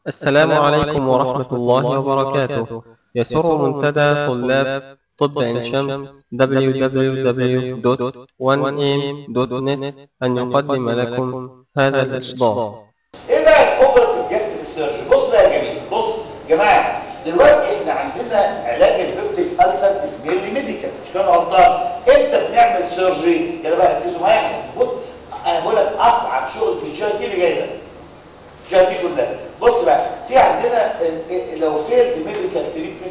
السلام عليكم ورحمة الله وبركاته يسر منتدى طلاب طب عين شمس www.1am.net أن يقدم لكم هذا الإصدار ايه بقى الاوبراتيف جاستريك سيرجري بص بقى يا جميل بص يا جماعه دلوقتي احنا عندنا علاج البيبتيك ألسر اسمه ميديكال مش كده غلطان امتى بنعمل سيرجري كده بقى ركزوا معايا احسن بص انا بقول لك اصعب شغل في الجي دي اللي جاي ده الجي دي كلها بص بقى في عندنا ال- ال- لو فيلد ميديكال تريتمنت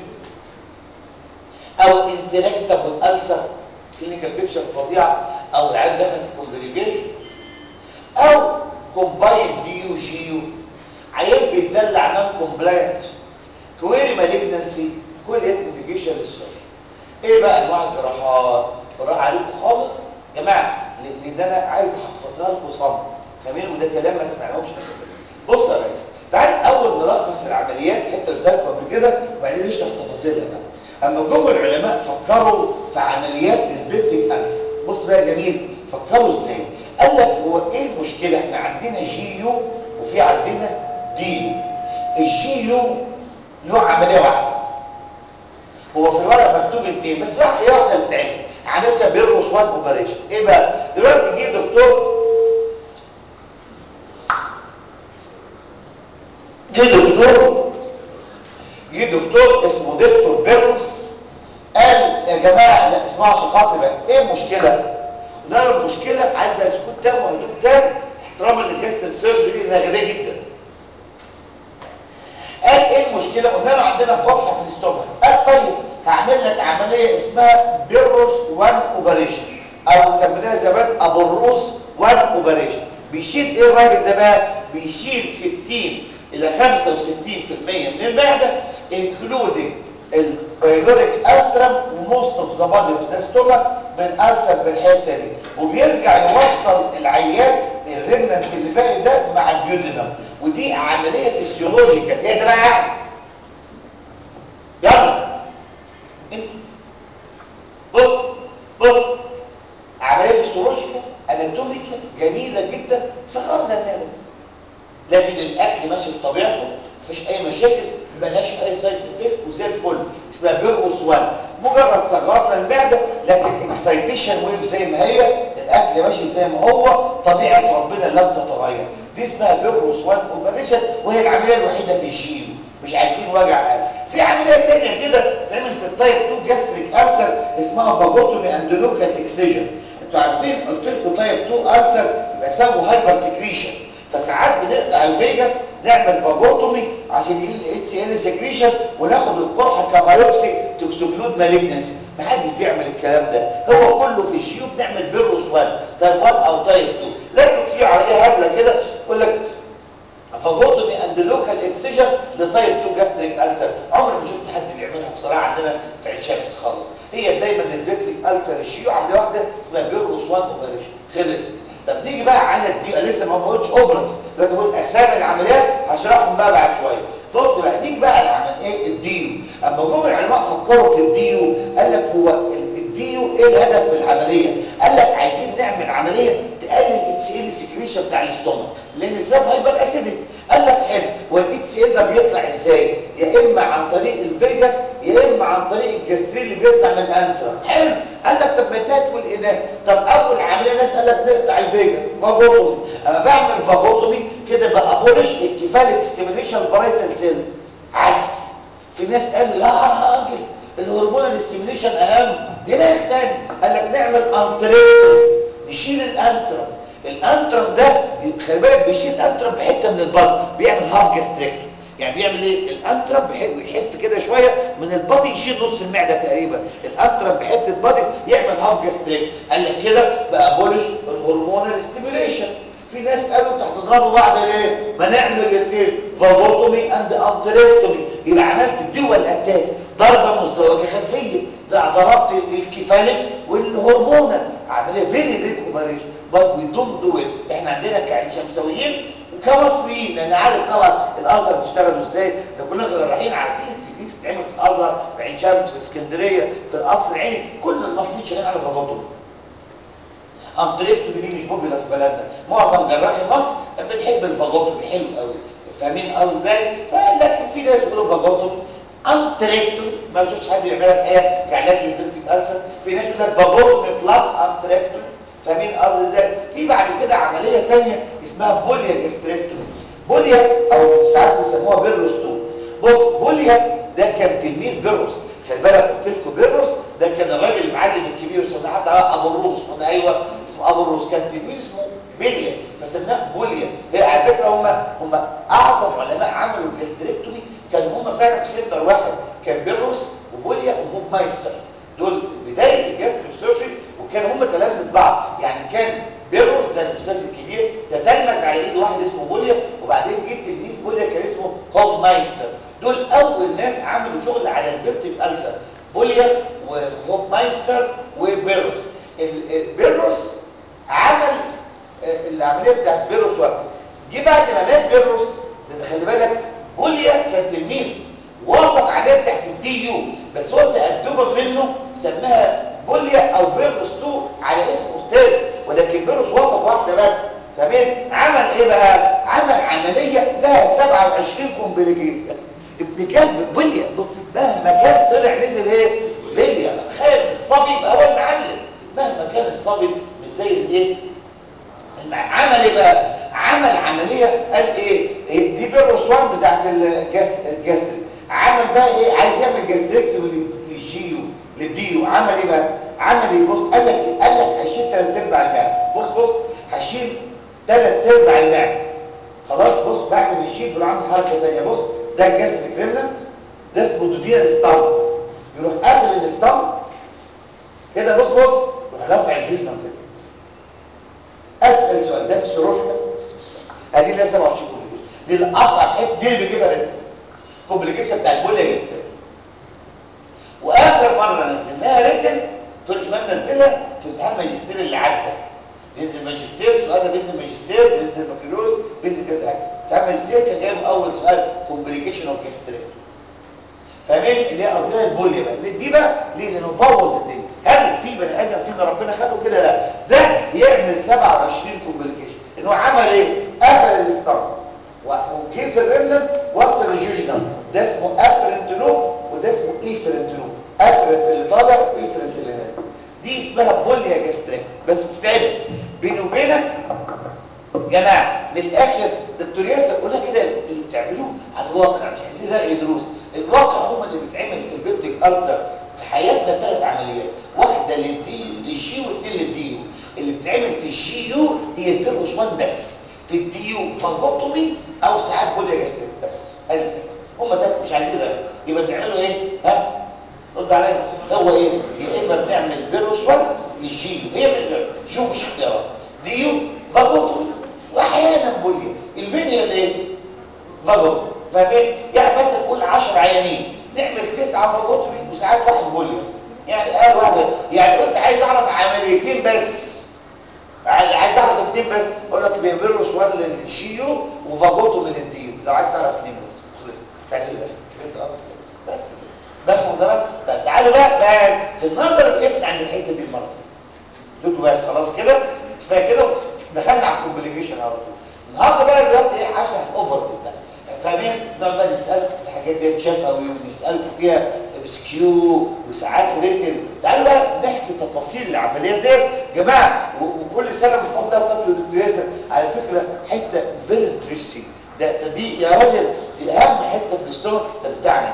او انتراكتابل ألسر كلينيكال بيكشر فظيعه او العيان دخل في كومبليكيشن او كومباين دي يو جي يو عيان بيتدلع نون كومبلاينت كويري مالجنسي كل هيد انديكيشن للسيرجري ايه بقى انواع الجراحات براح عليكم خالص يا جماعه لان انا عايز احفظها لكم صم فاهمين وده كلام ما سمعناهوش قبل كده بص يا ريس تعال اول نلخص العمليات حته اللي قلت قبل كده وبعدين نشرح تفاصيلها بقى اما جم العلماء فكروا في عمليات البيبتيك ألس بص بقى يا جميل فكروا ازاي قال لك هو ايه المشكله احنا عندنا جي يو وفي عندنا دي يو الجي يو له عمليه واحده هو في الورق مكتوب اثنين بس واحده هي واحده اللي بتتعمل عمليه اسمها بيرروس وان اوبريشن ايه بقى دلوقتي جه دكتور جه دكتور جه دكتور اسمه دكتور بيرروس قال يا جماعه لا اسمعوا عشان خاطري بقى ايه المشكله قلنا له المشكله عايز بقى سكوت تام وهدوء تام احتراما للجاستر سيرجري دي انها غبيه جدا قال ايه المشكله قلنا له عندنا فتحه في الاستومك قال طيب هعمل لك عمليه اسمها بيروس 1 اوبريشن او سميناها زمان ابروس 1 اوبريشن بيشيل ايه الراجل ده بقى بيشيل 60 الى 65% من المعده انكلودنج البايلوريك الترم وموست اوف ذا بادي اوف ذا ستومك بالالسر بالحته دي وبيرجع يوصل العيان الريمننت اللي باقي ده مع البيودينم ودي عمليه فيسيولوجيكال ايه ده بقى يعني يلا انت بص بص عمليه فيسيولوجيكال اناتوميكال جميله جدا صغرنا المعده بس لكن الاكل ماشي في طبيعته مفيش اي مشاكل ملهاش اي سايد افكت وزي الفل اسمها بيرقص 1 مجرد صغرنا المعده لكن اكسايتيشن ويف زي ما هي الاكل ماشي زي ما هو طبيعه ربنا لم تتغير دي اسمها بيرقص 1 اوبريشن وهي العمليه الوحيده في الجيو مش عايزين وجع قلب في عمليه ثانيه كده تعمل في التايب 2 جاستريك ألسر اسمها فاجوتومي اند لوكال اكسجن انتوا عارفين قلت لكم تايب 2 ألسر يبقى سببه هايبر سكريشن فساعات بنقطع الفيجاس نعمل فاجوتومي عشان الاتش ال سكريشن وناخد القرحه كبايوبسي توكسوكلود مالجنسي محدش بيعمل الكلام ده هو كله في الجيو بنعمل بيروس 1 تايب 1 او تايب 2 لكن في عمليه هبله كده يقول لك فاجوتومي اند لوكال اكسجن لتايب 2 جاستريك ألسر عمري ما شفت حد بيعملها بصراحه عندنا في عين شمس خالص هي دايما البيكتيك ألسر الشيو عمليه واحده اسمها بيروس 1 اوبريشن خلص طب نيجي بقى على الدي لسه ما قلتش اوبرت دلوقتي بقول اسامي العمليات هشرحهم بقى بعد شويه بص بقى نيجي بقى على العمل ايه الديو اما جم العلماء فكروا في الديو قال لك هو الديو ايه الهدف من العمليه قال لك عايزين نعمل عمليه تقلل الاتش ال سكريشن بتاع الاستومك لان السبب هيبقى اسيدك قال لك حلو والاتش ال ده بيطلع ازاي يا اما عن طريق الفيجاس يا اما عن طريق الجسترين اللي بيطلع من الانترا حلو قال لك طب ما تاكل والاناث طب اول عمليه ناس قال لك نقطع الفيجاس فاجوتومي اما بعمل فاجوتومي كده بقى ابولش الكفاليك ستيميليشن برايتال سيل عسل في ناس قالوا يا راجل الهرمونال ستيميليشن اهم دماغ تاني قال لك نعمل انتريتوم نشيل الانترم الانترم ده خلي بالك بيشيل الانترم بحته من البطن بيعمل هاف جاستريكتوم يعني بيعمل ايه الانترم بيحف كده شويه من البادي يشيل نص المعده تقريبا الانترم بحته بادي يعمل هاف جاستريك قال لك كده بقى بولش الهرمونال ستيميليشن في ناس قالوا انتوا هتضربوا بعض ليه ما نعمل الاثنين فاجوتومي اند انتريكتومي يبقى عملت دول اتاك ضربه مزدوجه خلفيه ده ضربت الكفاليك والهرمونال عمليه فيري بيج اوبريشن بس وي دونت دو ات احنا عندنا كعين شمسويين وكمصريين لان عارف طبعا الازهر بيشتغلوا ازاي ده كلنا رايحين عارفين التكنيكس بتتعمل في الازهر في عين شمس في اسكندريه في القصر العيني كل المصريين شغالين على فاجوتومي انتريكتومي دي مش موجوده في بلدنا معظم جراحي مصر بنحب الفاجوتومي حلو قوي فاهمين قصدي ازاي فلكن في ناس بيقولوا فاجوتومي انتريكتومي ما شفتش حد يعملها الحقيقه كعلاج للبنتك ألسر في ناس بيقول لك فاجوتومي بلس انتريكتومي فاهمين قصدي ازاي في بعد كده عمليه ثانيه اسمها بوليا جاستريكتومي بوليا او ساعات بيسموها بيرلوستوم بص بوليا ده كان تلميذ بيرلوس خلي بالك قلت لكم بيرلوس ده كان الراجل المعلم الكبير سماه حتى ابو الروس قلنا ايوه اسمه ابو الروس كان تلميذ اسمه بليا فسمناه بوليا هي على فكره هم هم اعظم علماء عملوا الجاستريكتومي كانوا هم فعلا في سنتر واحد كان بيرلوس وبوليا وهوب مايستر دول بدايه الجاستريك سيرجري وكانوا هم تلامذه بعض يعني كان بيرلوس ده الاستاذ الكبير تتلمذ على ايد واحد اسمه بوليا وبعدين جه تلميذ بوليا كان اسمه هوب مايستر دول اول ناس عملوا شغل على البيبتيك ألسر بوليا وهوب مايستر وبيرلوس بيرلوس عمل العمليه بتاعت بيرلوس وقت جه بعد ما مات بيرلوس ده خلي بالك بوليا كان تلميذ وصف عليها تحت الدي يو بس هو تأدبا منه سماها بوليا او بيرلوس 2 على اسم استاذ ولكن بيرلوس وصف واحده بس فاهمين عمل ايه بقى عمل عمليه لها 27 كومبليكيشن ابن كلب بليا مهما كان طلع نزل ايه بليا تخيل الصبي يبقى هو المعلم مهما كان الصبي مش زي الايه عمل ايه بقى عمل عمليه قال ايه, إيه دي بيروس 1 بتاعت الجاستريك عمل بقى ايه عايز يعمل جاستريكتومي للجيو للديو عمل ايه بقى عمل ايه بص قال لك ايه قال لك هشيل ثلاث ارباع المعده بص بص هشيل ثلاث ارباع المعده خلاص بص بعد ما يشيل بيروح عامل حركه ثانيه بص ده الجاستريك ريمنت ده اسمه دوديا الستام يروح قافل الستام كده بص بص يروح رافع الجوجنم كده اسال سؤال ده في السيروجيكال ادي لها 27 كومبليكيشن دي الاصعب حته دي اللي بيجيبها ريتم كومبليكيشن بتاع البوليا جاستريك واخر مره نزلناها ريتم دكتور امام نزلها في امتحان ماجستير اللي عدى بينزل ماجستير سؤال ده بينزل ماجستير بينزل بكالوريوس بينزل كذا حاجه بتاع ماجستير كان جايب اول سؤال كومبليكيشن اوف جاستريك فاهمين اللي هي قصدها البوليا بقى دي بقى ليه لانه بوظ الدنيا هل في بني ادم فينا ربنا خلقه كده لا ده يعمل 27 كومبليكيشن انه عمل ايه قفل الاستار وجه في الرمل وصل الجوجنال ده اسمه افرنت لوب وده اسمه ايفرنت لوب افرنت اللي طالع ايفرنت اللي نازل دي اسمها بوليا جاستريك بس بتتعمل بيني وبينك جماعه من الاخر دكتور ياسر قلنا كده اللي بتعملوه على الواقع مش عايزين نلغي دروس الواقع هم اللي بيتعمل في البيبتيك ألسر في حياتنا ثلاث عمليات واحده للدي للشي واثنين للديو اللي بتتعمل في الشي يو هي البيروس 1 بس في الديو فالبوتومي او ساعات بوليا جاستريك بس قال هم ده مش عايزين غير يبقى بنعملوا ايه ها رد عليا هو ايه يا اما بنعمل بيروس 1 للشي هي مش غير شوف مش اختيارات ديو فالبوتومي واحيانا بوليا البنيه ايه فالبوتومي فاهمين يعني مثلا نقول 10 عيانين نعمل تسعه فالبوتومي وساعات واحد بوليا يعني قال واحد يعني كنت عايز اعرف عمليتين بس عايز اعرف اثنين بس اقول لك بيعملوا سؤال للشيو وفاجوتو من الديو لو عايز تعرف اثنين بس خلص مش عايز بس بس بس حضرتك طب تعالوا بقى بقى في النظر وقفنا عند الحته دي المره اللي فاتت بس خلاص كده كفايه كده دخلنا على الكومبليكيشن على طول النهارده بقى دلوقتي ايه عشان اوفر بقى فاهمين نقعد بقى نسالكم في الحاجات دي شفوي ونسالكم فيها سكيو وساعات ريتم تعالوا بقى نحكي تفاصيل العمليات ديت يا جماعه وكل سنه بفضل الله بتاكلوا دكتور ياسر على فكره حته فيري تريستنج ده, ده دي يا راجل دي اهم حته في الاستومك استمتعنا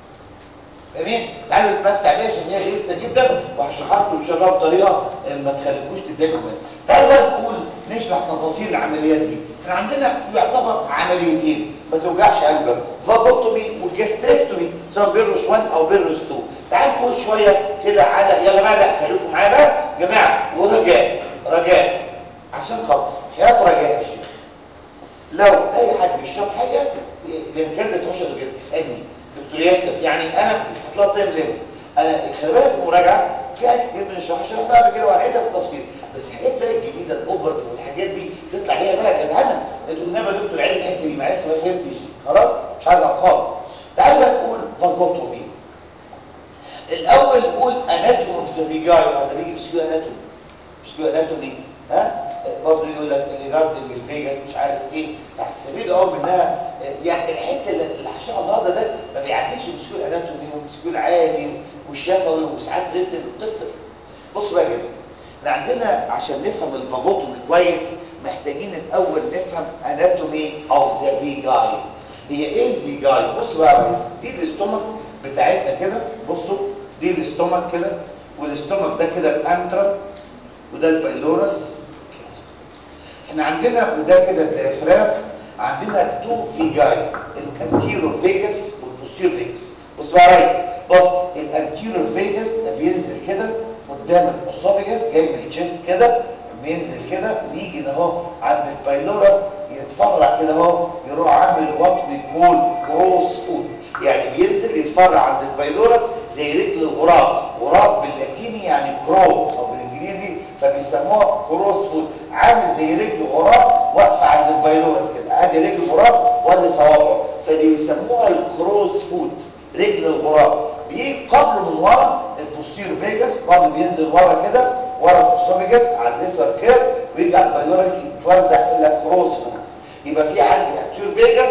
فاهمين تعالوا نتمتع بيها عشان هي غلسه جدا وهشرحها لكم ان شاء الله بطريقه ما تخليكوش تتضايقوا منها تعالوا بقى نقول نشرح تفاصيل العمليات دي احنا عندنا يعتبر عمليتين ما توجعش قلبك فابوتومي والجاستريكتومي سواء بيروس 1 او بيروس 2 تعالوا نقول شويه كده على يلا بقى لا خليكم معايا بقى يا جماعه ورجاء رجاء عشان خاطر حياه رجاء يا شيخ لو اي حد بيشرب حاجه لان كان ده سوشيال غير اسالني دكتور ياسر يعني انا هتلاقي طيب ليه انا خلي بالك المراجعه في حاجات كتير من الشرح شرحناها قبل كده وهنعيدها بالتفصيل بس حاجات بقى الجديده الاوبرت والحاجات دي تطلع بيها بقى جدعنه قلنا بقى دكتور عيد الحته دي معلش ما فهمتش خلاص مش عايز خالص تعال بقى نقول فالبوتومي الاول نقول اناتومي اوف ذا فيجاي هذا بيجي بسكيو اناتومي بسكيو اناتومي ها برضه يقول لك ريجاردنج الفيجاس مش عارف ايه تحت سبيل الاول منها الحته اللي اللي عشان الله ده ده ما بيعديش مسكول اناتومي ومسكول عادي والشفوي وساعات ريتن القصه دي. بص بقى كده احنا عندنا عشان نفهم الفابوتومي كويس محتاجين الاول نفهم اناتومي اوف ذا فيجاي هي ايه الفيجاي بص بقى يا ريس دي الاستومك بتاعتنا كده بصوا دي الاستومك كده والاستومك ده كده الانترا وده البايلورس احنا عندنا وده كده الديافرام عندنا تو فيجاي الانتيرور فيجاس والبوستيرور فيجاس بص بقى يا ريس بص الانتيرور فيجاس ده بينزل كده قدام الاسوفيجاس جاي من الشيست كده بينزل كده ويجي ده اهو عند البايلورس يتفرع كده اهو يروح عامل وات بيكول كروس فود يعني بينزل يتفرع عند البايلورس زي رجل الغراب غراب باللاتيني يعني كرو او بالانجليزي فبيسموها كروس فود عامل زي رجل غراب واقفه عند البايلورس كده ادي رجل غراب وادي صوابعه فدي بيسموها الكروس فود رجل الغراب بيجي قبل من ورا البوستير فيجاس برضه بينزل ورا كده ورا الاسوفيجاس على الليسر كير ويجي على البايلورس يتوزع الى كروس فود يبقى في عندي اكتور فيجاس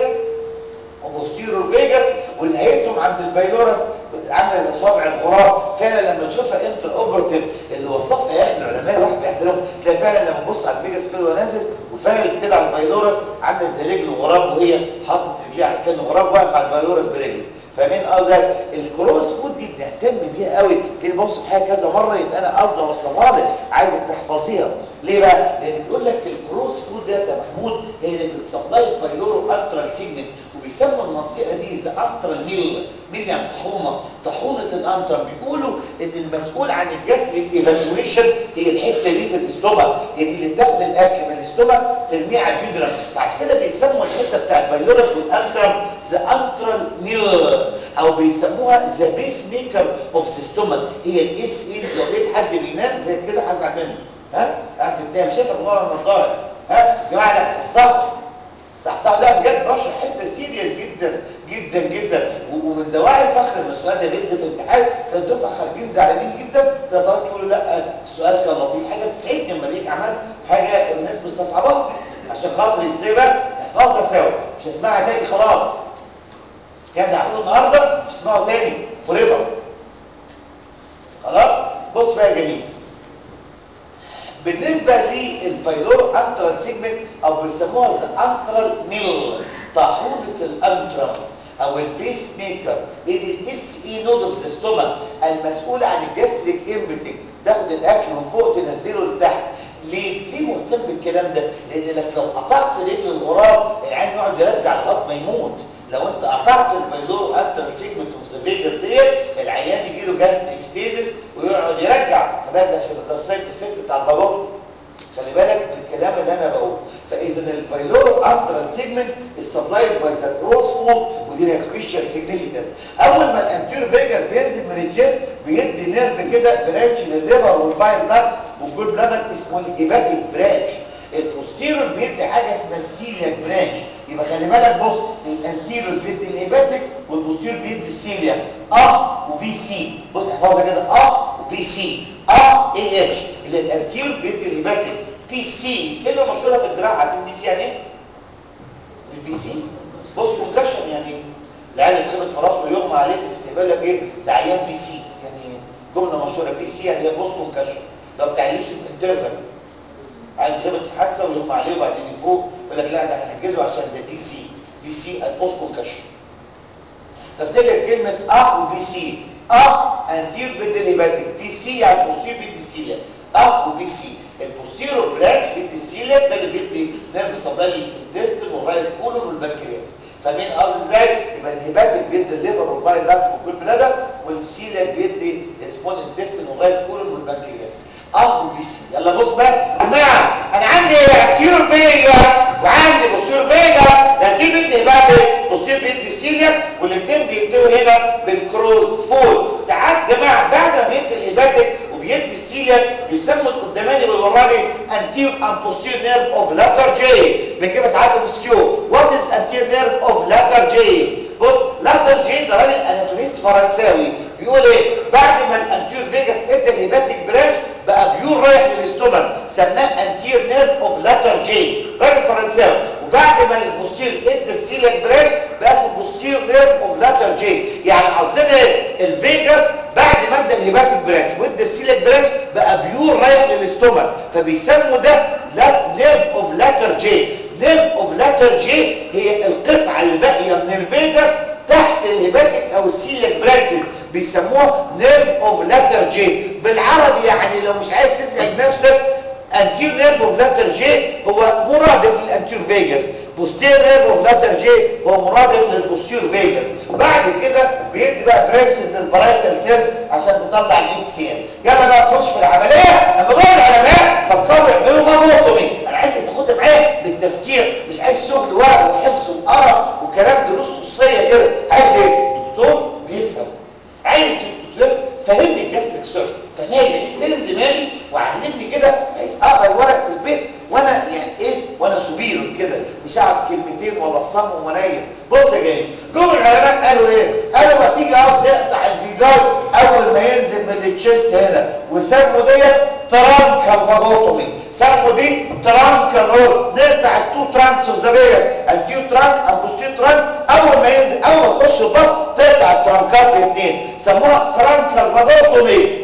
وبوستيرور فيجاس ونهايتهم عند البايلورس عامله زي صابع الغراب فعلا لما تشوفها انتر اوبرتيف اللي وصفها يا اخي العلماء الواحد بيحترمهم تلاقي فعلا لما تبص على الفيجاس كده وهو نازل وفارد كده على البايلورس عامله زي رجل الغراب وهي حاطط رجليها على كان غراب واقف على البايلورس برجله فاهمين قصدك الكروس فود دي بنهتم بيها قوي تيجي بوصف حاجه كذا مره يبقى انا قصدي اوصلها لك عايزك تحفظيها ليه بقى لان بيقول لك الكروس فود ده يا محمود هي اللي بتسبلاي البايلورو انترال سيجمنت وبيسموا المنطقه دي ذا انترال ميل ميل يعني طحونه طحونه الانتر بيقولوا ان المسؤول عن الجاستريك ايفالويشن هي الحته دي في الاستومك يعني اللي بتاخد الاكل من الاستومك ترميه على البيدرم فعشان كده بيسموا الحته بتاع البايلورس والانترم ذا انترال ميل او بيسموها ذا بيس ميكر اوف ذا ستومك هي الاس ايه لو لقيت حد بينام زي كده هزعل منه ها قاعد بتنام شايفك ورا النضاره ها يا جماعه لا صح صح صح لا بجد بشرح حته سيريس جدا جدا جدا ومن دواعي فخر ان السؤال ده بينزل في الامتحان كان الدفعه خارجين زعلانين جدا ده طلعت تقولوا لا السؤال كان لطيف حاجه بتسعدني لما ليك عملت حاجه الناس مستصعباها عشان خاطر ازاي بقى نحفظها سوا مش هسمعها تاني خلاص كام ده هقوله النهارده مش هسمعه تاني فوريفر خلاص بص بقى يا جميل بالنسبة للبايلور انترال سيجمنت او بيسموها الانترال ميل طاحونة الانترال او البيس ميكر دي الاس اي نود اوف ذا ستومك المسؤول عن الجاستريك امبتنج تاخد الاكل من فوق تنزله لتحت ليه؟ ليه مهتم بالكلام ده؟ لان لك لو قطعت رجل الغراب العين يقعد يرجع لغايه ما يموت لو انت قطعت البايلور انترال سيجمنت اوف ذا فيجاس ديت العيان يجي له جاستريك ستيزس ويقعد يرجع خلي ده عشان ده السايد افكت بتاع البابوت خلي بالك من الكلام اللي انا بقوله فاذا البايلور انترال سيجمنت سبلايد باي ذا كروس فود ودي لها سبيشال سيجنيفيكانت اول ما الانتير فيجاس بينزل من الجسم بيدي نيرف كده برانش للليفر والبايل داكت والجول بلادر اسمه الهيباتيك برانش البوستيرور بيدي حاجه اسمها السيلياك برانش يبقى خلي بالك بص الانتيرور بيدي الهيباتيك والبوستيرور بيدي السيلياك اه وبي سي بص احفظها كده اه وبي سي اه اي اتش اللي الانتيرور بيدي الهيباتيك بي سي كلمه مشهوره في الجراحه عارفين بي سي يعني ايه؟ البي سي بص كونكشن يعني العيال اتخبط في راسه ويغمى عليه في الاستقبال لك ايه ده عيان بي سي يعني جمله مشهوره بي سي يعني هي بص كونكشن لو بتعلمش الانترفال عيل اتخبط في حادثه ويغمى عليه وبعدين يفوق يقول لك لا ده هنحجزه عشان ده بي سي بي سي البوست كونكشن تفتكر كلمه اه وبي سي اه انتير بيد الهيباتيك بي سي يعني بوستير بيد السيليا اه وبي سي البوستيرور برانش بيدي السيليا ده اللي بيدي نيرف سبلاي الانتستين والرايت كولون والبنكرياس فاهمين قصدي ازاي يبقى الهيباتيك بيدي الليفر والبايل داكت والجول بلادر والسيليا بيدي السمول انتستين والرايت كولون والبنكرياس اه وبي سي يلا بص بقى يا جماعه انا عندي انتيرور فيجاس وعندي بوستيرور فيجاس ده دي بيدي هيباتيك بوستير بيدي سيليا والاثنين بيبدوا هنا بالكروز فول ساعات جماعه بعد ما بيدي الهيباتيك وبيدي السيليا بيسموا القداماني والوراني انتير and posterior nerve of lateral J بنجيبها ساعات المسكيو what is anterior nerve of lateral J بص lateral J ده راجل اناتوميست فرنساوي بيقول ايه بعد ما الانتير فيجاس ادى الهيباتيك برانش بقى بيور رايح للاستومك سماه انتير نيرف اوف lateral J راجل فرنساوي وبعد ما البوستير ادى السيليك برانش بقى اسمه نيرف اوف لاتر جي يعني قصدنا ايه الفيجاس بعد ما ادى الهيباتيك برانش وادى السيليك برانش بقى بيور رايح للاستومك فبيسموا ده نيرف اوف لاتر جي نيرف اوف لاتر جي هي القطعه الباقيه من الفيجاس تحت الهيباتيك او السيليك برانشز بيسموها نيرف اوف لاتر جي بالعربي يعني لو مش عايز تزعج نفسك انتير نيرف اوف لاتر جي هو مرادف للانتير فيجاس بوستير نيرف اوف لاتر جي هو مرادف للبوستير فيجاس بعد كده بيدي بقى برانشز للبرايتال سيلز عشان تطلع الاي سي ام يلا بقى نخش في العمليه لما بقول العلماء فكروا يعملوا غلطومي انا عايزك تاخدها معايا بالتفكير مش عايز شغل ورق وحفظ وقرف وكلام دروس خصوصيه كده عايز ايه دكتور بيفهم عايز دكتور فهمني الجاستريك سيرجن فنايم احترم دماغي وعلمني كده بحيث اقرا الورق في البيت وانا يعني ايه وانا سبير كده مش اقعد كلمتين ولا صم ونايم بص يا جميل جم العلماء قالوا ايه قالوا ما تيجي اقعد نقطع الفيجاي اول ما ينزل من التشيست هنا وسموا ديت ترانكال فاجوتومي سموا دي ترانكال رول نقطع التو ترانكس والزبيس التيو ترانك او بوستيو ترانك اول ما ينزل اول ما تخش البطن تقطع الترانكات الاثنين سموها ترانكال فاجوتومي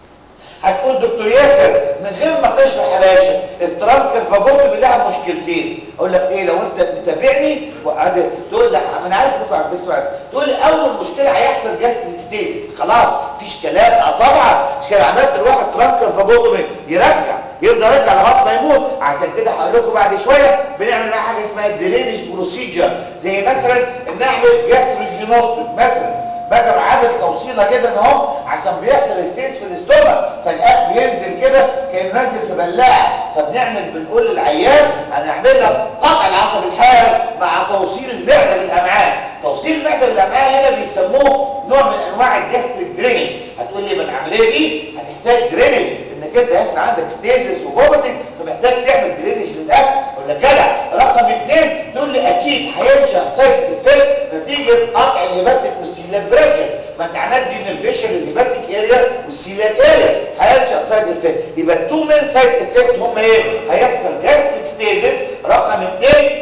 هتقول دكتور ياسر من غير ما تشرح يا باشا الترانك الفاجوتومي لها مشكلتين اقول لك ايه لو انت متابعني وقعد تقول لك انا عارف انكم عم بتسمع تقول لي اول مشكله هيحصل جاستريك ستيتس خلاص مفيش كلام اه طبعا مش كده عملت الواحد ترانك الفاجوتومي يرجع يفضل يرجع لغايه ما يموت عشان كده هقول لكم بعد شويه بنعمل معاه حاجه اسمها الدرينج بروسيجر زي مثلا ان نعمل جاستروجينوستوم مثلا بقى عامل توصيله كده اهو عشان بيحصل السيس في الاستومك فالاكل ينزل كده كان نازل في بلاعه فبنعمل بنقول للعيان هنعمل لك قطع العصب الحاد مع توصيل المعده بالامعاء توصيل المعده بالامعاء هنا بيسموه نوع من انواع الجاستريك درينج هتقول لي بالعمليه دي هتحتاج درينج انك انت هيحصل عندك ستيزس وفوميتنج فمحتاج تعمل درينج للاكل ولا كده رقم اثنين تقول لي اكيد هينشا سايد افكت نتيجه قطع الهيباتيك والسيلات برانشز ما انت عملت دي نرفيشن للهيباتيك اريا والسيلات اريا هينشا سايد افكت يبقى التو مين سايد افكت هم ايه هيحصل جاستريك ستيزس رقم اثنين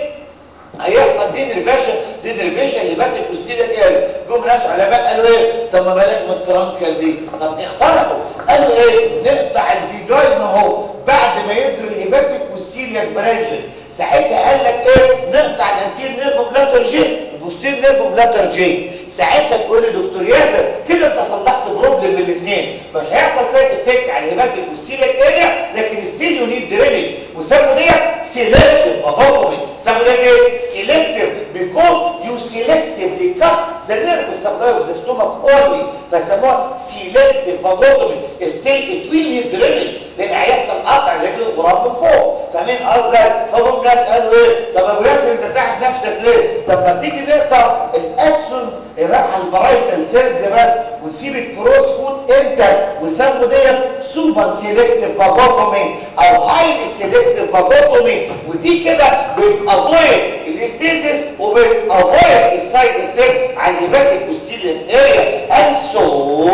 هيحصل دي نرفيشن دي نرفيشن لهيباتيك والسيلات اريا جم ناس علماء قالوا ايه طب ما بلاش من الترانكال دي طب اخترعوا قالوا ايه نقطع الفيجاين اهو بعد ما يبدوا الهيباتيك والسيلياك برانشز ساعتها قال لك ايه نقطع الانتير نيرف اوف لاتر جي البوستير نيرف اوف لاتر جي ساعتها تقول لي دكتور ياسر كده انت صلحت بروبلم من الاثنين مش هيحصل سايد افكت على الهيباتيك والسيليك اريا لكن ستيل يو نيد درينج وسموا ديت سيلكتيف فاجوتومي سموا ديت ايه سيلكتيف بيكوز يو سيلكتيفلي كات ذا نيرف سبلاي اوف ذا ستومك اونلي فسموها سيلكتيف فاجوتومي ستيل ات ويل نيد درينج لان هيحصل قطع رجل الغراب من فوق فاهمين قصدي فهم ناس قالوا ايه طب ابو ياسر انت تعب نفسك ليه طب ما تيجي نقطع الاكسونز الراحه البرايتال سيلز بس ونسيب الكروس فود انت وسموا ديت سوبر سيلكتيف فاجوتومي او هايلي سيلكتيف فاجوتومي ودي كده بتافويد الاستيزيس وبتافويد السايد افكت على الهيباتيك والسيليك اريا and so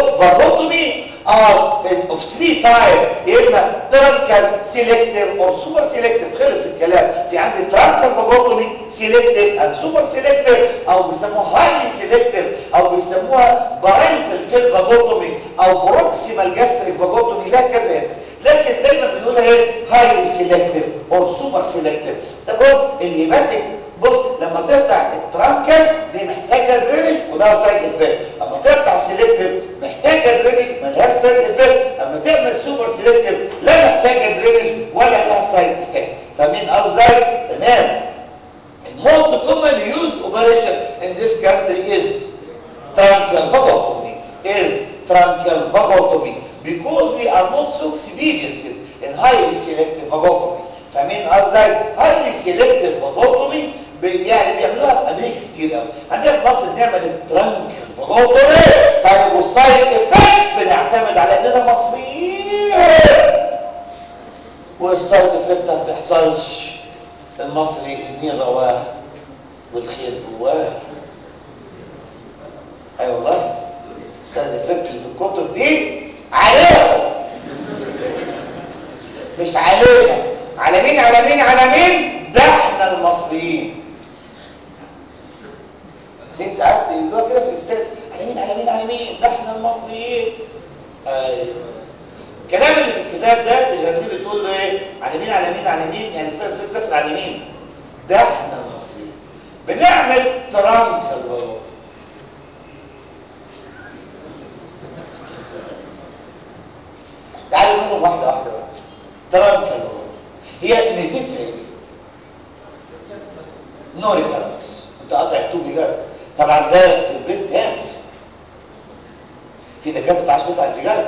فاجوتومي are of three type يا اما ترانكال سيلكتيف او سوبر سيلكتيف خلص الكلام في عندي ترانكال فاجوتومي سيلكتيف اند سوبر سيلكتيف او بيسموها هايلي سيلكتيف او بيسموها بارايتال سيل فاجوتومي او بروكسيمال جاستريك فاجوتومي لا كذا لكن دايما بنقول ايه هايلي سيلكتيف او سوبر سيلكتيف طب الهيباتيك بص لما تقطع الترانكل دي محتاجه درينج وده سايد افكت لما تقطع السيلكتيف محتاجه درينج ملهاش سايد افكت لما تعمل سوبر سيلكتيف لا محتاجه درينج ولا لها سايد افكت فمين قصدي تمام الموست كومن يوز اوبريشن in this country is truncal vagotomy is truncal vagotomy because we are not so experienced in highly selective vagotomy فمين قصدي highly selective vagotomy يعني بيعملوها في امريكا كتير قوي عندنا في مصر بنعمل الترنك الفاجوتومي طيب والسايد افكت بنعتمد على اننا مصريين والسايد افكت ما بتحصلش المصري النيل رواه والخير جواه اي أيوة والله السايد افكت اللي في الكتب دي عليهم مش علينا على مين على مين على مين ده احنا المصريين فين ساعات اللي هو كده في الاستاد على مين على مين على مين ده احنا المصريين ايوه الكلام اللي في الكتاب ده تجربي بتقول له ايه على مين على مين على مين يعني السنه اللي فاتت تسال على مين ده احنا المصريين بنعمل ترانك الغلط تعالوا نقول واحده واحده بقى ترانك الغلط هي ميزتها ايه نو ريكارنس انت قاطع التو فيجار طبعا ده في البيست هامس في دكاتره عايز تقطع الفيجار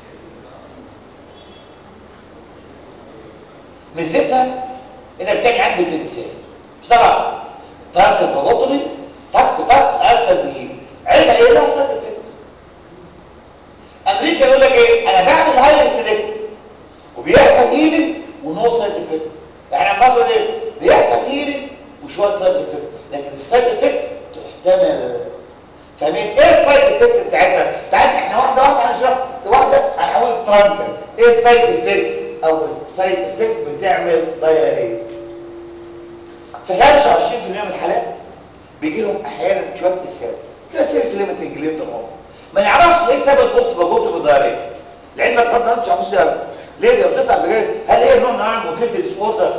ميزتها انك تعمل عند الانسان بصراحه ترك الفلوتومي تك تك ارسل بايه عيبها ايه لها سايد افكت امريكا يقول لك ايه انا بعمل هاي سيلكت وبيحصل هيلينج ونو سايد افكت احنا بنقول ايه بيحصل هيلينج وشويه سايد افكت لكن السايد افكت تحتمل فاهمين ايه السايد افكت بتاعتها بتاعتنا احنا واحده واحده هنشرح واحده هنقول ترانكل ايه السايد افكت او السايد افكت بتعمل دايريه في 25% من الحالات بيجي لهم احيانا شويه اسهال تلاقي سيل فليمتنج ليتر اون ما نعرفش ايه سبب البوست بجوته بالدايريه لعلمك فرض انت مش عارفين السبب ليه بيقطع بجد هل هي نوع من انواع الموتيلتي ديس اوردر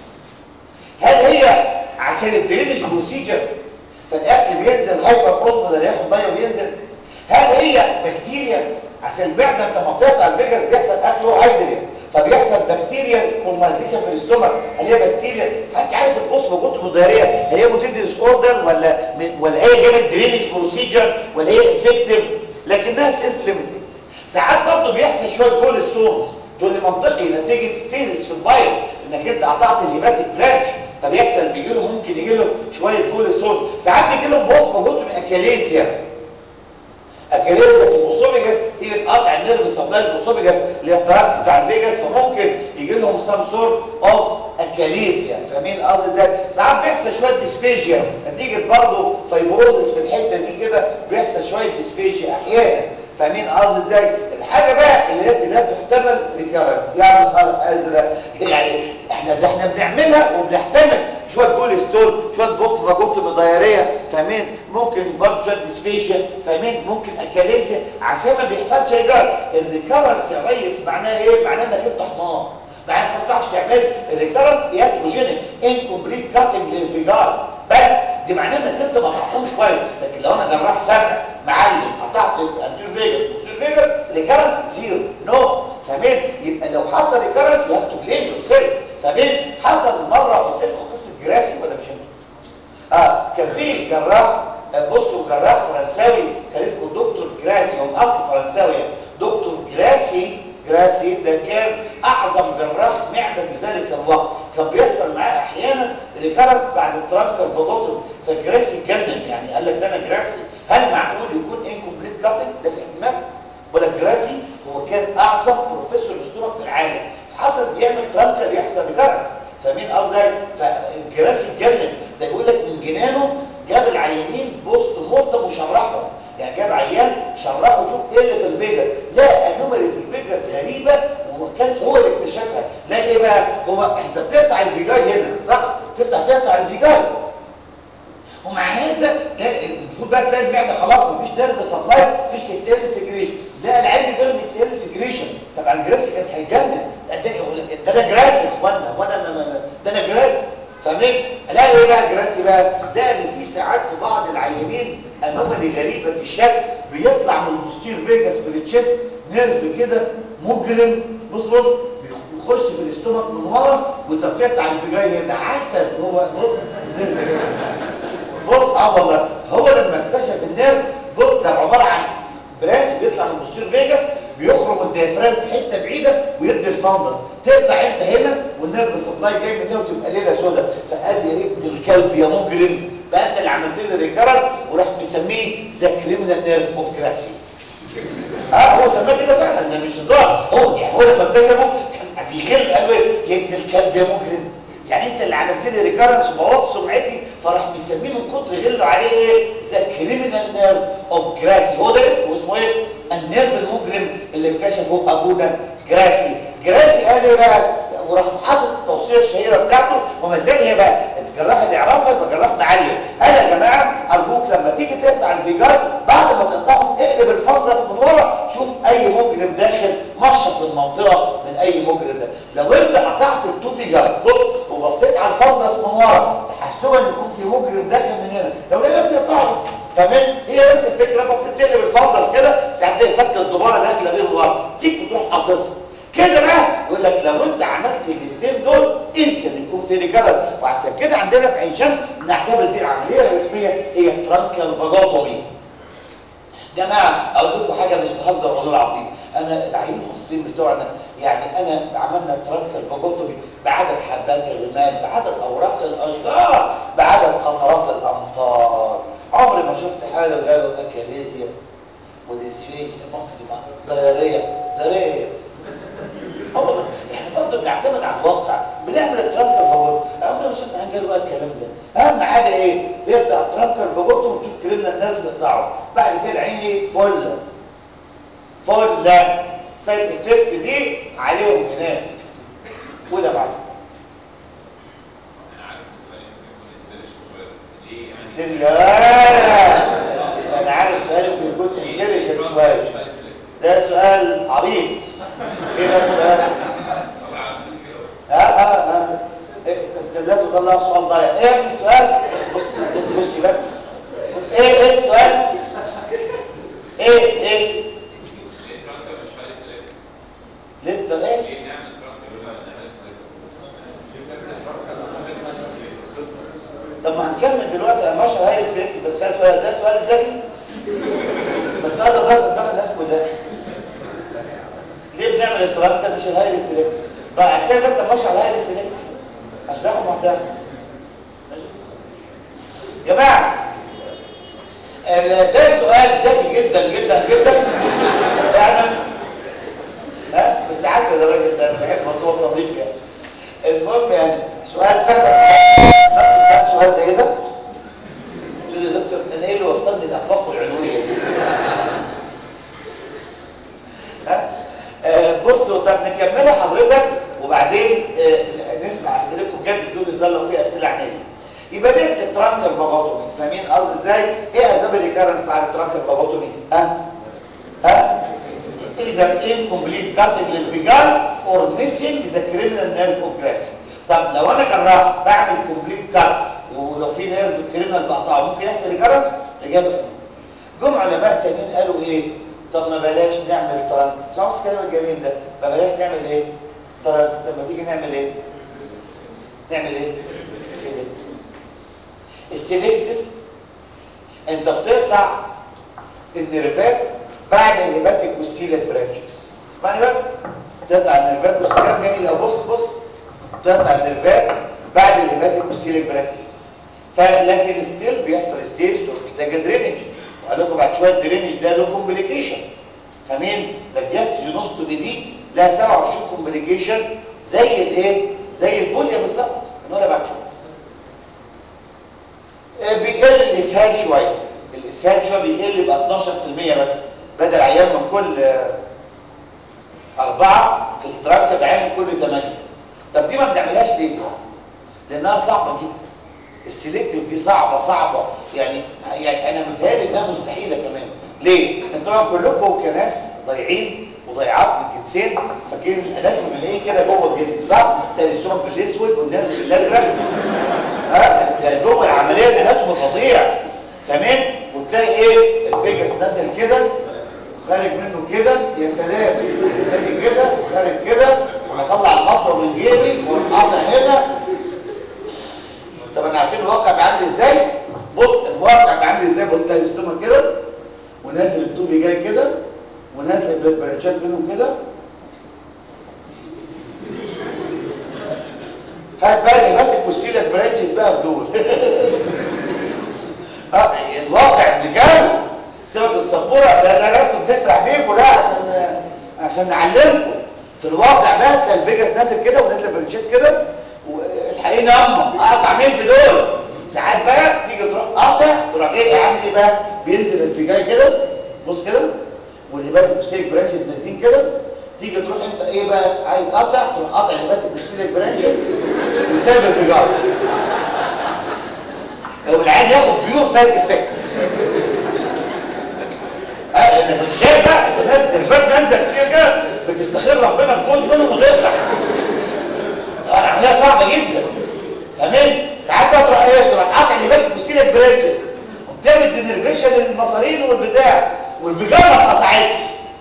هل هي عشان الدرينج بروسيجر فالاكل بينزل هايبر اوزمولر ياخد ميه وينزل هل هي بكتيريا عشان المعده انت ما بتقطع الفيجاس بيحصل اكل هايدريا فبيحصل بكتيريا كولونايزيشن في الاستومك هل هي بكتيريا محدش عارف البوست موجود بالدايريه هل هي موتيل ديس اوردر ولا ولا هي جابت درينج بروسيجر ولا هي انفكتيف لكنها سيلف ليميتنج ساعات برضه بيحصل شويه كول ستونز دول منطقي نتيجه ستيزس في البايل انك انت قطعت الهيباتيك برانش فبيحصل بيجي له ممكن يجي له شويه كول ستونز ساعات بيجي لهم بوست موجود من اكاليسيا اكاليسيا في الاسوفيجاس هي قطع النيرف سبلاي الاسوفيجاس اللي هي التراكت بتاع الفيجاس فممكن يجي لهم سام سورت اوف اكاليسيا فاهمين قصدي ازاي ساعات بيحصل شويه ديسفيجيا نتيجه برضه فايبروزس في الحته دي كده بيحصل شويه ديسفيجيا احيانا فاهمين قصدي ازاي الحاجه بقى اللي هي لا تحتمل ريكارنس يعني خلق ازرق يعني احنا ده احنا بنعملها وبنحتمل شويه بول ستول شويه بوست فاجوت مضياريه فاهمين ممكن برضه شويه ديسفيشيا فاهمين ممكن اكاليزيا عشان ما بيحصلش ريكارنس الريكارنس يا ريس معناه ايه معناه انك انت حمار معناه انك ما بتعرفش تعمل الريكارنس ياتروجينيك انكمبليت كاتنج للفيجار بس دي معناه انك انت ما تحكمش كويس لكن لو انا جراح سمع معلم قطعت الانتير فيجاس والسير فيجاس ريكارنس زيرو نو فاهمين يبقى لو حصل ريكارنس يو هاف تو بليم يور سيلف فاهمين حصل مره قلت لكم قصه جراسي ولا مش انتوا اه كان في جراح بصوا جراح فرنساوي كان اسمه دكتور جراسي هو اصل فرنساوي يعني دكتور جراسي جراسي ده كان اعظم جراح معده في ذلك الوقت كان بيحصل معاه احيانا ريكارنس بعد الترانكر فضوتر فجراسي اتجنن يعني قال لك ده انا جراسي هل معقول يكون انكمبليت كاتنج ده في احتمال ولا جراسي هو كان اعظم بروفيسور استومك في العالم حصل بيعمل ترانكر يحصل ريكارنس فاهمين قصدي فالجراسي اتجنن ده بيقول لك من جنانه جاب العيانين بوست موت وشرحهم يعني جاب عيان شرحه شوف ايه اللي في الفيجا لا انومري في الفيجاس غريبه وكانت هو اللي اكتشفها لا ايه بقى هو انت بتقطع الفيجاي هنا صح بتفتح تقطع الفيجاي ومع هذا المفروض بقى تلاقي المعده خلاص مفيش نيرف سبلاي مفيش اتسيل سكريشن لا العلم بيقول اتسيل سكريشن طبعا الجراس كان هيتجنن ده انا جراس يا اخوانا وانا ده انا جراس فاهمين لا ايه بقى جراسي بقى ده ان في ساعات في بعض العيانين انومالي غريبه في الشكل بيطلع من البوستير فيجاس في التشيست نيرف كده مجرم بص بص بيخش في الاستومك من ورا وانت بتقطع الفيجاي هنا عسل هو بص النيرف بص اه والله هو لما اكتشف النيرف بص ده عباره عن برانش بيطلع من البوستير فيجاس بيخرم الديافرام في حته بعيده ويدي الفندس تقطع انت هنا والنيرف سبلاي جاي من هنا وتبقى ليله سوداء فقال يا ابن الكلب يا مجرم بقى انت اللي عملت لي ريكارنس وراح مسميه ذا كريمنال نيرف اوف جراسي اه هو سماه كده فعلا ده مش هزار هو يعني هو لما اكتشفه كان بيغل قال يا ابن الكلب يا مجرم يعني انت اللي عملت لي ريكارنس وبوظت سمعتي فراح مسميه من كتر غله عليه ايه ذا كريمنال نيرف اوف جراسي هو ده اسمه اسمه ايه النيرف المجرم اللي اكتشفه ابونا جراسي جراسي قال ايه بقى وراح حاطط التوصيه الشهيره بتاعته وما زال هي بقى الجراح اللي يعرفها يبقى جراح معلم قال يا جماعه ارجوك لما هي ترانكال فاجوتومي جماعه اقول لكم حاجه مش بهزر والله العظيم انا العيين المصريين بتوعنا يعني انا عملنا ترانكال فاجوتومي بعدد حبات الرمال بعدد اوراق الاشجار بعدد قطرات الامطار عمري ما شفت حاله قالوا اكاليزيا وديسفيج المصري مع دايريه دايريه اه والله احنا برضه بنعتمد على الواقع بنعمل الترانكر فاجوت عمري ما شفت حاجه بقى الكلام ده اهم حاجه ايه تقطع الترانكر فاجوت وتشوف كريمنا الناس تقطعه بعد كده العين ايه فله فله سايد افكت دي عليهم هناك وده معلم الدنيا انا عارف سؤالك ممكن يكون انتليجنت شويه ده سؤال عبيط ايه ده السؤال اه اه اه إيه، انت لازم تطلع سؤال ضايع ايه يا ابني السؤال بص بص بص بص بقى بص، ايه ايه السؤال ايه ايه ليه انت ايه طب ما هنكمل دلوقتي يا باشا هاي السيفتي بس ده سؤال ده سؤال ذكي بس هذا غلط دماغ الناس كلها ليه بنعمل الترانكر مش الهايري سيلكت بقى عشان بس امشي على الهايري سيلكت اشرحه محتاج يا جماعه ال- ده سؤال ذكي جدا جدا جدا يعني ها بس عسل الراجل ده انا بحب بس هو صديقي يعني المهم يعني سؤال فعلا كان سؤال زي ده قلت له يا دكتور انا ايه اللي وصلني لافاق العلويه دي ها آه، بصوا طب نكملها حضرتك وبعدين آه، نسمع اسئلتكم بجد بدون هزار لو في اسئله عنيا يبقى دي الترانكر فاجوتومي فاهمين قصدي ازاي ايه اسباب الريكارنس بعد الترانكر فاجوتومي ها ها اذا incomplete cutting للفيجال or missing the criminal nerve of grass طب لو انا جراح بعمل كومبليت كات ولو في نيرف الكريمنال بقطعه ممكن يحصل ريكارنس الاجابه لا. جم علماء تانيين قالوا ايه طب ما بلاش نعمل ترانك سمعوا الكلام الجميل ده ما بلاش نعمل ايه ترانك طب ما تيجي نعمل ايه نعمل ايه سيلكتيف السيلكتيف انت بتقطع النيرفات بعد الهيباتيك والسيلك برانشز اسمعني بس تقطع النيرفات بص كلام جميل أوي. بص بص تقطع النيرفات بعد الهيباتيك والسيلك برانشز فلكن ستيل بيحصل ستيج محتاجه درينج وقال لكم بعد شويه الدرينج ده له كومبليكيشن فمين لجاس جينوستومي دي لها 27 كومبليكيشن زي الايه زي البوليا بالظبط هنقولها بعد شويه آه، بيقل الاسهال شويه الاسهال شويه بيقل يبقى 12% بس بدل عيان من كل آه، أربعة في التراك يبقى عيان من كل ثمانية طب دي ما بنعملهاش ليه؟ لأنها صعبة جدا السلكتيف دي صعبة صعبة يعني يعني أنا متهيألي إنها مستحيلة كمان ليه؟ انتوا طبعا كلكم كناس ضايعين وضيعات من الجنسين فاكرين الاناتومي بنلاقيه كده جوه الجسم صح؟ تلاقي السمك بالاسود والنرف بالازرق ها ده جوه العمليه الاناتومي فظيع تمام وتلاقي ايه الفيجرز نازل كده خارج منه كده يا سلام خارج كده خارج كده وهطلع المطوه من جيبي والقطع هنا طب انا عارفين الواقع بيعمل ازاي بص الواقع بيعمل ازاي بص تلاقي الاستومك كده ونازل الطوبي جاي كده ونازل بالبرانشات منهم كده هات بقى الهيباتيك والسيلك برانشز بقى في دول اه الواقع ابن كلب سيبك السبوره ده ده رسم بنسرح بيكم ده عشان عشان نعلمكم في الواقع بقى تلاقي الفيجاس نازل كده ونازل برانشات كده والحقيقه نعمه اقطع مين في دول ساعات بقى تيجي تروح قاطع تروح جاي عامل ايه بقى بينزل الفيجاي كده بص كده والهيباتيك والسيلك برانشز نازلين كده تيجي تروح انت ايه بقى عايز قاطع تروح قاطع الهيباتيك والسيلك برانشز وسايب الفيجاي والعيان ياخد بيور سايد افكتس انك مش شايف بقى انت نازل الفات نازل كده كده بتستخير ربنا في جزء منهم وتقطع انا عمليه صعبه جدا تمام ساعات بقى تروح ايه تروح قاطع اللي باكي بوستيلك بريدج وبتعمل دينرفيشن للمصارين والبتاع والفيجان ما اتقطعتش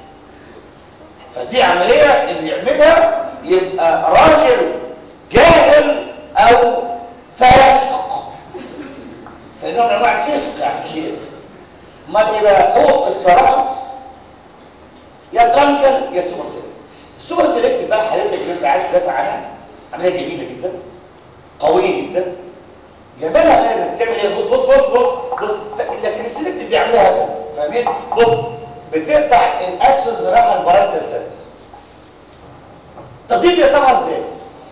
فدي عمليه اللي يعملها يبقى راجل جاهل او فاسق فاهمين نوع من انواع الفسق يعني شيء امال ايه بقى هو الصراحه يا ترانكل يا سوبر سيلكت السوبر سيلكت بقى حضرتك اللي انت عايز تدافع عنها عمليه جميله جدا قويه جدا جمالها بقى انك تعمل ايه بص بص بص بص بص لكن السيلكت بيعملها هبل فاهمين بص بتقطع الاكسونز رايحه البرايتال سيلز طب دي بيقطعها ازاي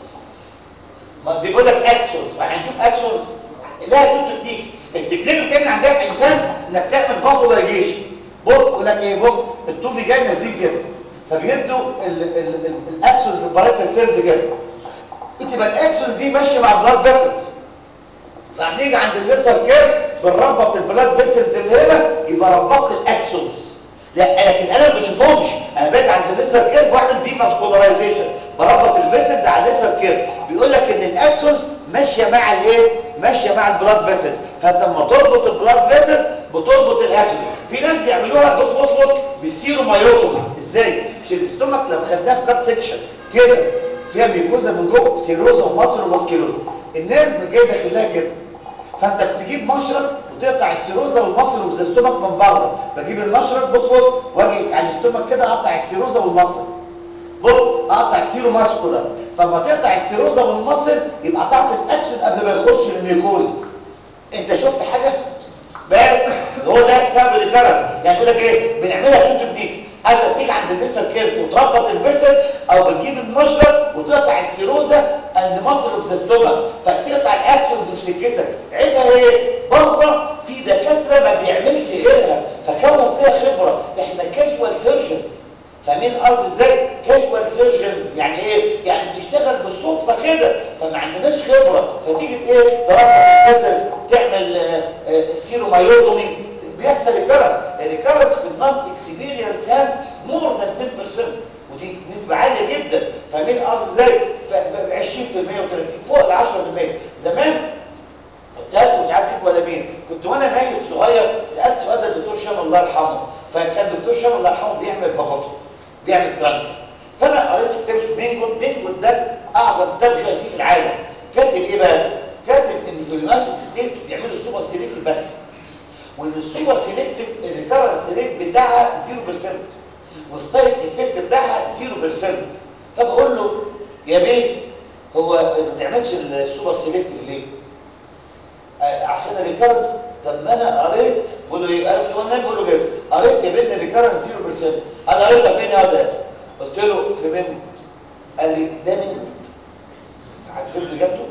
ما دي بيقول لك اكسونز هنشوف اكسونز لها تو تكنيكس التكنيك اللي بتعمل عندها في الانسان انك تعمل فاسو دايجيشن بص يقول لك ايه بص التوفي جاي نازلين كده فبيدوا الاكسونز البرايتال سيلز كده بتبقى الاكسونز دي ماشيه مع البلاد فيسلز فهنيجي عند الليسر كيرف بنربط البلاد فيسلز اللي هنا يبقى ربطت الاكسونز لا لكن انا ما بشوفهمش انا باجي عند الليسر كيرف واعمل دي فاسكولارايزيشن بربط الفيسلز على الليسر كيرف بيقول لك ان الاكسونز ماشيه مع الايه ماشيه مع البلاد فيسلز فانت لما تربط البلاد فيسلز بتربط الاكسونز في ناس بيعملوها بص بص بص بالسيرو مايوتومي ازاي مش الاستومك لو خدناه في كات سيكشن كده فيها ميكوزا من جوه سيروزا ومصر وماسكيلوزا النيرف جاي داخلها كده فانت بتجيب مشرط وتقطع السيروزا والمصر والاستومك من بره بجيب المشرط بص بص واجي على الاستومك كده اقطع السيروزا والمصر بص اقطع السيرو ماسكولار فلما تقطع السيروزا والمصر يبقى قطعت الاكشن قبل ما يخش للميكوزا انت شفت حاجه بس هو ده سبب الكرم يعني يقول لك ايه بنعملها تو تكنيكس اذا تيجي عند الليسر كيرف وتربط الفيسل او بتجيب المشرط وتقطع السيروزا اند مصر اوف ستومك فتقطع الاكسونز في سكتك عيبها ايه بره في دكاتره ما بيعملش غيرها فكون فيها خبره احنا كاجوال سيرجنز فاهمين قصدي ازاي كاجوال سيرجنز يعني ايه يعني بنشتغل بالصدفه كده فما عندناش خبره فتيجي ايه ترفع الفيسل تعمل آه آه سيرومايوتومي بيحصل الكرز الكرز في النون اكسبيرينس هاند مور ذان 10% ودي نسبه عاليه جدا فاهمين قصدي ازاي ف 20% و30 فوق ال 10% زمان كنت قاعد مش عارف مين ولا مين كنت وانا نايم صغير سالت سؤال ده الدكتور شام الله يرحمه فكان الدكتور شام الله يرحمه بيعمل فقط بيعمل ترانك فانا قريت في كتاب اسمه مينجوت مينجوت ده اعظم كتاب جي في العالم كاتب ايه بقى كاتب ان في اليونايتد ستيتس بيعملوا السوبر سيلكتيف بس وان السوبر سيلكتيف الريكارنس ريت بتاعها 0% والسايد افكت بتاعها 0% فبقول له يا بيه هو ما بتعملش السوبر سيلكتيف ليه آه عشان الريكارنس طب ما انا قريت بقول له ايه قال له انا بقول له كده قريت يا بنت الريكارنس 0% انا قريتها فين يا ده قلت له في منجد قال لي ده منجد عارفين اللي جابته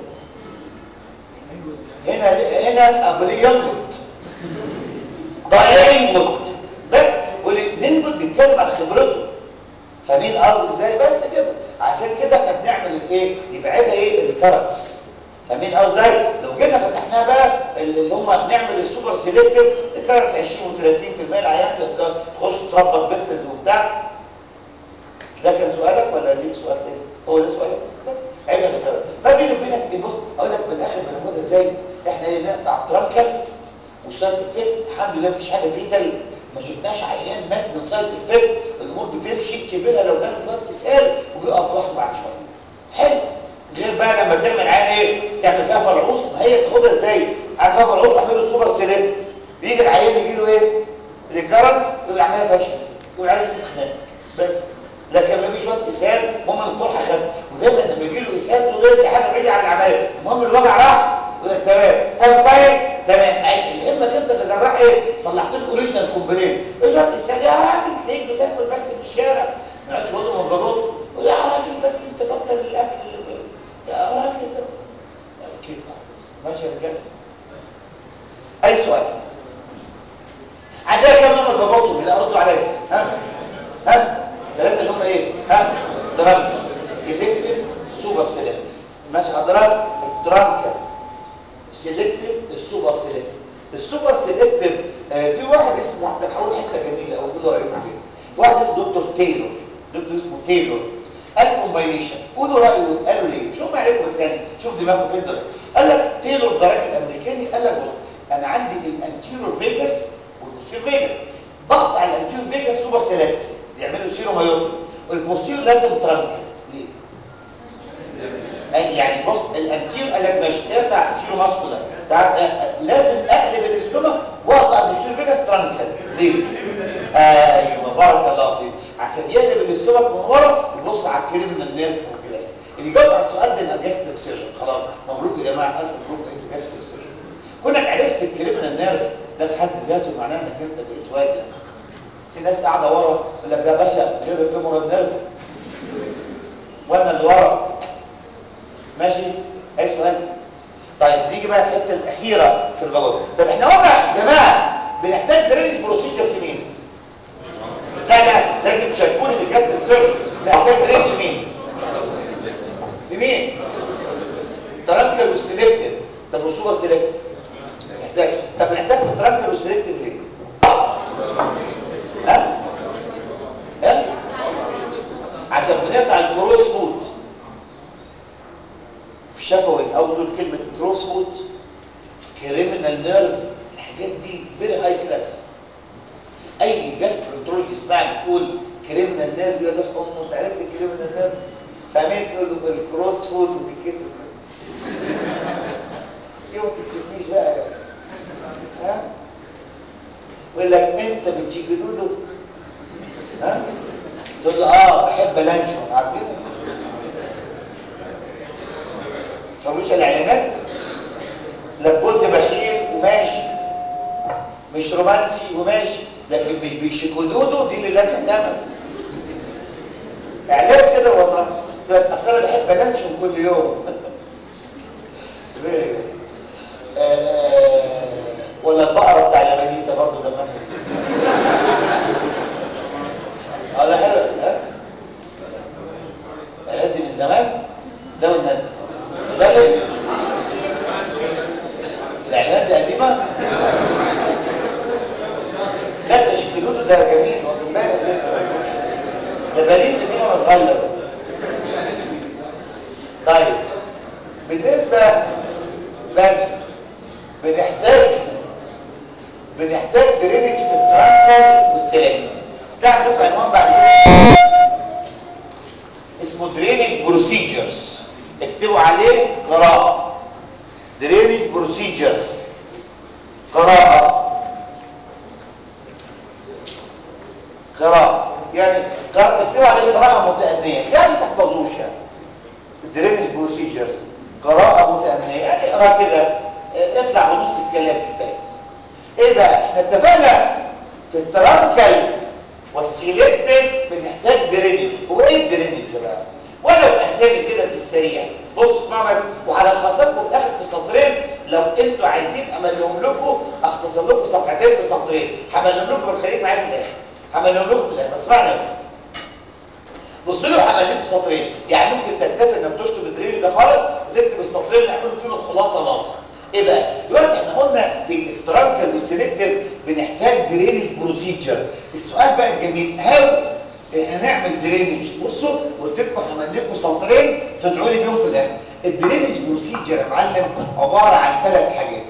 هنا هنا ابو لي ينجد ضايع ينجد بس وننجد بيتكلم عن خبرته فاهمين قصدي ازاي بس كده عشان كده احنا بنعمل الايه يبقى عيبها ايه الكاركس فاهمين قصدي ازاي لو جينا فتحناها بقى اللي هم نعمل السوبر سيلكتيف الكاركس 20 و30% العيان تخش تربط فيسلز وبتاع ده كان سؤالك ولا ليك سؤال تاني هو ده سؤالك بس عيبها الكاركس فبيني وبينك بص اقول لك بالاخر بناخدها ازاي احنا ايه نقطع الترانكل والسايد افكت الحمد لله مفيش حاجه فيه تلج ما شفناش عيان مات من سايد افكت الامور بتمشي كبيرها لو جاله شويه اسهال وبيقف لوحده بعد شويه حلو غير بقى لما تعمل عيان ايه تعمل فيها فلعوص ما هي تاخدها ازاي عارف فيها فلعوص اعمله سوبر سيلكت بيجي العيان يجي له ايه ريكارنس يقول عمليه فاشل يقول عايز خناق بس لكن لما يجي شويه اسهال المهم ان الطرحه خد ودايما لما يجي له اسهال تقول له دي حاجه بعيده عن العمليه المهم الوجع راح يقول لك تمام كان كويس تمام يهمك انت كجراح ايه صلحت له الاوريجينال كومبلين اجت السنه يا راجل تلاقيك بتاكل بس في الشارع ما عادش برضه مضغوط يقول يا راجل بس انت بطل الاكل يا راجل كده ماشي يا رجاله اي سؤال عندنا كم نوع البابوتومي لا ردوا عليا ها ها ثلاثه اللي هم ايه ها ترانك سيلكتيف سوبر سيلكتيف ماشي حضرتك الترانك سيلكتيف السوبر سيلكتيف السوبر سيلكتيف آه في واحد اسمه حتى بحاول حته جميله او كله رايكم فيها واحد اسمه دكتور تايلور دكتور اسمه تايلور قال كومباينيشن قولوا رايه قالوا ليه شوف ما عليكم بس يعني شوف دماغه فين دلوقتي قال لك تايلور ده راجل امريكاني قال لك بص انا عندي الانتيرور فيجاس والبوستيرور فيجاس بقطع الانتيرور فيجاس سوبر سيلكتيف بيعملوا سيرو مايوتومي والبوستيرور لازم ترانك ليه يعني بص الانتير قال لك ماشي اقطع سيرو ماسكولار تعال لازم اقلب الاستومك واقطع الدستور فيجاس ترانكل ليه ايوه بارك الله فيك عشان يقلب الاستومك من ورا ويبص على الكريمنال نيرف وكلاس اللي جاوب على السؤال ده يبقى جاستريك سيرجن خلاص مبروك يا جماعه الف مبروك بقيتوا جاستريك سيرجن كونك عرفت الكريمنال نيرف ده في حد ذاته معناه انك انت بقيت واجد في ناس قاعده ورا يقول لك ده يا باشا نيرف فيمورال نيرف وانا اللي ورا ماشي اي سؤال طيب نيجي بقى الحته الاخيره في الفاجور طب احنا قلنا يا جماعه بنحتاج درينج بروسيجر في مين لا لا لازم تشاركوني في الجهاز السيرجن محتاج درينج في مين في مين ترانكل والسلكتد طب والسوبر سلكتد محتاج طب نحتاج في الترانكل والسلكتد ليه ها ها عشان بنقطع الكروس فود في شفوي الاول دول كلمه كروس فود كريمنال نيرف الحاجات دي فيري هاي كلاس اي جاسترونترولوجي يسمعني يقول كريمنال نيرف يقول له امه انت عرفت الكريمنال نيرف فاهمين تقول له الكروس فود وتتكسر كده ايه ما تكسبنيش بقى يا ها يقول لك انت بتشيك دودو ها تقول له اه بحب لانشون عارفين فمش الاعلانات لا جوز بخيل وماشي مش رومانسي وماشي لكن مش بيشكدودو دي اللي لا تهتم اعلان كده والله يقول اصل انا بحب لانشون كل يوم آه ولا البقره بتاع اليابانيتا برضه دمها اه ده حلو ها هدي من زمان ده والنبي بالك الاعلانات دي قديمه لا مش كدوده ده جميل هو امبارح لسه ده بريد قديم وانا صغير طيب بالنسبه بس بنحتاج بنحتاج درينج في الترانسفير والسيلكت ده عندكم عنوان بعد كده اسمه درينج بروسيجرز اكتبوا عليه قراءة درينج بروسيجرز قراءة قراءة يعني اكتبوا عليه قراءة متأنية يعني ما تحفظوش يعني الدرينج بروسيجرز قراءة متأنية يعني اقرا كده اطلع بنص الكلام كفاية ايه بقى احنا اتفقنا في الترانكل والسيلكتيف بنحتاج درينج هو ايه الدرينج ده بقى ولو اسامي كده في السريع بص اسمعوا بس وهلخصكم في اخر في سطرين لو انتوا عايزين املهم لكم اختصر لكم صفحتين في سطرين هملهم لكم بس خليك معايا في الاخر هملهم لكم في الاخر بس اسمعني بصوا لي هملهم لكم سطرين يعني ممكن تكتفي انك تشطب الدرينج ده خالص وتكتب السطرين اللي هيعملوا فيهم الخلاصه لاصق ايه بقى دلوقتي احنا قلنا في الترانكل والسيلكتيف بنحتاج درينج بروسيجر السؤال بقى الجميل هل احنا نعمل درينج بصوا قلت لكم هعمل لكم سطرين تدعوا لي بيهم في الاخر الدرينج بروسيجر يا معلم عباره عن ثلاث حاجات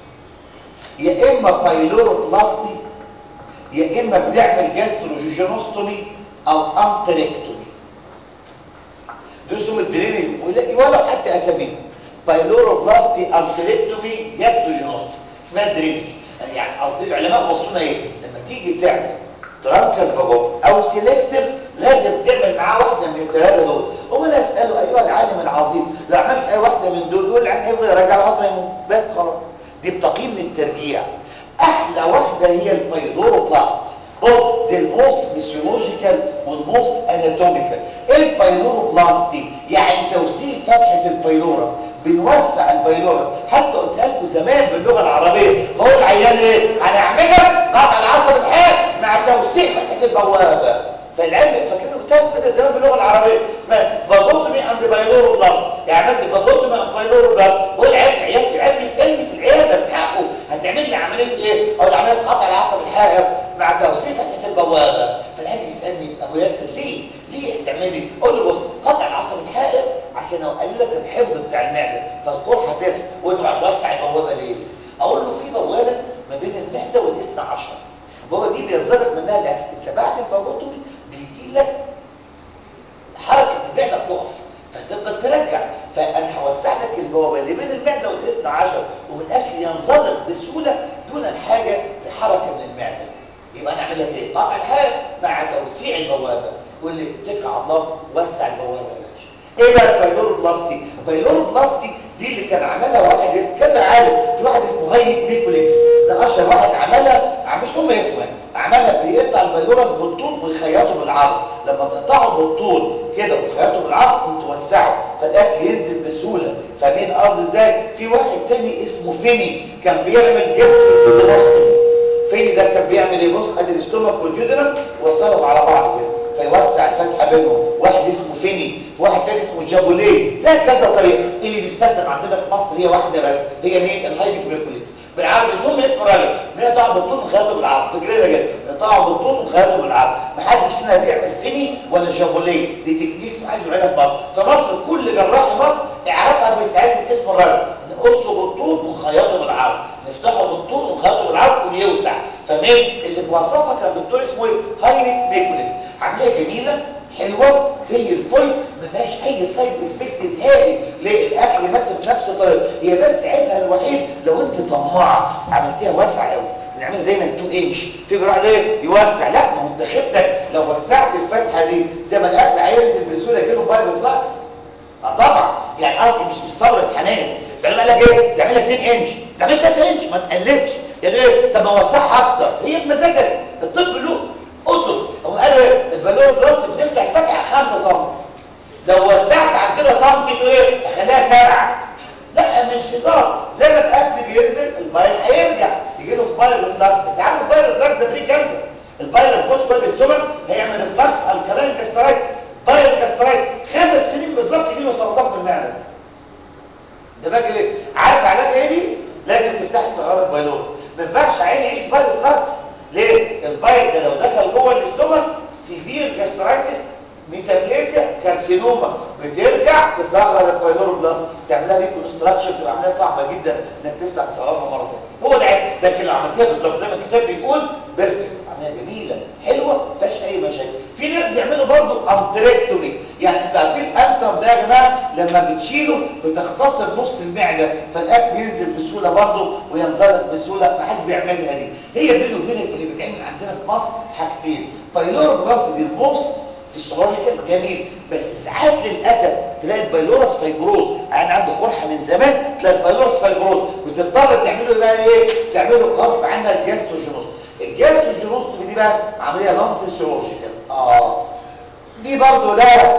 يا اما بايلوروبلاستي يا اما بنعمل جاستروجيجينوستومي او انتريكتومي دول اسمهم الدرينج ولو حتى اساميهم بايلوروبلاستي انتريكتومي جاستروجينوستومي اسمها درينج يعني قصدي العلماء بصوا لنا ايه لما تيجي تعمل ترانكل فاجوب او سيلكتيف لازم تعمل معاه واحده من الثلاثه دول هم انا اساله ايها العالم العظيم لو عملت اي واحده من دول يقول العين هيفضل يرجع لغايه ما يموت بس خلاص دي بتقييم من الترجيع احلى واحده هي البايلوروبلاست بص دي الموست فيسيولوجيكال والموست اناتوميكال البايلوروبلاستي يعني توسيع فتحه البايلورس بنوسع البايلورس حتى قلت لكم زمان باللغه العربيه هو العيان ايه هنعملها قطع العصب الحاد مع توسيع فتحه البوابه فالعلم فاكرين قلت لكم كده زمان باللغه العربيه اسمها فاجوتومي اند بايلوروبلاست يعني عملت فاجوتومي اند بايلوروبلاست هو العيان عيادتي العيان بيسالني في العياده بحقه هتعمل لي عمليه ايه او عمليه قطع العصب الحائر مع توسيع فتحه البوابه فالعيان بيسالني ابو ياسر ليه ليه هتعملي اقول له بص قطع العصب الحائر عشان اقلل لك الحفظ بتاع المعده فالقرحه تلح وانت توسع البوابه ليه اقول له في بوابه ما بين المعده والاثنى عشر البوابه دي بينزلق منها الاكل اتبعت الفاجوتومي بيجي لك حركه المعده بتقف فتقدر ترجع فانا هوسع لك البوابه اللي بين المعده والاثنى عشر ومن الاكل ينزلق يعمل لك ايه قطع الحال مع توسيع البوابه يقول لي اتكل على الله وسع البوابه يا باشا ايه بقى البايلوروبلاستي البايلوروبلاستي دي اللي كان عملها واحد كذا عالم في واحد اسمه هاينيك ميكوليكس ده اشهر واحد عملها مش هم اسمه عملها بيقطع البايلورس بالطول ويخيطه بالعرض لما تقطعه بالطول كده وتخيطه بالعرض وتوسعه فالاكل ينزل بسهوله فاهمين قصدي ازاي في واحد تاني اسمه فيني كان بيعمل جسم فيني ده كان بيعمل ايه بص ادي الاستومك والجدرة وصلهم على بعض كده فيوسع الفتحه بينهم واحد اسمه فيني واحد تاني اسمه جابوليه ده كذا طريقه اللي بيستخدم عندنا في مصر هي واحده بس هي مين الهايديك ميكوليكس بالعربي مش هم اسم راجل بنقطع بالطول ونخيطه بالعرض فكرنا كده نقطعه بالطول ونخيطه بالعرض محدش فينا بيعمل فيني ولا جابوليه دي تكنيكس محدش بيعملها في مصر فمصر كل جراح مصر اعرفها بيستعيذ باسم الراجل نقصه بالطول ونخيطه بالعرض نفتحه بالطول ونخيطه بالعرض ويوسع فمين اللي بوصفها كان دكتور اسمه ايه هاينيك ميكوليكس عمليه جميله حلوه زي الفل ما فيهاش اي سايد افكت نهائي ليه الاكل ماشي بنفس الطريقه هي بس عيبها الوحيد لو انت طماعه عملتيها واسعه قوي بنعملها دايما 2 انش في جراح ليه يوسع لا ما هو انت خيبتك لو وسعت الفتحه دي زي ما الاكل هينزل بسهوله يجي له بايروفلاكس اه طبعا يعني قصدي مش بثوره حماس يعني قال لك ايه تعملها 2 انش ما تعملش 3 انش ما تقللش يعني ايه طب ما وسعها اكتر هي بمزاجك الطب له اسس هم قالوا ايه البالون بلس بنفتح الفتحه 5 سم لو وسعت عن كده سم كده ايه اخليها 7 لا مش هزار زي ما الاكل بينزل البايل هيرجع يجي له بايل ريفلاكس انت عارف البايل ريفلاكس ده بريك امتى البايل بيخش جوه الاستومك هيعمل ريفلاكس الكالين كاسترايتس بايل كاسترايتس خمس سنين بالظبط يجي له سرطان في المعده ده باجي ليه عارف علاج ايه دي لازم تفتحي ثغرات بايلوت ما ينفعش عين يعيش بايل ريفلاكس ليه البايل ده لو دخل جوه الاستومك سيفير جاسترايتس ميتابليزيا كارسينوما بترجع تصغر البايلوروبلاست تعملها ريكونستراكشن بتبقى عمليه صعبه جدا انك تفتح تصغرها مره ثانيه هو ده عيب لكن لو عملتها بالظبط زي ما الكتاب بيقول بيرفكت عمليه جميله حلوه ما فيهاش اي مشاكل في ناس بيعملوا برضه انتريكتومي يعني انتوا عارفين الانترم ده يا جماعه لما بتشيله بتختصر نص المعده فالاكل ينزل بسهوله برضه وينزلق بسهوله ما حدش بيعملها دي هي بيني وبينك اللي بتعمل عندنا في مصر حاجتين بايلوروبلاست دي البوست فيسيولوجيكال جميل بس ساعات للاسف تلاقي البايلورس فايبروز انا عنده قرحه من زمان تلاقي البايلورس فايبروز بتضطر تعمله بقى ايه تعمله غصب عنك جاستروجينوس الجاستروجينوس دي بقى عمليه نون فيسيولوجيكال اه دي برضه لا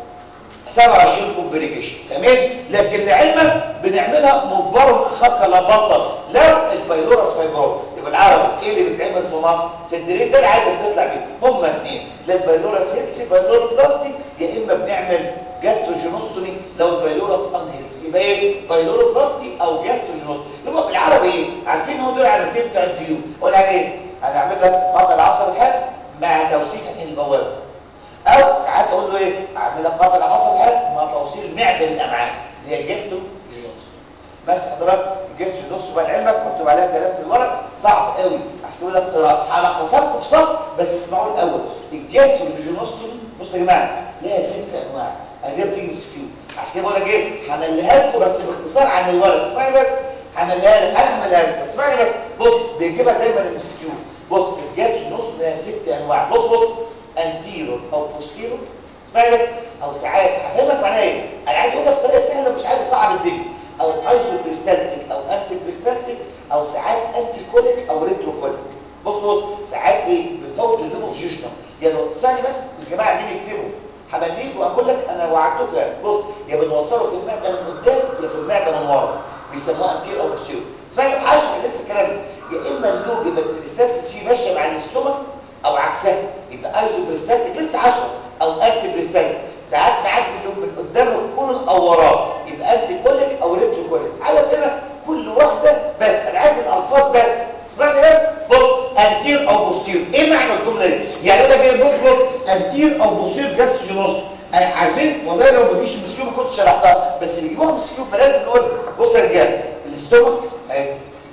27 كومبليكيشن فاهمين لكن لعلمك بنعملها مجبر اخاك لا بطل لو البايلورس فايبروز يبقى العربي ايه اللي بيتعمل في مصر في الدريب ده اللي عايزك تطلع بيه هما اثنين لا البايلورس هيلسي بايلورس بلاستي يا اما بنعمل جاستروجينوستومي لو البايلورس ان هيلسي يبقى ايه بايلورس بلاستي او جاستروجينوستومي يبقى بالعربي ايه عارفين هو دول على التيب بتاع الديو قول عليه ايه هنعمل لك قطع العصب الحاد مع توسيع البوابه او ساعات اقول له ايه اعمل لك قطع العصب الحاد مع توصيل معده بالامعاء اللي هي الجاستروجينوستومي بس حضرتك الجسم نص بقى لعلمك مكتوب عليها كلام في الورق صعب قوي عشان كده اقتراح هلخصها في صف بس اسمعوا الاول الجسم الفيجينوستومي بصوا يا جماعه ليها ست انواع ادي بتيجي مسكيو عشان كده بقول لك ايه همليها لكم بس باختصار عن الورق اسمعني بس همليها لك انا همليها لك بس اسمعني بس بص بيجيبها دايما المسكيو بص الجسم النص ليها ست انواع بص بص انتيرو او بوستيرو اسمعني بس او ساعات هفهمك معناها ايه انا عايز اقولها بطريقه سهله مش عايز اصعب الدنيا او ايزوبريستالتيك او انتي بريستالتيك او ساعات انتي كوليك او ريترو كوليك بص بص ساعات ايه بنفوت اللوبو في جيشنا يعني ثاني بس الجماعه مين يكتبوا همليك واقول لك انا وعدتك يعني بص يا بنوصله في المعده من قدام يا في المعده من ورا بيسموها انتير او بوستيرو اسمعني هشرح لسه كلام يا اما اللوب يبقى البريستالتيك شي ماشيه مع الاستومك او عكسها يبقى ايزوبريستالتيك لسه 10 او انتي بريستالتيك ساعات نعدي اللوب من قدام الكولون او وراه يبقى انتي كوليك او ريترو كوليك على كده كل واحده بس انا عايز الالفاظ بس اسمعني بس بص انتير او بوستير ايه معنى الجمله دي يعني يقول لك ايه بص بص انتير او بوستير جاستروجينوس عارفين والله لو ما فيش مسكيو ما كنتش شرحتها بس بيجيبوها مسكيو فلازم نقول بص يا رجاله الاستومك اهي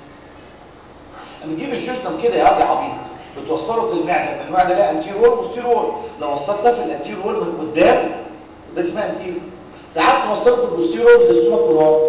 بنجيب الجوجنم كده يا راجل عبيط بتوصله في المعده المعده لها انتير وول بوستير وول لو وصلت ده في الانتير وول من قدام ده اسمها انتير ساعات نوصله في البوستير وول زي استومك من ورا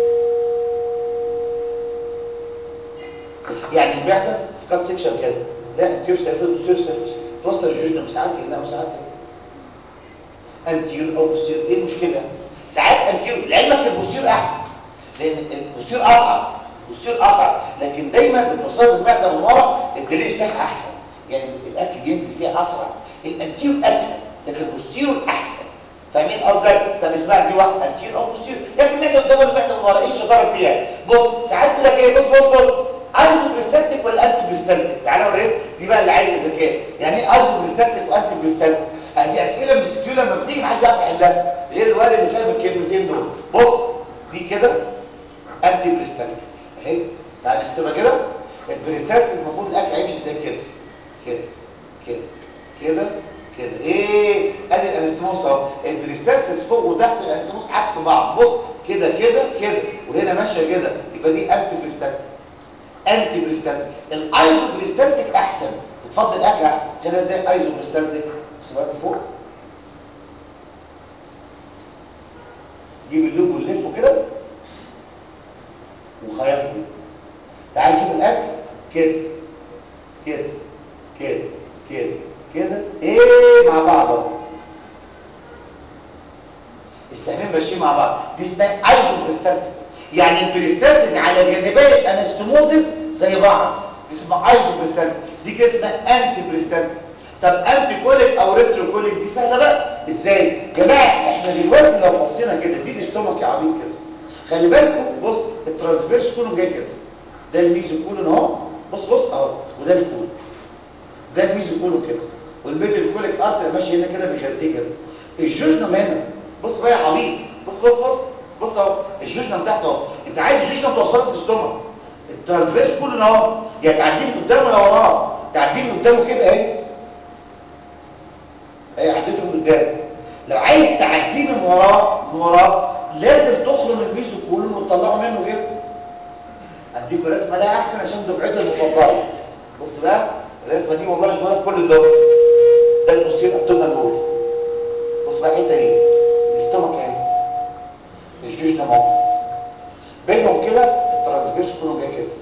يعني المعده في كات سيكشن كده لا انتيور سيرفيس بوستيرور سيرفيس توصل الجوجنم ساعات هنا وساعات هنا انتيور او بوستيرور ايه المشكله ساعات انتيور لعلمك البوستيرور احسن لان البوستيرور اصعب البوستيرور اصعب لكن دايما بتوصل المعده من ورا الدليل بتاعها احسن يعني الاكل بينزل فيها اسرع الانتيور اسهل لكن البوستيرور احسن فاهمين قصدك طب اسمع دي واحد انتير او بوستير يا في المعده قدام المعده من ورا ايه الشطاره دي يعني بص ساعات يقول لك ايه بص بص بص ايزو بريستالتيك ولا انتي بريستالتيك تعالى اوريك دي بقى اللي عايزه ذكاء يعني ايه ايزو بريستالتيك وانتي بريستالتيك دي اسئله من السكيو لما بتيجي محدش يعرف يحلها غير الواد اللي فاهم الكلمتين دول بص دي كده انتي بريستالتيك اهي تعالى نحسبها كده البريستالتيك المفروض الاكل هيمشي زي كده كده كده كده كده ايه ادي الانستموس اهو البريستالسيس فوق وتحت الانستموس عكس بعض بص كده كده كده وهنا ماشيه كده يبقى دي انتي بريستالتيك انتي بريستالتيك الايزو بريستالتيك احسن بتفضل اكل احسن كده زي ايزو بريستالتيك سيبها فوق جيب اللوب ونلفه كده وخيطه كده تعال نشوف الاكل كده كده كده كده كده ايه مع بعض اهو السهمين ماشيين مع بعض دي اسمها ايزو بريستالتيك يعني البريستالتيك على جانبي الانستموزس زي بعض دي اسمها ايزو بريستالتيك دي كده اسمها انتي بريستالتيك طب انتي كوليك او ريترو كوليك دي سهله بقى ازاي جماعه احنا دلوقتي لو بصينا كده دي الاستومك يا عبيط كده خلي بالكم بص الترانسفيرس كولون جاي كده ده الميزو كولون اهو بص بص اهو وده الكولون ده الميزو كولون كده والميدل كوليك ارتر ماشي هنا كده بيغذيه كده الجوجنم هنا بص بقى يا عبيط بص بص بص بص اهو الجوجنم تحت اهو انت عايز الجوجنم توصله في الاستومك الترانسفيرس كولون اهو يا تعديه من قدامه يا وراه تعديه من قدامه كده اهي اهي عديته من قدامه لو عايز تعديه من وراه من وراه لازم تخرم الميزو كولون وتطلعه منه كده اديكوا رسمه ده احسن عشان دفعتي المفضله بص بقى الرسمه دي والله مش موجوده في كل الدول ده المصير ابتومال وول بص بقى الحته دي الاستومك اهي الجوجنا اهو بينهم كده الترانسفيرس كله جاي كده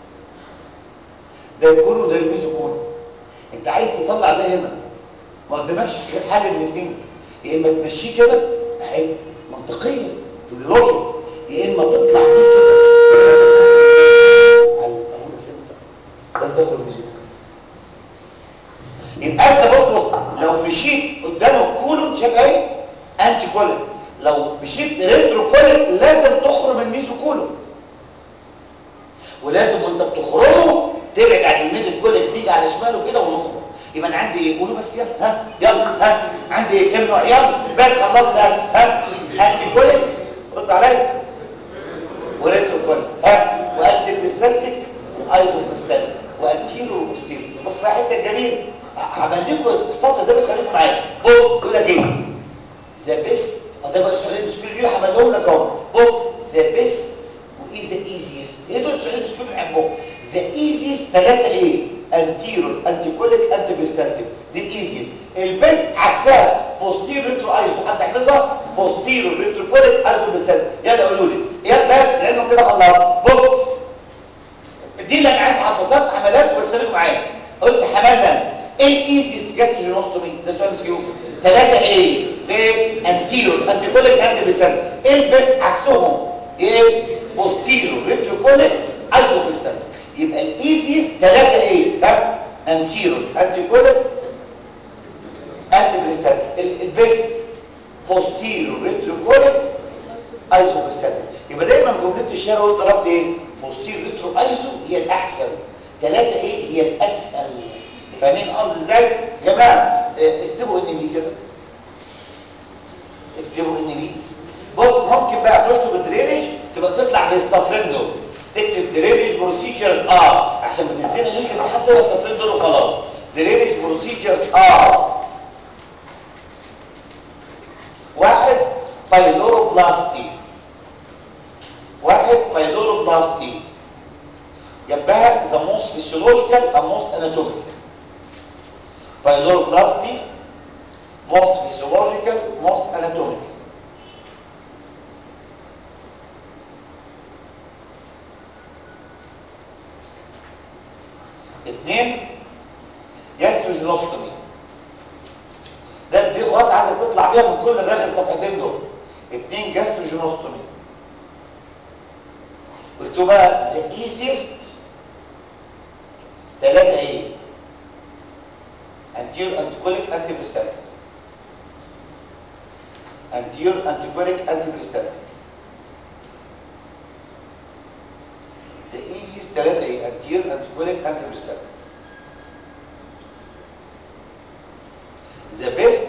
ده كله ده الميزو كله انت عايز تطلع ده هنا ما قدامكش غير حل من الاثنين يا اما تمشيه كده اهي منطقيا لوجيك يا اما تطلع دي كده على الابونا سنتر ده تدخل الميزو يبقى انت بص بص لو مشيت قدام الكولون شايف ايه انتي كولون لو مشيت ريترو كولون لازم تخرم الميزو كولون ولازم وانت بتخرمه تبعد عن الميدل كولون تيجي على شماله كده ونخرم يبقى انا عندي ايه قولوا بس يلا ها يلا ها عندي كام نوع يلا بس خلصت ها ها انتي كولون رد عليا وريترو كولون ها وانتي بريستالتيك وايزو بريستالتيك وانتيرو وبوستيرو بص بقى حته جميله هعمل لكم السطر ده بس خليكم معايا بص يقول لك ايه ذا بيست ده بقى سؤالين سكول هعملهم لك اهو بص ذا بيست وايه ذا ايزيست ايه دول سؤالين سكول بنحبهم ذا ايزيست ثلاثه ايه انتيرور انتي كوليك انتي بريستالتيك دي الايزيست البيست عكسها بوستيرو ريترو ايزو حد يحفظها بوستيرو ريترو كوليك ايزو بريستالتيك يلا قولوا لي يلا بس لانه كده خلصت بص دي اللي انا عايز حفظات عملات بس خليكم معايا قلت حملنا ايه الايزيست جاستروجينوستومي ده سؤال مسكيو ثلاثه ايه ليه انتيرور انتيكوليك انتي بيسال ايه البس عكسهم ايه بوستيرور ريتروكوليك ايزوبيستال يبقى الايزيست ثلاثه ايه ها انتيرور انتيكوليك انتي بيسال البيست بوستيرور ريتروكوليك ايزوبيستال يبقى دايما جمله الشعر قلت طلبت ايه بوستيرور ريترو ايزو هي الاحسن ثلاثه ايه هي الاسهل فاهمين قصدي ازاي يا جماعه اكتبوا ان بي كده اكتبوا ان بي بص ممكن بقى تشطب الدرينج تبقى تطلع في السطرين دول تكتب درينج بروسيجرز اه عشان ما تنسينا ليك انت حتى السطرين دول وخلاص درينج بروسيجرز اه واحد بايلوروبلاستي واحد بايلوروبلاستي جنبها the most physiological and most anatomical pyloroplasty most physiological most anatomical اثنين جاستروجينوستومي ده دي خلاص عايزه تطلع بيها من كل الرغي الصفحتين دول اتنين جاستروجينوستومي قلتوا بقى ذا ايزيست ثلاثة ايه anterior antiquolic antiperistaltic anterior antiquolic antiperistaltic the easiest ثلاثة ايه anterior antiquolic antiperistaltic the best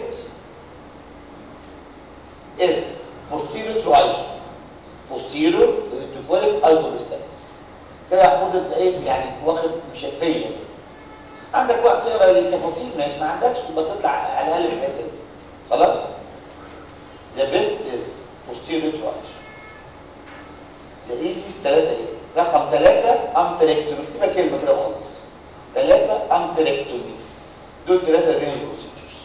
is posterior to iso posterior antiquolic isoperistaltic كده يا محمود انت ايه يعني واخد مشفيه عندك وقت تقرا التفاصيل ماشي ما عندكش تبقى تطلع على الاقل الحته دي خلاص the best is posterior to iso the easiest ثلاثة ايه رقم ثلاثة امتريكتومي اكتبها كلمة كده وخلاص ثلاثة امتريكتومي دول ثلاثة رينال بروسيجرز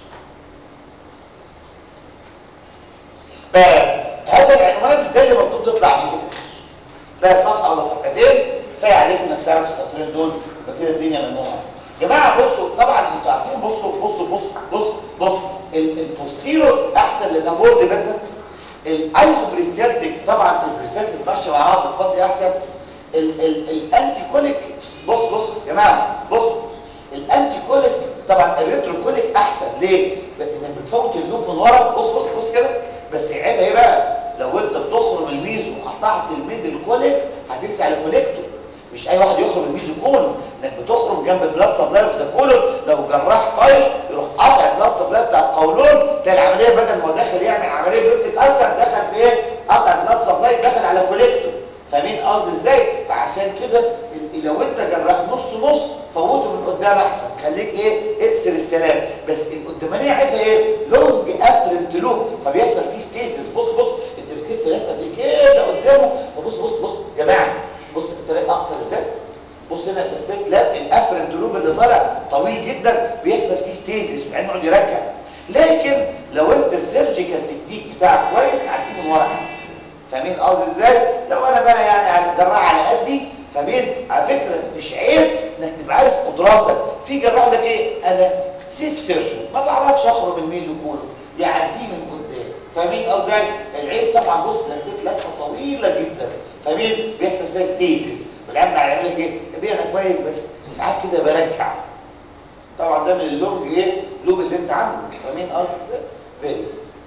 بس هذا العنوان ده اللي المفروض تطلع بيه في الاخر تلاقي صفحة ولا صفحتين كفايه عليك انك تعرف السطرين دول يبقى كده الدنيا ممنوعه يا جماعه بصوا طبعا انتوا عارفين بصوا بصوا بصوا بص بص البوستيرو احسن للامور ديبندنت الايزوبريستالتيك طبعا البريستالتيك ماشيه مع بعض بتفضي احسن الانتي كوليك بص بص يا جماعه بص الانتي كوليك طبعا الريترو كوليك احسن ليه؟ انك بتفوت اللوب من ورا بص بص بص كده بس عيبها ايه بقى؟ لو انت بتخرم الميزو قطعت الميدل كوليك هترسي على كوليكتور مش اي واحد يخرم الميزو كولون انك بتخرم جنب البلاد سبلاي في ذا كولون لو جراح طايش يروح قاطع البلاد سبلاي بتاع القولون تلاقي العمليه بدل ما هو داخل يعمل عمليه بيبتك السر دخل في ايه؟ قطع البلاد سبلاي دخل على كوليكتور فاهمين قصدي ازاي؟ فعشان كده لو انت جراح نص نص فوته من قدام احسن خليك ايه؟ اكسر السلام بس القدامانيه عيبها ايه؟ لونج افرنت لوب فبيحصل فيه ستيزس بص بص انت بتلف لفه دي كده قدامه فبص بص بص يا جماعه بص الطريق اقصر ازاي بص هنا لفيت لا الافرنت لوب اللي طالع طويل جدا بيحصل فيه ستيزس وبعدين يقعد يرجع لكن لو انت السيرجيكال تكنيك بتاعك كويس هتجيب من ورا احسن فاهمين قصدي ازاي لو انا بقى يعني على جراح على قدي فاهمين على فكره مش عيب انك تبقى عارف قدراتك في جراح لك ايه انا سيف سيرجن ما بعرفش اخرج الميزو كله يعديه من قدام فاهمين قصدي العيب طبعا بص لفيت لفه طويله جدا فاهمين بيحصل فيها ستيزس والعيب هيعمل لك ايه يبقى انا كويس بس ساعات كده برجع طبعا ده من اللونج ايه لوب اللي انت عامله فاهمين قصدي ازاي فين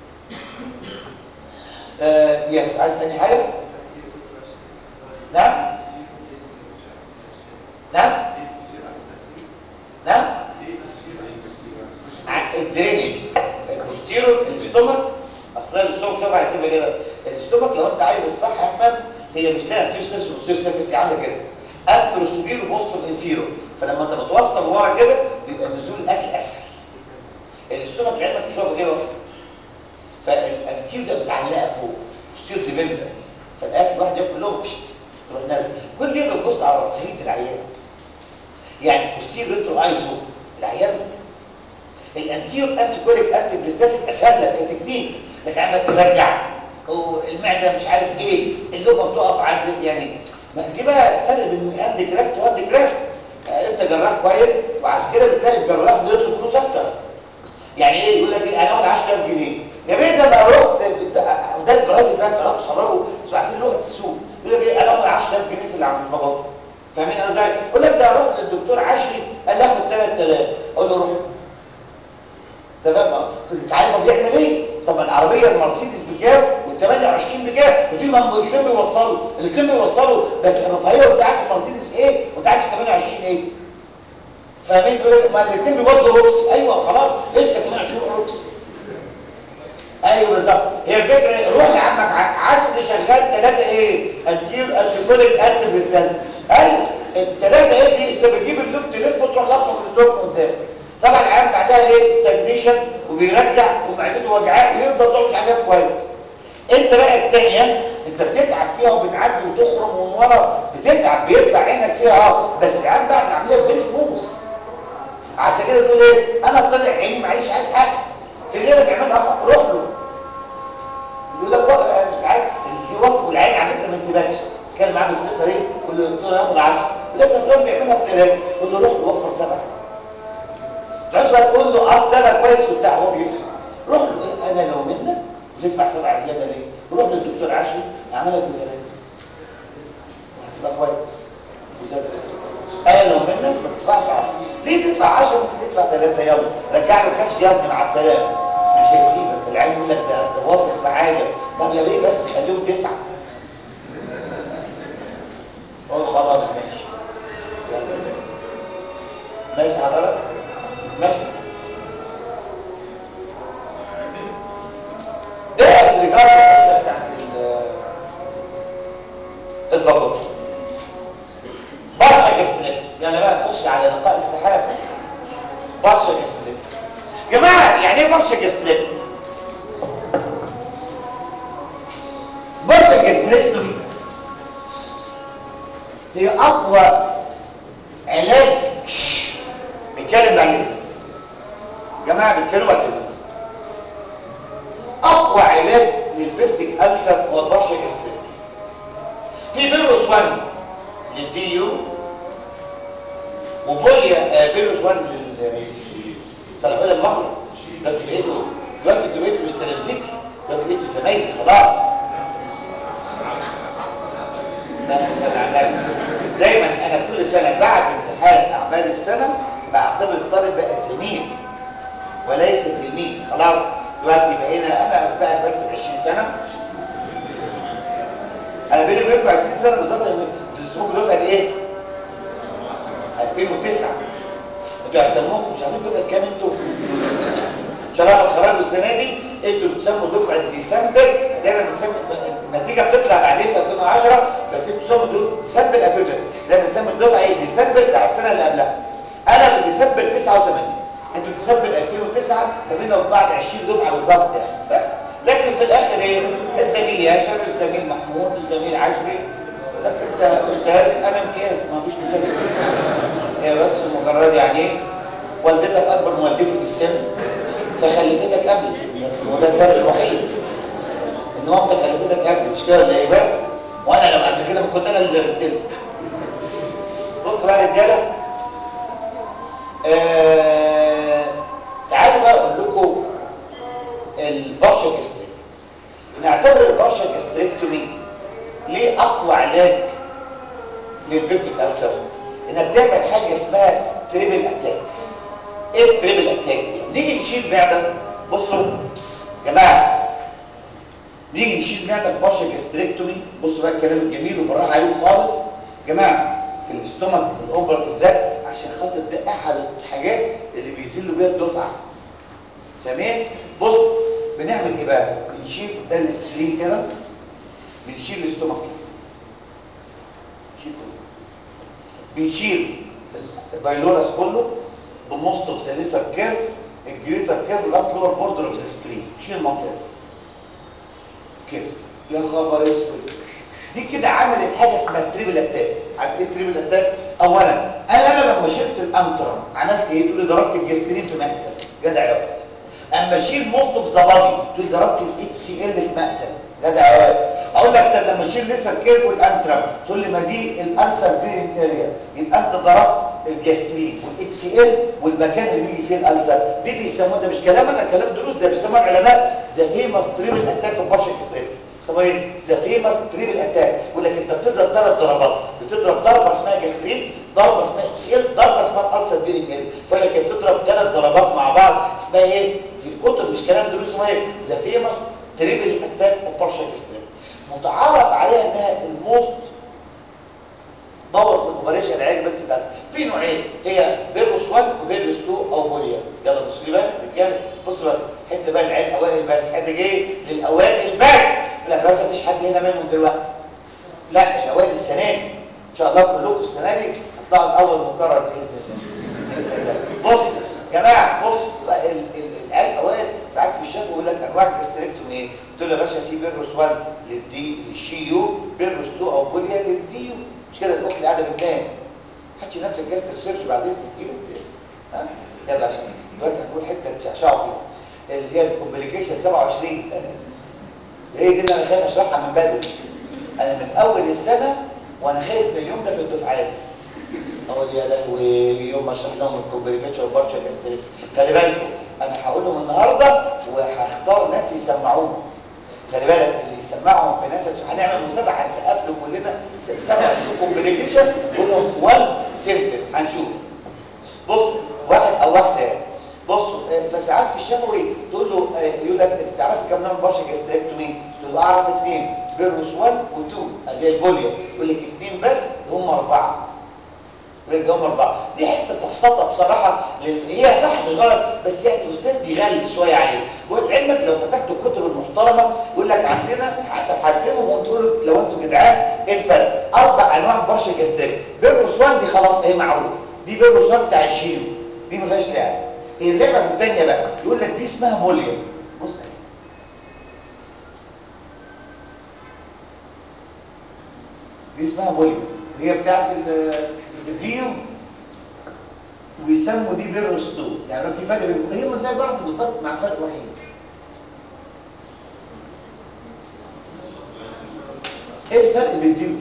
آه يس عايز ثاني حاجه نعم نعم نعم الدرينج البوستيرو الاستومك اصلا الاستومك شوف هيسيبها كده الاستومك لو انت عايز الصح يا احمد هي مش لاقي انتير سيرفيس بوستير سيرفيس عندك كده انترو سوبيرو بوستر انفيرو فلما انت بتوصل ورا كده بيبقى نزول الاكل اسهل الاستومك لعلمك مش واقفه كده فالانتير ده متعلقه فوق بوستير ديبندنت فالاكل واحد ياكل لهم بشت تروح نازل كل دي بتبص على رفاهيه العيان يعني بوستير ريترو ايزو العيان الانتير انتي كوليك انتي بريستاتيك اسهل لك كتكنيك لكن عمال ترجع المعده مش عارف ايه اللقمه بتقف عند يعني ما دي بقى الفرق بين هاند كرافت وهاند كرافت انت جراح كويس وعشان كده بتلاقي الجراح بيطلب فلوس اكتر يعني ايه يقول لك ايه انا هاخد 10000 جنيه يا بيه ده انا رحت ده البرايفت بانك رحت تخرجه بس عارفين لغه السوق يقول لك ايه انا هاخد 10000 جنيه في اللي عند المباط فاهمين ازاي يقول لك ده رحت للدكتور عشري قال لي اخد 3000 اقول له روح ده فاهم كنت عارف هو بيعمل ايه طب العربيه المرسيدس بكام وال28 بكام ودي ما الاثنين بيوصلوا الاثنين بيوصلوا بس الرفاهيه بتاعت المرسيدس ايه وبتاعت 28 ايه فاهمين بيقول لك ما الاثنين بيبطلوا روكس ايوه خلاص انت 28 روكس ايوه بالظبط هي الفكره روح لعمك عشر شغال ثلاثه ايه الجيب الكوليك انت بالثالث ايوه الثلاثه ايه دي انت بتجيب اللوب تلف وتروح لفه في الزوج قدام طبعا العيان بعدها ايه ستاجنيشن وبيرجع ومعدته وجعاه ويفضل طول مش عارف كويس انت بقى الثانيه انت بتتعب فيها وبتعدي وتخرم من ورا بتتعب بيطلع عينك فيها اه بس العيان بعد العمليه فيري سموث عشان كده تقول ايه انا طلع عيني معيش عايز حاجه في غيرك يعملها روح له يقول لك ساعات في وصف والعين على فكره ما يسيبكش كان معاه بالثقه دي يقول له الدكتور هياخد 10 يقول لك فلان بيعملها بثلاثه يقول له روح وفر سبعه بقى تقول له اصل انا كويس وبتاع هو بيفهم روح له إيه؟ انا لو منك وتدفع سبعه زياده ليه؟ روح للدكتور عشري اعملها بثلاثه وهتبقى كويس وزي الفل انا لو منك ما تدفعش 10 ليه تدفع 10 ممكن تدفع 3 يلا رجع له كاش يلا مع السلامه مش هيسيبك العيال يقول لك ده ده واثق معايا طب يا بيه بس خليهم تسعه قول خلاص ماشي يلا ماشي حضرتك ماشي ده as regards بتاعت الضبط برشا جستريك يعني بقى نخش على لقاء السحاب برشا جستريك جماعة يعني ايه برشا جستريك برشا جستريك دي هي اقوى علاج شش. بيتكلم عن اذنك جماعة بيتكلموا عن اذنك اقوى علاج للبلتك ألسر هو البرشا جستريك في بيروس 1 للدي يو وبوليا بيروس 1 لل صلاحيه المخلط دلوقتي بقيتوا دلوقتي انتوا بقيتوا مستلمسيتي دلوقتي بقيتوا زمايلي خلاص ده مثال على النبي دايما انا كل سنه بعد امتحان اعمال السنه بعتبر الطالب بقى زميل وليس تلميذ خلاص دلوقتي بقينا انا اسبقك بس ب 20 سنه انا بيني وبينكم 20 سنه بالظبط انتوا اسمكم دفعه ايه 2009 انتوا هيسموكم مش عارفين دفعه كام انتوا ان شاء الله لما تخرجوا السنه دي انتوا بتسموا دفعه ديسمبر دايما بنسمي النتيجه بتطلع بعدين في 2010 بس انتوا بتسموا ديسمبر 2009 دايما بنسمي الدفعه ايه ديسمبر بتاع السنه اللي قبلها انا في ديسمبر 89 انتوا ديسمبر 2009 فبينا وبعد 20 دفعه بالظبط يعني بس لكن في الاخر ايه الزميل ياسر الزميل محمود الزميل عشري لك انت استاذ انا امتياز ما فيش مشاكل هي بس مجرد يعني والدتك اكبر من والدتي في السن فخلفتك قبلي وده الفرق الوحيد ان مامتك خلفتك قبلي مش كده ولا ايه بس وانا لو قبل كده ما كنت انا اللي درست لك بص بقى يا رجاله آه تعالوا بقى اقول لكم البارشا جاستريك نعتبر البارشا جاستريكتومي ليه اقوى علاج للبيبتيك ألسر انك تعمل حاجه اسمها تريبل اتاك ايه التريبل اتاك دي نيجي نشيل معده بصوا بس يا جماعه نيجي نشيل معده بارشا جاستريكتومي بصوا بقى الكلام الجميل وبالراحه عليكم خالص يا جماعه في الاستومك الاوبرتيف ده عشان خاطر ده احد الحاجات اللي بيذلوا بيها الدفعه تمام بص بنعمل ايه بقى بنشيل ده السكرين كده بنشيل الاستومك نشيل كله بنشيل البايلورس كله بموست اوف ذا ليسر كيرف الجريتر كيرف لغايه لور بوردر اوف ذا سكرين شيل المنطقه كده يا خبر اسود دي كده عملت حاجه اسمها تريبل اتاك عارف ايه تريبل اتاك اولا انا انا لما شلت الانترم عملت ايه تقول لي ضربت الجسترين في مقتل جدع يا ولد اما اشيل موست اوف ذا بادي تقول لي ضربت الاتش سي ال في مقتل جدع يا ولد اقول لك طب لما اشيل ليسر كيرف والانترم تقول لي ما دي الانسر بيرنت اريا يبقى انت ضربت الجاسترين والاتش سي ال والمكان اللي بيجي فيه الالسر دي بيسموه ده مش كلام انا كلام دروس ده بيسموها العلماء ذا فيمس تريبل اتاك اوف بارشا اكستريم اسمها ايه ذا فيمس تريبل اتاك يقول لك انت بتضرب ثلاث ضربات بتضرب ضربه اسمها جاسترين ضربه اسمها اتش سي ال ضربه اسمها الالسر بيرنت اريا فيقول لك بتضرب ثلاث ضربات مع بعض اسمها ايه في الكتب مش كلام دروس اسمها ايه ذا فيمس تريبل اتاك اوف بارشا اكستريم متعارف عليها انها الموست باور في الاوبريشن العلاج بنت الجهاز في نوعين هي بيربوس 1 وبيربوس 2 او بوليا يلا بص لي بقى رجاله بص بس حته بقى العيال اوائل بس حد جاي للاوائل بس لا بس مفيش حد هنا منهم دلوقتي لا الاوائل السنه دي ان شاء الله كلكم السنه دي هتطلعوا الاول مكرر باذن الله بص يا جماعه بص بقى ال- ال- العيال الاوائل ساعات في الشفا يقول لك انواع الجستريكتوم ايه تقول له يا باشا في بيربوس 1 للدي للشي يو بيربوس 2 او بوليا للدي يو مش كده الاخت اللي قاعده بتنام محدش ينام في الجهاز ريسيرش بعد اذنك كده ها يلا عشان دلوقتي هنقول حته تشعشعوا فيها اللي هي الكومبليكيشن 27 هي دي اللي انا خايف اشرحها من بدري انا من اول السنه وانا خايف من اليوم ده في الدفعات اقول يا لهوي يوم ما اشرح لهم الكومبليكيشن والبارشال جاستريك خلي بالكم انا هقول لهم النهارده وهختار ناس يسمعوهم خلي بالك اللي يسمعهم في نفس هنعمل مسابقه هنسقف له كلنا 27 كومبليكيشن كلهم في وان سنتنس هنشوف بص واحد او واحده يعني بصوا فساعات في الشفوي تقول له يقول لك انت تعرف كم نوع بارشا جاستريكتومي تقول له اعرف اثنين بيروس 1 و2 اللي هي البوليا يقول لك اثنين بس هم اربعه يقول لك هم اربعه دي حته سفسطه بصراحه هي صح مش غلط بس يعني الاستاذ بيغلس شويه عليه بيقول علمك لو فتحت الكتب المحترمه يقول لك عندنا هتقسمهم وتقول له لو انتوا جدعان ايه الفرق اربع انواع بارشا جاستريك بيروس 1 دي خلاص هي معروفه دي بيروس 1 بتاع الشيلو دي ما فيهاش لعب هي اللعبه في الثانيه بقى يقول لك دي اسمها موليا بص اهي دي اسمها موليا وهي بتاعت الديو ويسموا دي بيروس 2 يعني في فرق بينهم هي زي بعض بالظبط مع فرق وحيد ايه الفرق بين دي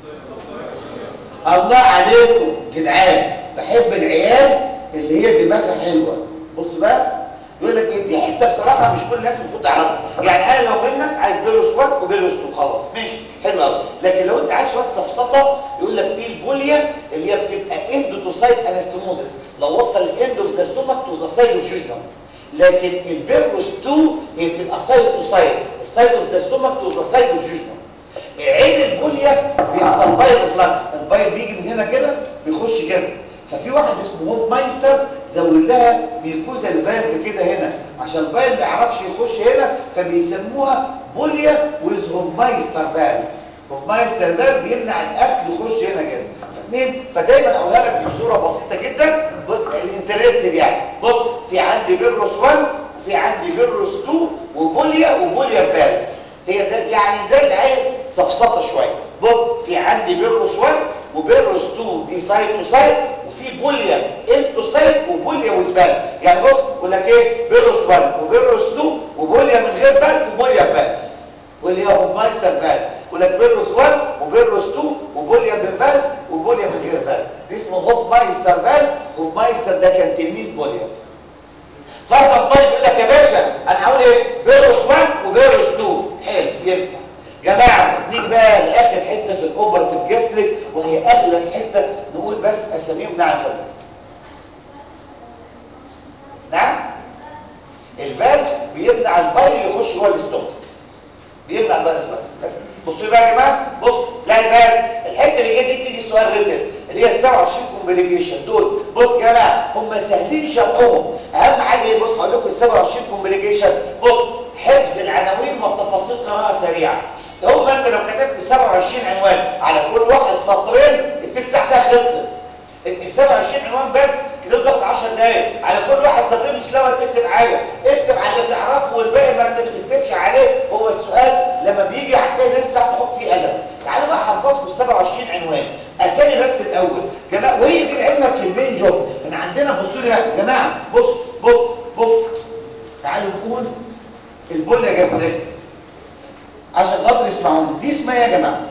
الله عليكم جدعان بحب العيال اللي هي دماغها حلوه بص بقى يقول لك ايه دي حته بصراحه مش كل الناس المفروض تعرفها يعني انا لو منك عايز بيروس 1 وبيروس 2 خلاص ماشي حلو قوي لكن لو انت عايز شويه سفسطه يقول لك في البوليا اللي هي بتبقى اندوتوسايت انستموزس لو وصل الاند اوف ذا ستومك تو ذا سايد اوف جوجنم لكن البيروس 2 هي بتبقى سايد تو سايد السايد اوف ذا ستومك تو ذا سايد اوف جوجنم عين البوليا بيحصل بايل فلاكس البايل بيجي من هنا كده بيخش كده ففي واحد اسمه هوف مايستر زود لها ميكوزا الفالف كده هنا عشان البايل ما يعرفش يخش هنا فبيسموها بوليا ويز هوف مايستر فالف هوف مايستر فالف بيمنع الاكل يخش هنا كده فاهمين فدايما اقولها لك بصوره بسيطه جدا بص الانترستد يعني بص في عندي بيروس 1 وفي عندي بيروس 2 وبوليا وبوليا فالف هي ده يعني ده اللي عايز سفسطه شويه بص في عندي بيروس 1 وبيروس 2 دي سايد تو سايد وفي بوليا انتو سايد وبوليا وزبال يعني بص يقول لك ايه بيروس 1 وبيروس 2 وبوليا من غير بالف وبوليا ببالف واللي هو مايستر فالف يقول لك بيروس 1 وبيروس 2 وبوليا ببالف وبوليا من غير بالف دي اسمه هوف مايستر فالف هوف مايستر ده كان تلميذ بوليا فرضا طيب يقول لك يا باشا انا هقول ايه بيروس 1 وبيروس 2 حلو ينفع جماعه نيجي بقى لاخر حته في الاوبرتيف جاستريك وهي اغلس حته نقول بس اساميهم نعم فضل نعم الفالف بيمنع البايل يخش جوه الاستومك بيمنع البايل فلاكس بس بصوا بقى يا جماعه بص لا الفالف الحته اللي جايه دي تيجي سؤال ريتن اللي هي ال 27 كومبليكيشن دول بص يا جماعه هم سهلين شرحهم اهم حاجه ايه بص هقول لكم ال 27 كومبليكيشن بص حفظ العناوين والتفاصيل قراءه سريعه هم انت لو كتبت 27 عنوان على كل واحد سطرين التلت ساعه ده خلصت ال 27 عنوان بس كده تاخد 10 دقايق على كل واحد سطرين مش لو تكتب حاجه اكتب على اللي تعرفه والباقي ما انت بتكتبش عليه هو السؤال لما بيجي هتلاقي الناس بتاعت تحط فيه قلم تعالوا بقى هنفصل ال 27 عنوان اسامي بس الاول جماعه وهي دي علمك المين جوب من عندنا بصوا لي بقى جماعه بص بص بص تعالوا نقول البوله جاستريك عشان خاطر يسمعوني دي اسمها ايه يا جماعه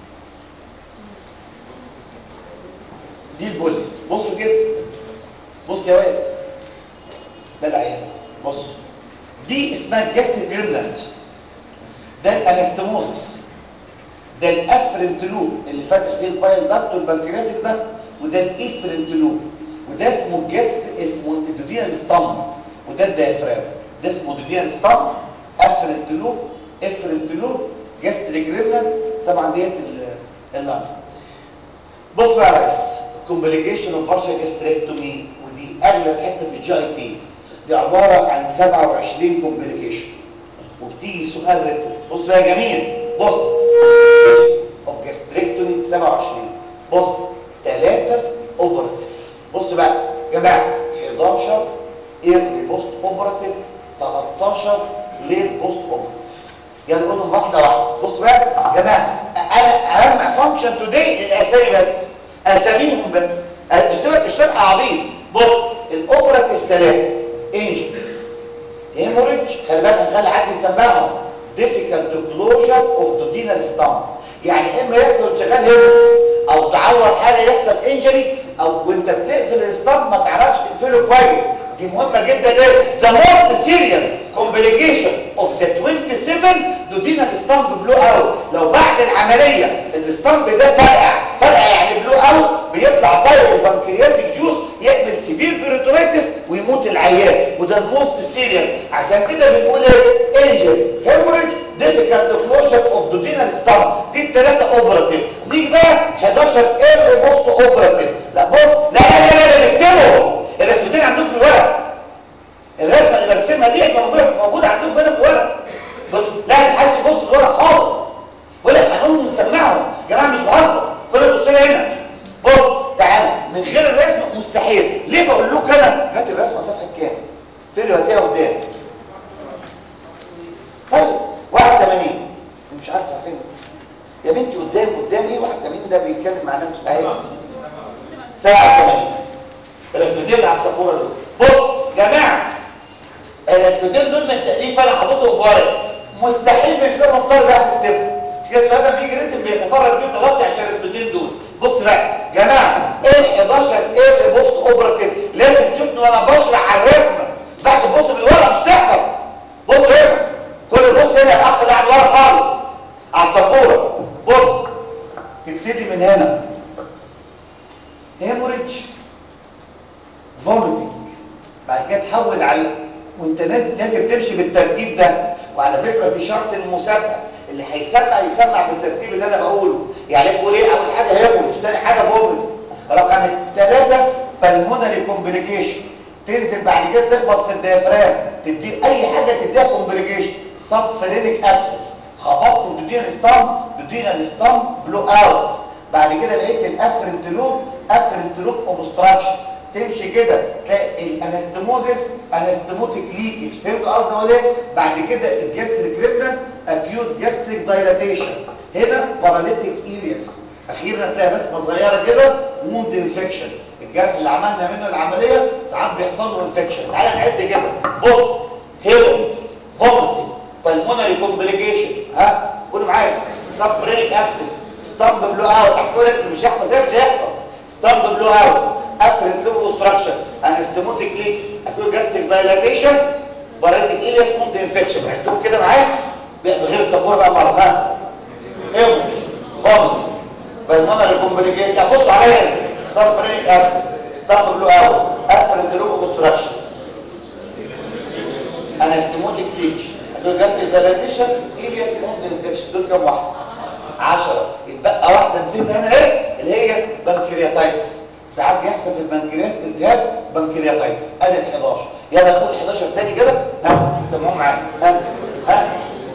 دي البولي بصوا كده بص يا واد ده العيان بص دي اسمها الجاستريك جريملانت ده الانستموزس ده الافرنت لوب اللي فاتح فيه البايل داكت والبنكرياتيك داكت وده الافرنت لوب وده اسمه الجست اسمه الدودينال ستام وده الديافرام ده اسمه دودينال ستام افرنت لوب افرنت لوب جاستريك جريملانت طبعا ديت اللنج بص بقى يا ريس الكومبليكيشن اوف بارشال جاستريكتومي ودي اغلى حته في الجي اي تي دي عباره عن 27 كومبليكيشن وبتيجي سؤال ريتم بص بقى يا جميل بص اوف جاستريكتومي 27 بص 3 اوبراتيف بص بقى يا جماعه 11 ايرلي بوست اوبراتيف 13 ليت بوست اوبراتيف يلا نقولهم واحده واحده بص بقى يا جماعه انا اهم فانكشن توداي الاسامي بس اساميهم بس اسمك الشرح عبيط بص الاوبراتيف ثلاثه انجن هيموريدج خلي بالك نخلي حد يسمعهم difficult closure of duodenal stomach يعني اما يحصل شغال هنا او تعور حاجه يحصل انجري او وانت بتقفل الاسطمب ما تعرفش تقفله كويس دي مهمه جدا ليه the most serious complication of the 27 duodenal stump blow out لو بعد العمليه الاسطمب ده فرقع فرقع يعني بلو اوت بيطلع طاير البنكرياتيك جوز يعمل سيفير بيريتوريتس ويموت العيان وده الموست سيريس عشان كده بنقول ايه انجل هيموريج difficult closure of duodenal stump دي الثلاثه اوبراتيف نيجي بقى 11 اير بوست اوبراتيف لا بص لا لا لا لا نكتبهم الرسمتين عندكم في الورق الرسمه اللي برسمها دي موجوده موجوده عندكم هنا في الورق بص لا محدش يبص في الورق خالص ولا هنقوم نسمعهم يا جماعه مش بهزر كل يبص لي هنا بص تعالى من غير الرسمه مستحيل ليه بقول لكم انا هات الرسمه صفحه كام فين هاتيها قدام طيب 81 مش عارفه فين يا بنتي قدام قدام ايه 81 ده بيتكلم مع نفسه اهي 87 الرسمتين اللي على السبوره دول بص يا جماعه الرسمتين دول من تاليف انا حاططهم في ورق مستحيل من غير ما الطالب يعرف يكتبهم مش كده السؤال بيجي ريتم بيتفرج بيه طلبت عشان الرسمتين دول بص بقى يا جماعه ايه ال 11 ايه اللي بوست اوبراتيف لازم تشوفني وانا بشرح على الرسمه ما تبص في الورقه مش تحفظ بص هنا كل بص هنا الاخ اللي قاعد ورا خالص على السبوره بص تبتدي من هنا هيموريدج فوميتنج بعد كده تحول على وانت لازم لازم تمشي بالترتيب ده وعلى فكره في شرط المسابقه اللي هيسمع يسمع بالترتيب اللي انا بقوله يعني تقول ايه اول حاجه هيموريدج ثاني حاجه فوميتنج رقم ثلاثه بالمونري كومبليكيشن تنزل بعد كده تخبط في الديافرام تدي اي حاجه تديها كومبليكيشن سب فرينيك ابسس خبطت الدودين ستام دودين ستام بلو اوت بعد كده لقيت الافرنت لوب افرنت لوب اوبستراكشن تمشي كده تلاقي الانستموزيس انستموتيك ليكج فهمت قصدي اقول ايه بعد كده الجاستريك ريبرن اكيوت جاستريك دايلاتيشن هنا باراليتيك ايرياس اخيرا تلاقي رسمه صغيره كده ووند انفكشن الجرح اللي عملنا منه العمليه ساعات بيحصل له انفكشن تعالى نعد كده بص هيلو فوميتنج بالمونري كومبليكيشن ها قولوا معايا سبرينيك ابسس ستامب بلو اوت عشان تقول لك مش هيحفظ مش هيحفظ ستامب بلو اوت افرنت لوب اوبستراكشن انستموتيك ليك اكيوت جاستريك دايلاتيشن باراليتيك ايلياس موند انفكشن عدهم كده معايا بغير السبوره بقى مره ها هيمو فوميتنج بالمونري كومبليكيشن بصوا عليا سبرينيك ابسس ستامب بلو اوت افرنت لوب اوبستراكشن انستموتيك ليك دول جاستريك دايلاتيشن إلياس موند انفكشن دول كام واحده 10 يتبقى واحده نسيتها انا ايه اللي هي بنكرياتايتس ساعات بيحصل في البنكرياس التهاب بنكرياتايتس ادي ال 11 يلا نقول 11 تاني كده ها سموهم معايا ها ها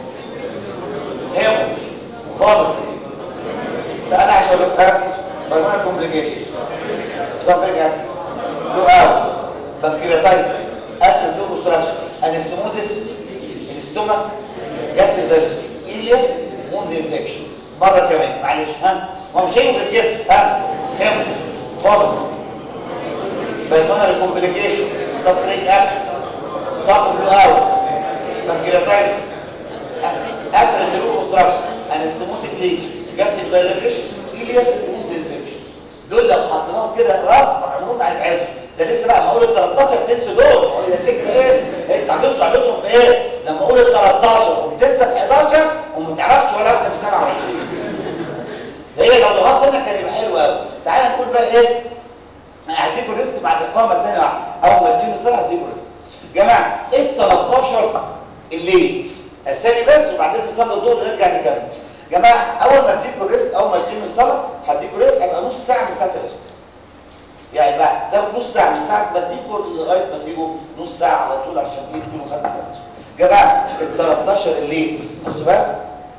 هيمو فاضل لا انا عشان ها بالمونر كومبليكيشن صفريك اس لو اوت بنكرياتايتس اكتر لوب اوبستراكشن انستموزيس الاستومك جاستريك دايلس إلياس موند انفكشن مرة كمان معلش ها ما مش هيجي غير كده ها هم فضل بالمونري كومبليكيشن سبريك ابس ستارت بلو اوت بنكرياتايتس اثر اللوب اوبستراكشن انستموتيك ليك جاستريك دايلس إلياس موند انفكشن دول لو حطيناهم كده راس عمرهم ما هيتعرفوا ده لسه بقى ما اقول ال 13 تنسى دول هو الفكره ايه انت هتنسوا عددهم في ايه لما اقول ال 13 وتنسى ال 11 وما تعرفش ولا واحده في 27 هي لو ضغطت هنا كان يبقى حلو قوي تعالى نقول بقى ايه انا هديكم ريست بعد اقامه ثانيه واحده اول ما تجيب الصلاه هديكم ريست جماعه ايه ال 13 الليت اسامي بس وبعدين نصلي الظهر ونرجع نكمل جماعه اول ما تديكم الريست اول ما تقيم الصلاه هديكم ريست هيبقى نص ساعه من ساعه الريست يعني بقى تاخد نص ساعه من ساعه ما تيجوا لغايه ما تيجوا نص ساعه على طول عشان ايه تكونوا خدتوا نفسكم جماعه ال 13 الليت بص بقى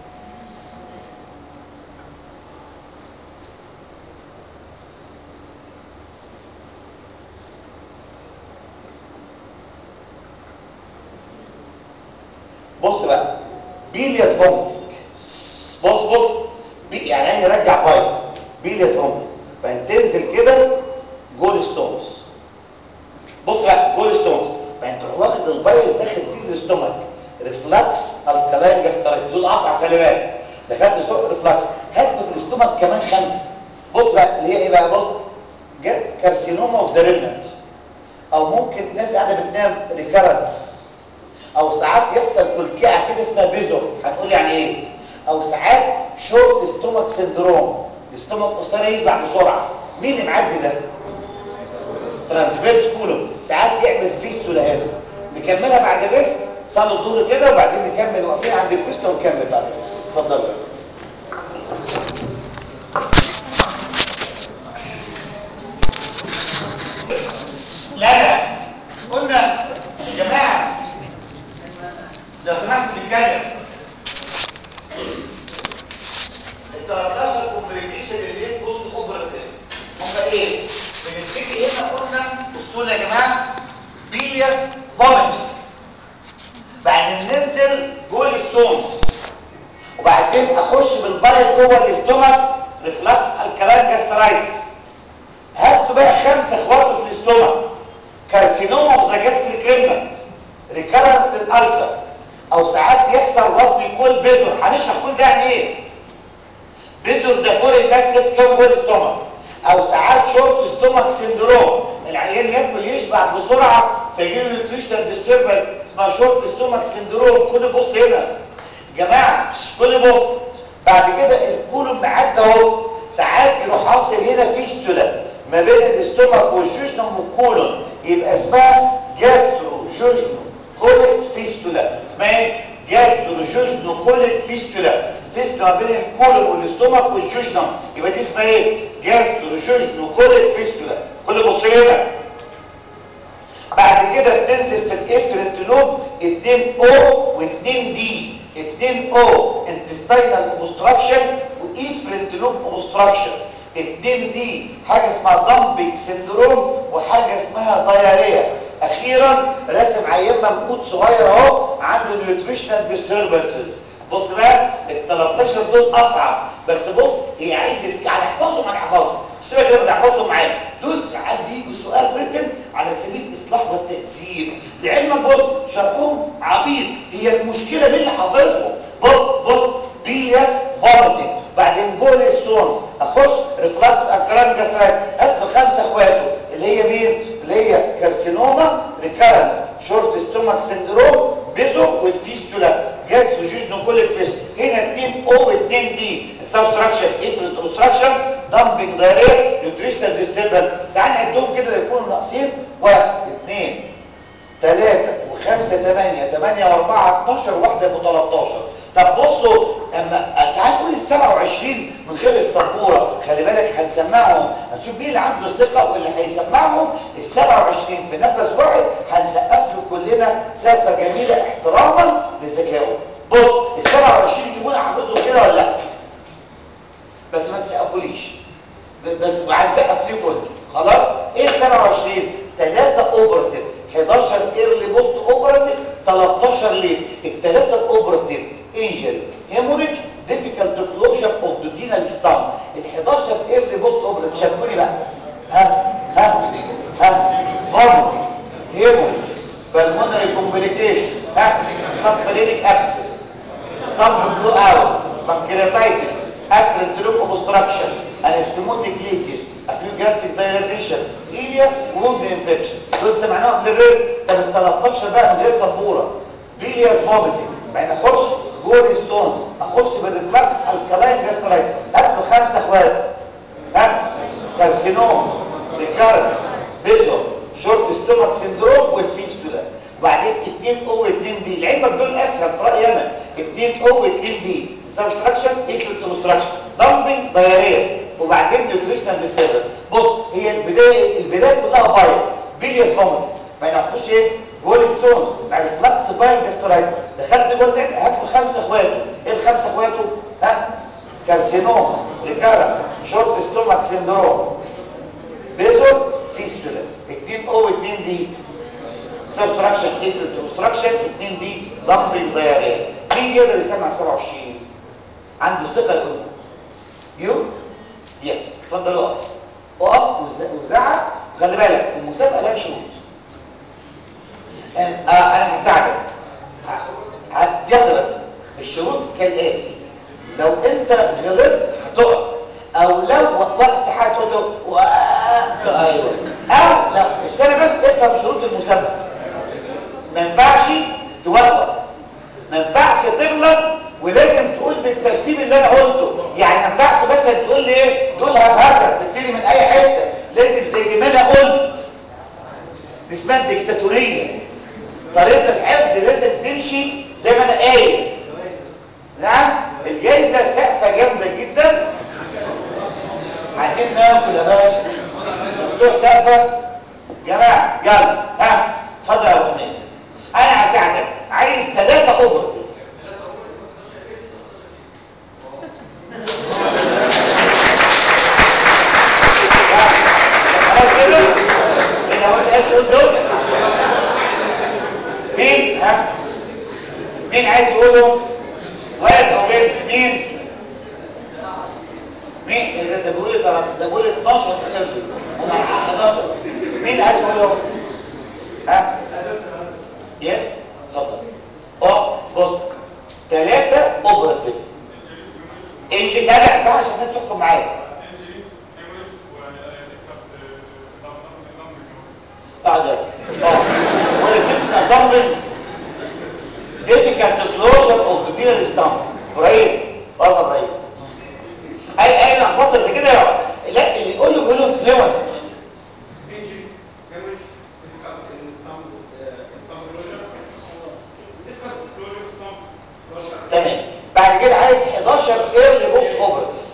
بص بقى بيلياس فومتنج بص بص بي يعني يعني رجع بايب بيلياس فومتنج فانتنزل كده جول ستونز بص بقى جول ستونز فانت واخد البايل داخل فيه في الاستومك ريفلكس الكلاين جاسترايت دول اصعب خلي بالك دخلت ستوك ريفلكس هات في الاستومك كمان خمسه بص بقى اللي هي ايه بقى بص كارسينوما اوف ذا ريمنت او ممكن ناس قاعده بتنام ريكارنس او ساعات يحصل كلكعه كده اسمها بيزور هنقول يعني ايه او ساعات شورت ستومك سندروم الاستومك قصير يشبع بسرعه مين اللي معدي ده ترانسفيرس كولوم ساعات يعمل فيستولا هنا نكملها بعد الريست صلوا الدور كده وبعدين نكمل واقفين عند الفيستولا ونكمل بعد كده اتفضلوا لا لا قلنا يا جماعه لو سمحت نتكلم ال 13 كومبليكيشن اللي هي بص اوبراتيف هم ايه؟ بنبتدي هنا قلنا بصوا يا جماعه بيلياس فوميتنج بعدين ننزل جول ستونز وبعدين اخش بالبايل جوه الاستومك ريفلكس الكالين جاسترايتس هاتوا بقى خمسه اخواته في الاستومك كارسينوما اوف ذا جاستريك ريمنت ريكارنت الالسر او ساعات يحصل وات بيكول بيزور هنشرح كل ده يعني ايه بيزور ده فورين باسكت كون جوه الاستومك او ساعات شورت ستومك سندروم العيان ياكل يشبع بسرعه فيجيله نيوتريشنال ديستربنس اسمها شورت ستومك سندروم كل بص هنا يا جماعه كل بص بعد كده الكولوم معدى اهو ساعات يروح حاصل هنا فيستولا ما بين الاستومك والجوجنوم والكولون يبقى اسمها جاسترو جوجنو كوليك فيستولا اسمها ايه جاسترو جوجنو كوليك فيستولا فيستولا ما بين الكولون والاستومك والجوجنوم يبقى دي اسمها ايه جاسترو جوجنو كوليك فيستولا كل بص هنا بعد كده بتنزل في الافرنت لوب 2 او و2 دي 2 او انتستينال اوبستراكشن وافرنت لوب اوبستراكشن 2 دي حاجه اسمها دامبنج سندروم وحاجه اسمها دايريا اخيرا رسم عيان ممقوت صغير اهو عنده نيوتريشنال ديستربنسز بص بقى ال 13 دول اصعب بس بص هي عايز يسك على احفظهم انا احفظهم سيبك كده تحفظهم معايا دول ساعات بيجوا سؤال ريتن على سبيل الاصلاح والتاثير لعلمك بص شرحهم عبيط هي المشكله مين اللي حافظهم بص بص بيلياس فوميتنج بعدين جول ستونز اخش ريفلكس الكلام جاسترايت هات له خمسه اخواته اللي هي مين اللي هي كارسينوما ريكارنس شورت ستومك سندروم بيزو والفيستولا جاز لوجيجنو كل الفيست هنا 2 او 2 دي سبستراكشن افرنت اوبستراكشن دامبنج دايريا نيوتريشنال ديستربنس تعال نعدهم كده يكونوا ناقصين 1 2 3 و5 8 8 و4 12 واحده ب 13 طب بصوا اما تعال نقول ال 27 من غير السبوره خلي بالك هنسمعهم هنشوف مين اللي عنده الثقه واللي هيسمعهم ال 27 في نفس واحد هنسقف له كلنا سقفه جميله احتراما لذكائه بص ال 27 تكون حافظهم كده ولا لا بس ما تسقفوليش بس هنسقف ليه كله خلاص ايه ال 27 3 اوبرتيف 11 ايرلي بوست اوبرتيف 13 ليه الثلاثه الاوبرتيف انجري هيموريج difficult closure of the duodenal stump ال 11 ايرلي بوست اوبرتيف شاركوني بقى ها ها ها فوميتنج هيموريج بالمونري كومبليكيشن ها سبكلينيك ابسس ستامب بلو اوت بانكرياتايتس افرنت لوب اوبستراكشن انستموتيك ليكج اكيوجاستيك دايلاتيشن ايلياس ووند انفكشن دول سمعناهم للريست طب ال 13 بقى من غير سبوره بيلياس فوميتنج بعدين اخش جول ستونز اخش بالريفلكس الكلاين جاسترايتس هات له خمسه اخوات ها كارسينوم ريكارنس بيزو شورت ستومك سندروم والفيستولا وبعدين 2 او 2 دي لعلمك دول اسهل في رايي انا 2 او 2 دي سبستراكشن ايكوال اوبستراكشن دامبنج دايريا وبعدين نيوتريشنال ديستربنس بص هي البدايه البدايه كلها بايل بيلياس فوميت بعدين هتخش ايه جول ستونز بعد فلكس بايل جاسترايتس دخلت جول نت هات له خمسه اخواته ايه الخمسه اخواته ها كارسينوما ريكارنت شورت ستومك سندروم بيزو فيستولا 2 او 2 دي سبستراكشن افرت اوبستراكشن 2 دي دامبنج دايريا مين يقدر يسمع 27 عنده ثقه يقول يو يس اتفضل اقف اقف وزعق خلي بالك المسابقه لها شروط انا انا هساعدك هتتياخد بس الشروط كالاتي لو انت غلطت هتقف او لو وقت حاجه تقول له ايوه المسبب ما ينفعش توقف ما ينفعش تغلط ولازم تقول بالترتيب اللي انا قلته يعني ما ينفعش بس تقول لي ايه تقول هبهزه تبتدي من اي حته لازم زي ما انا قلت دي اسمها الديكتاتوريه طريقه الحفظ لازم تمشي زي ما انا قايل نعم الجايزه سقفه جامده جدا عايزين ناكل يا باشا بتوع سقفه جماعه يلا ها اتفضل يا ابو حميد انا هساعدك عايز ثلاثه اوبرتيف خلاص كده اللي هو انت تقول دول مين ها مين عايز يقولهم ولد او بنت مين مين ده ده بيقول لي ده ده بيقول لي 12 قرد هم 11 مين عايز يقولهم ها يس اتفضل اه بص ثلاثه اوبراتيف انجي لا لا صح عشان الناس تحكم معايا بعد اه ولا difficult dumping difficult closure of the penal stump ابراهيم برضه ابراهيم اي اي لخبطه زي كده يقعد. لا اللي يقول له يقول له فلوينت تمام بعد كده عايز 11 ايرلي بوست اوبرتيف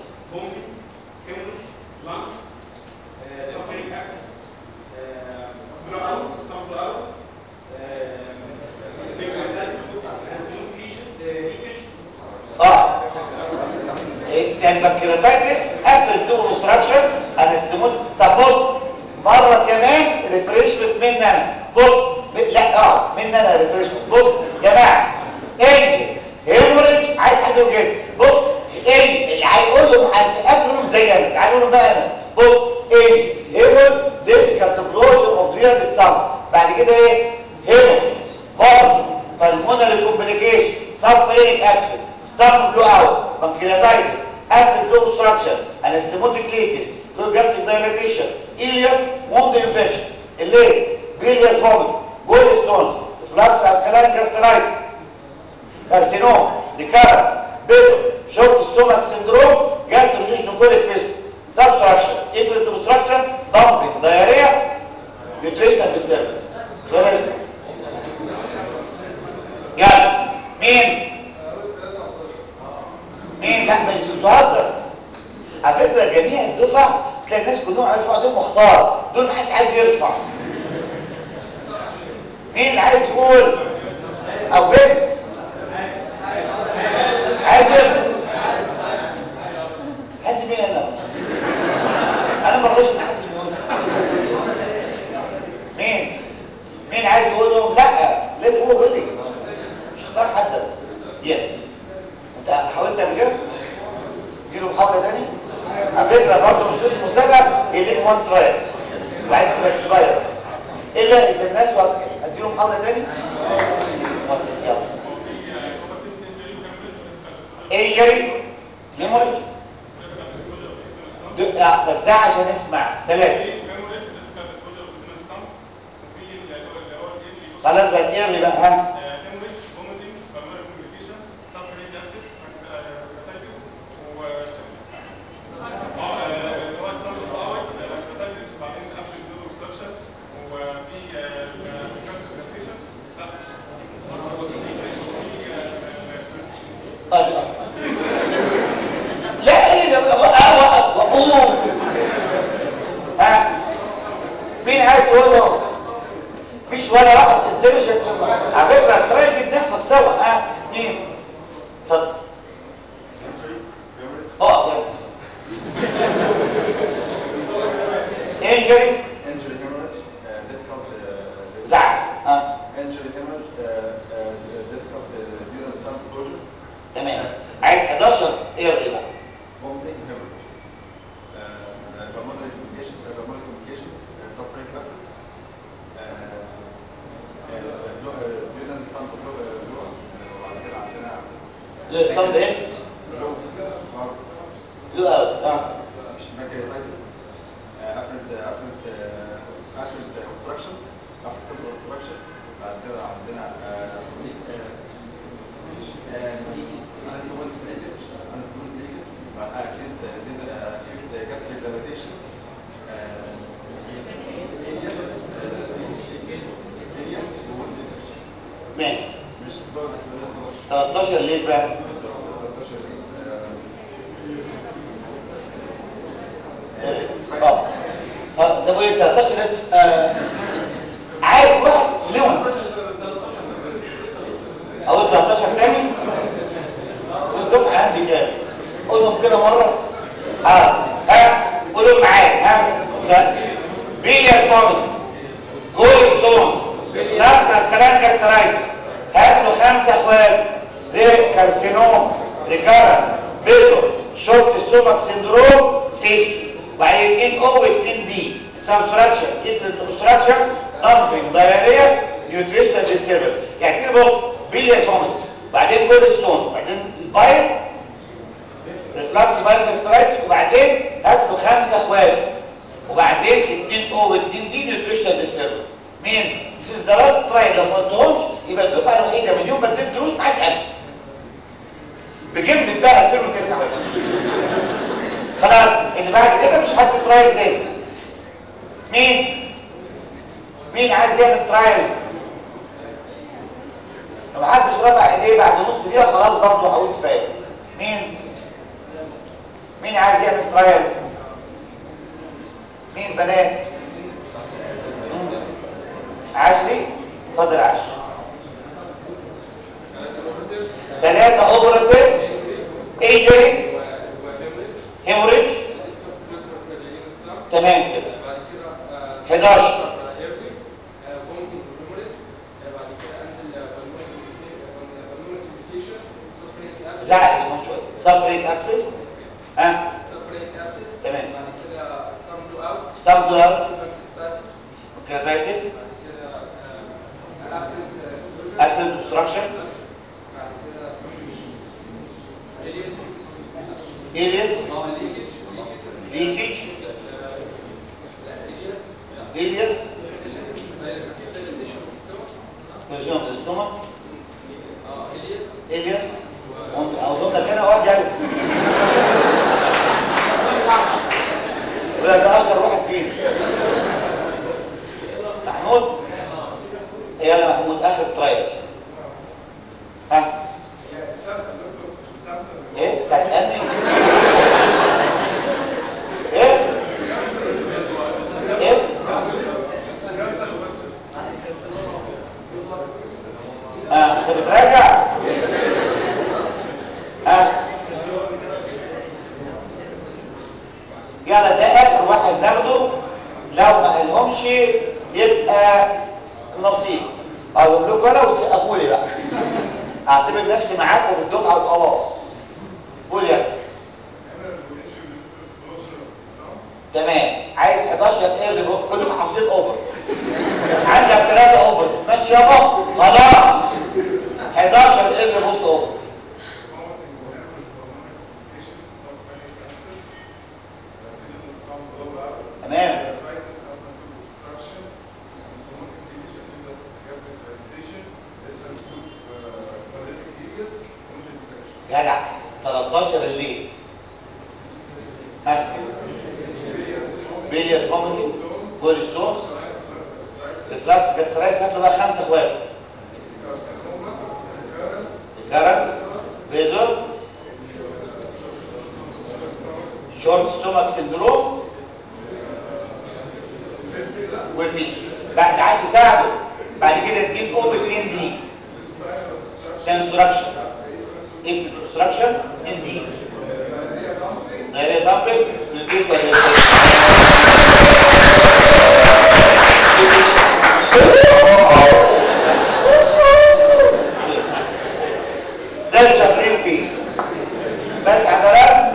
اه البنكرياتايتس افرد تو اوبستراكشن انستموت طب بص مره كمان ريفريشمنت مني انا بص ب- لا اه مني انا ريفريشمنت بص جماعه انجل هيموريج عايز حد يقول كده بص ايه اللي هيقول لهم هنسقف لهم زي انا تعالوا لهم بقى انا بص ايه هيمور ديفيكالت كلوجر اوف ريال ستامب بعد كده ايه هيموريج فورم pulmonary complication suffering abscess stomach blowout pancreatitis acid low obstruction anastomotic leakage low gastric dilatation ileus wound infection الليل bilious vomit gallstones reflux alkaline gastritis carcinoma recurrent brittle shock stomach syndrome gastroesophageal fistula subtraction efferent obstruction dumping diarrhea nutritional disturbances دول اسمه يلا مين مين لا مش بتهزر على فكره جميع الدفع تلاقي الناس كلهم عارفين دول مختار دول ما حدش عايز يرفع مين اللي عايز يقول او بنت عايز يرفع حازم مين انا انا ما رضيتش ان حازم يقول مين مين عايز يقولهم لا لازم هو يقول لي مش اختار حد يس انت حاولت قبل كده له محاوله تاني على فكره برضه مش المسابقه هي ليك وان ترايل وبعدين تبقى اكسباير الا اذا الناس وافقت اديله محاوله تاني موافق يلا انجري هيموريج بس ده عشان اسمع ثلاثه خلاص بقى ايه بقى ها طيب لا ايه ده وقف وقوم ها مين عايز يقول له مفيش ولا واحد انتليجنت على فكره الترايل دي بنحفظ سوا ها مين اتفضل اقف يا ابني انجري Injury hemorrhage, uh, difficult, uh, زعل ها injury hemorrhage, uh, uh, difficult uh, renal stump closure, تمام عايز 11 ايه بقى vomiting hemorrhage, uh, uh, pulmonary complications, uh, pulmonary complications, uh, suffering abscess, uh, uh, lo- uh, renal stump blo- uh, blowout, uh, وبعد كده عندنا ده اسطمب ايه blow, heart, لو اوت ها pancreatitis, uh, afferent, uh, afferent, uh, afferent obstruction, afferent obstruction بعد كده عندنا ماشي 13 ليه بقى اه اه ده بقى 13 ده آه عايز واحد فلوينت اقول 13 تاني الدفعه عندي كام قولهم كده مره ها ها قولهم معايا ها ده بيلياس فوميت جول ستونز نفس الكلام كاسترايتس هات له خمسه اخوات ليه كارسينوم ريكارنت بيتو شورت ستومك سندروم فيس وبعدين ان او 2 دي سبستراكشن افرد اوبستراكشن دامبنج دايريا نيوتريشنال ديستربنس يعني كده بص بيلياس فوميت بعدين جول ستون بعدين البايل ريفلاكس بايل كاسترايتس وبعدين هات له خمسه اخوات وبعدين 2 او 2 دي نيوتريشنال ديستربنس مين this is the last try لو ما قلتهمش يبقى الدفعه الوحيده من يوم ما اديت دروس ما حدش قال بجمله بقى 2009 خلاص اللي بعد كده مش حد ترايل تاني مين مين عايز يعمل ترايل لو محدش رفع ايديه بعد نص دقيقه خلاص برضه هقول كفايه مين مين عايز يعمل ترايل مين بنات عشري اتفضل عشري ثلاثة اوبراتيف ايجري هيموريج تمام كده 11 زعل اسمه شوية سبريك ابسس ها تمام ستامبل اوت كراتايتس افرد اوبستراكشن اليس ليكيج اليس لوزيون في الستومك اليس او ضمن كده واحد يعني ولا ده اشهر واحد فينا محمود يلا محمود اخر ترايل ها ايه انت هتسالني ايه ايه اه انت بتراجع ها يلا ده اخر واحد ناخده لو ما قالهمش يبقى نصيب اقول لكم انا وتسقفوا لي بقى اعتبر نفسي معاكم في الدفعه وخلاص قول يا تمام عايز 11 ايه اللي بقى كلكم حافظين اوفر عندك ثلاثه اوفر ماشي يابا خلاص 11 ايه اللي بوست اوفر تمام جدع 13 الليل ها بيلياس مومنتي جول ستونز ريفلاكس جاسترايس هات له بقى خمسه اخوات كارنت بيزر شورت ستومك سندروم والفيش بعد عايز تساعده بعد كده تجيب او 2 دي كونستراكشن اف كونستراكشن ان دي دايره دامبل نقيس ده اللي شاطرين فيه بس عضلات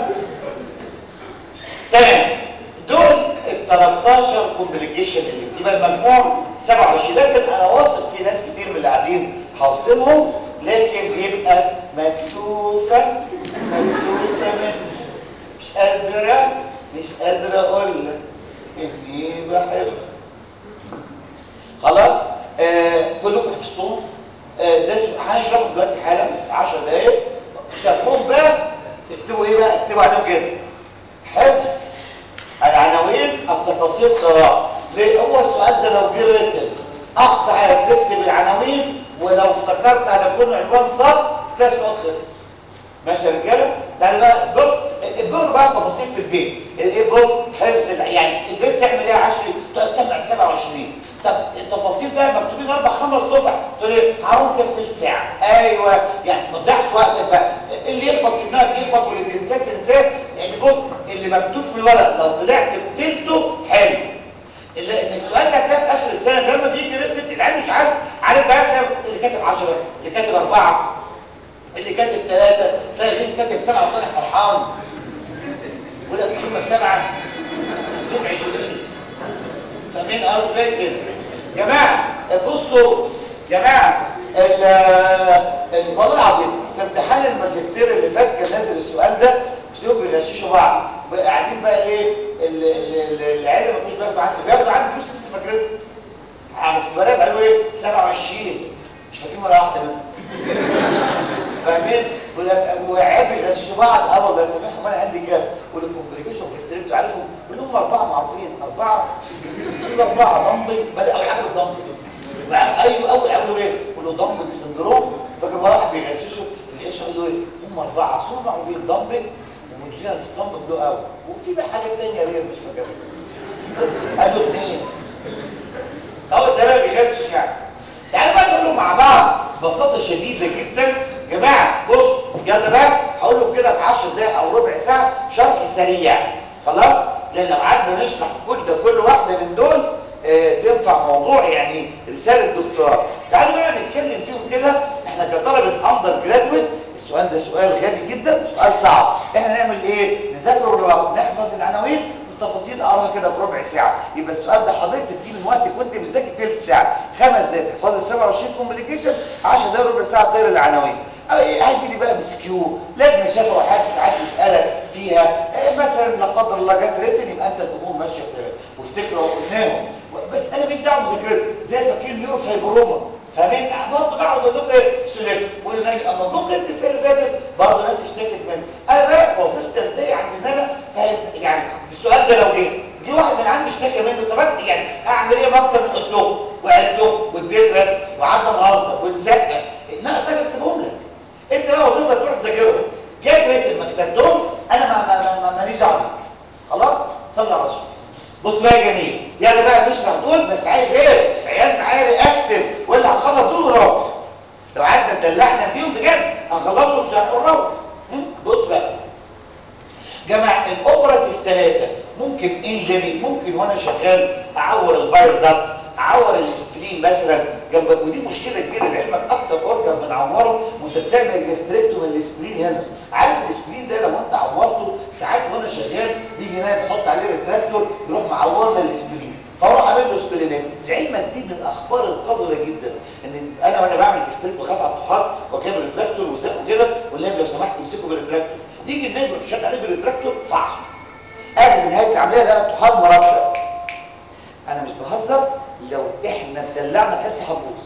تمام دول ال 13 كومبليكيشن اللي بتبقى المجموع 27 لكن انا واثق في ناس كتير من اللي قاعدين حافظينهم لكن بيبقى مكسوفه مكسوفه من مش قادره مش قادره اقول لك اني بحب خلاص آه كلكم حفظتوهم آه، ده سو- هنشرحه دلوقتي حالا 10 دقايق شافوهم بقى اكتبوا ايه بقى اكتبوا عليهم كده حفظ العناوين التفاصيل قراءة ليه هو السؤال ده لو جه رتب اقصى حاجه تكتب العناوين ولو افتكرت ان يكون عنوان صح ده السؤال خلص ماشي يا رجاله تعالى بقى بص الدور بقى تفاصيل في البيت الايه بص حفظ الع- يعني في البيت تعمل ايه 10 تقعد تسمع 27 طب التفاصيل بقى مكتوبين اربع خمس صفح تقول ايه هقوم كده في ثلث ساعه ايوه يعني ما تضيعش وقتك بقى اللي يخبط في دماغك يخبط واللي تنساه تنساه يعني بص اللي مكتوب في الورق لو طلعت بتلته حلو اللي إن السؤال ده هتلاقيه في اخر السنه لما بيجي رتب العيال مش عارف عارف بقى تلاقي اللي كاتب 10 اللي كاتب اربعه اللي كاتب ثلاثة تلاقي غيث كاتب سبعة وطالع فرحان يقول لك شوف سبعة زيد عشرين فاهمين قصدي زي كده جماعة بصوا بس، جماعة ال ال- والله العظيم في امتحان الماجستير اللي فات كان نازل السؤال ده بيسيبوا بيغششوا بعض قاعدين بقى ايه ال- ال- ال- العيال اللي ما كانوش بياخدوا عندي بياخدوا عندي فلوس لسه فاكرين كنت براقب قالوا ايه 27 مش فاكرين ولا واحدة منهم فاهمين وقاعد بيغششوا بعض اه والله سامحهم انا عندي كام والكومبليكيشن والستريبت عارفهم كلهم اربعه معروفين اربعه كل اربعه ضمبي بدا اول حاجه بالضمبي ايوه اول عملوا ايه كله ضمبي سندروم فاكر واحد بيغششه بيغش يقول له ايه هم اربعه اصل هم معروفين ضمبي ومدينا الاسطمبه بلو قوي وفي بقى حاجات ثانيه ريال مش فاكرها بس قالوا اثنين هو ده بقى بيغشش يعني تعالوا بقى نقول مع بعض ببساطه شديده جدا جماعه بص يلا بقى هقول لكم كده في 10 دقائق او ربع ساعه شرح سريع خلاص لان لو قعدنا نشرح في كل ده كل واحده من دول آه تنفع موضوع يعني رساله دكتوراه تعالوا بقى نتكلم فيهم كده احنا كطلبه اندر جرادويت السؤال ده سؤال غبي جدا سؤال صعب احنا نعمل ايه نذاكر ونراقب نحفظ العناوين التفاصيل اقراها كده في ربع ساعه يبقى السؤال ده حضرتك تديه من وقتك وانت بتذاكر ثلث ساعه خمس دقايق تحفظ ال 27 كومبليكيشن 10 دقايق ربع ساعه تقرا العناوين عارف دي بقى مسكيو لجنه شافه واحد ساعات يسالك فيها إيه مثلا لا قدر الله جت ريتن يبقى انت الامور ماشيه تمام وافتكروا قلناهم بس انا مش دعوه بمذاكرتي زي فاكرين نيورو فايبروما فاهمين برضه بقعد اقول لكم ايه سلك والغني اما جمله السنه اللي فاتت برضه ناس اشتكت مني انا بقى وظيفتي تنتهي عند ان انا فاهم يعني السؤال ده لو جه جه واحد من عندي اشتكى منه طب أنا يعني اعمل ايه باكتر من قلتهم وعدتهم واديت رسم وقعدنا نهزر ونسقف ناقص انا اكتبهم لك انت بقى وظيفتك تروح تذاكرهم جيت ريت ما كتبتهمش انا ما ما ما ماليش دعوه بيك خلاص صلى على رسول بص بقى يا جميل يعني بقى نشرح دول بس عايز ايه عيال معايا رياكتيف ولا هنخلص دول ونروح لو قعدنا ندلعنا بيهم بجد هنخلصهم مش هنروح بص بقى جماعه الاوبراتيف ثلاثه ممكن انجري ممكن وانا شغال اعور البايل ده اعور السبلين مثلا جنب ودي مشكله كبيره لعلمك اكتر اورجن بنعوره وانت بتعمل جاستريكتوم السبلين هنا عارف السبلين ده لو انت عورته ساعات وانا شغال بيجي نايم بحط عليه ريتراكتور يروح معور لي السبلين فاروح اعمل له سبلينات لعلمك دي من الاخبار القذره جدا ان انا وانا بعمل جاستريك بخاف على الطحال وجايب الريتراكتور وزقه كده والنايم لو سمحت امسكه بالريتراكتور يجي النايم يروح شاد عليه بالريتراكتور فعصه قبل نهايه العمليه لقى الطحال مربشه انا مش بهزر لو احنا اتدلعنا الحس هتبوظ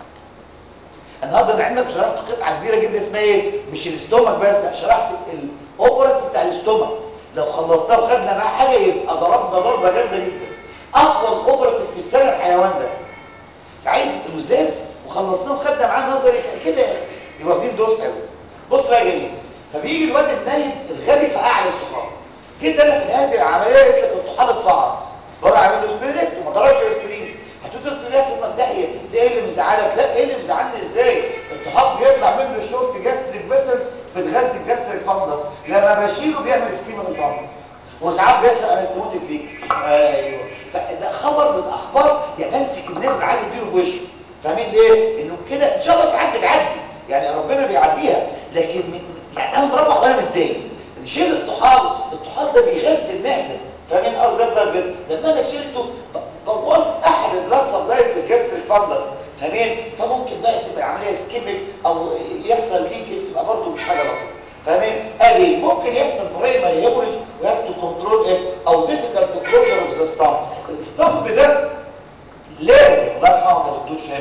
النهارده انا علمك شرحت قطعه كبيره جدا اسمها ايه مش الاستومك بس لا شرحت الاوبراتيف بتاع الاستومك لو خلصناه وخدنا معاه حاجه يبقى ضربنا ضربه جامده جدا اقوى الاوبراتيف في السنه الحيوان ده فعايز لزاز وخلصناه وخدنا معاه نظري كده يبقى واخدين دوس حلو بص بقى يا جميل فبيجي الواد النايم الغبي في اعلى الطحال جيت انا في نهايه العمليه قلت لك الطحال اتفعص بروح اعمل له سبرينكت وما ضربش السبرين هتقول له يا سيدنا في داهيه ده ايه اللي مزعلك لا ايه اللي مزعلني ازاي الطحال بيطلع منه الشورت جاستريك فيسل بتغذي الجاستريك فانجس لما بشيله بيعمل سكيما في الفانجس وساعات بيحصل انستموتيك ليك ايوه فده خبر من الاخبار يعني امسك النمر عايز اديله في وشه فاهمين ليه انه كده ان شاء الله ساعات بتعدي يعني ربنا بيعديها لكن من يعني انا مروح وانا متضايق نشيل الطحال الطحال ده بيغذي المعده فاهمين قصدي افضل لما انا شلته بوظت احد البلاد سبلايز للجاستريك فانجس فاهمين فممكن بقى تبقى العمليه سكيميك او يحصل ليك تبقى برضه مش حاجه لطيفه فاهمين ادي ممكن يحصل برايمري هيموريج وهاف تو كنترول ايه او ديفيكالت كلوجر اوف ذا ستامب الستامب ده لازم الله يرحمه يا دكتور شامل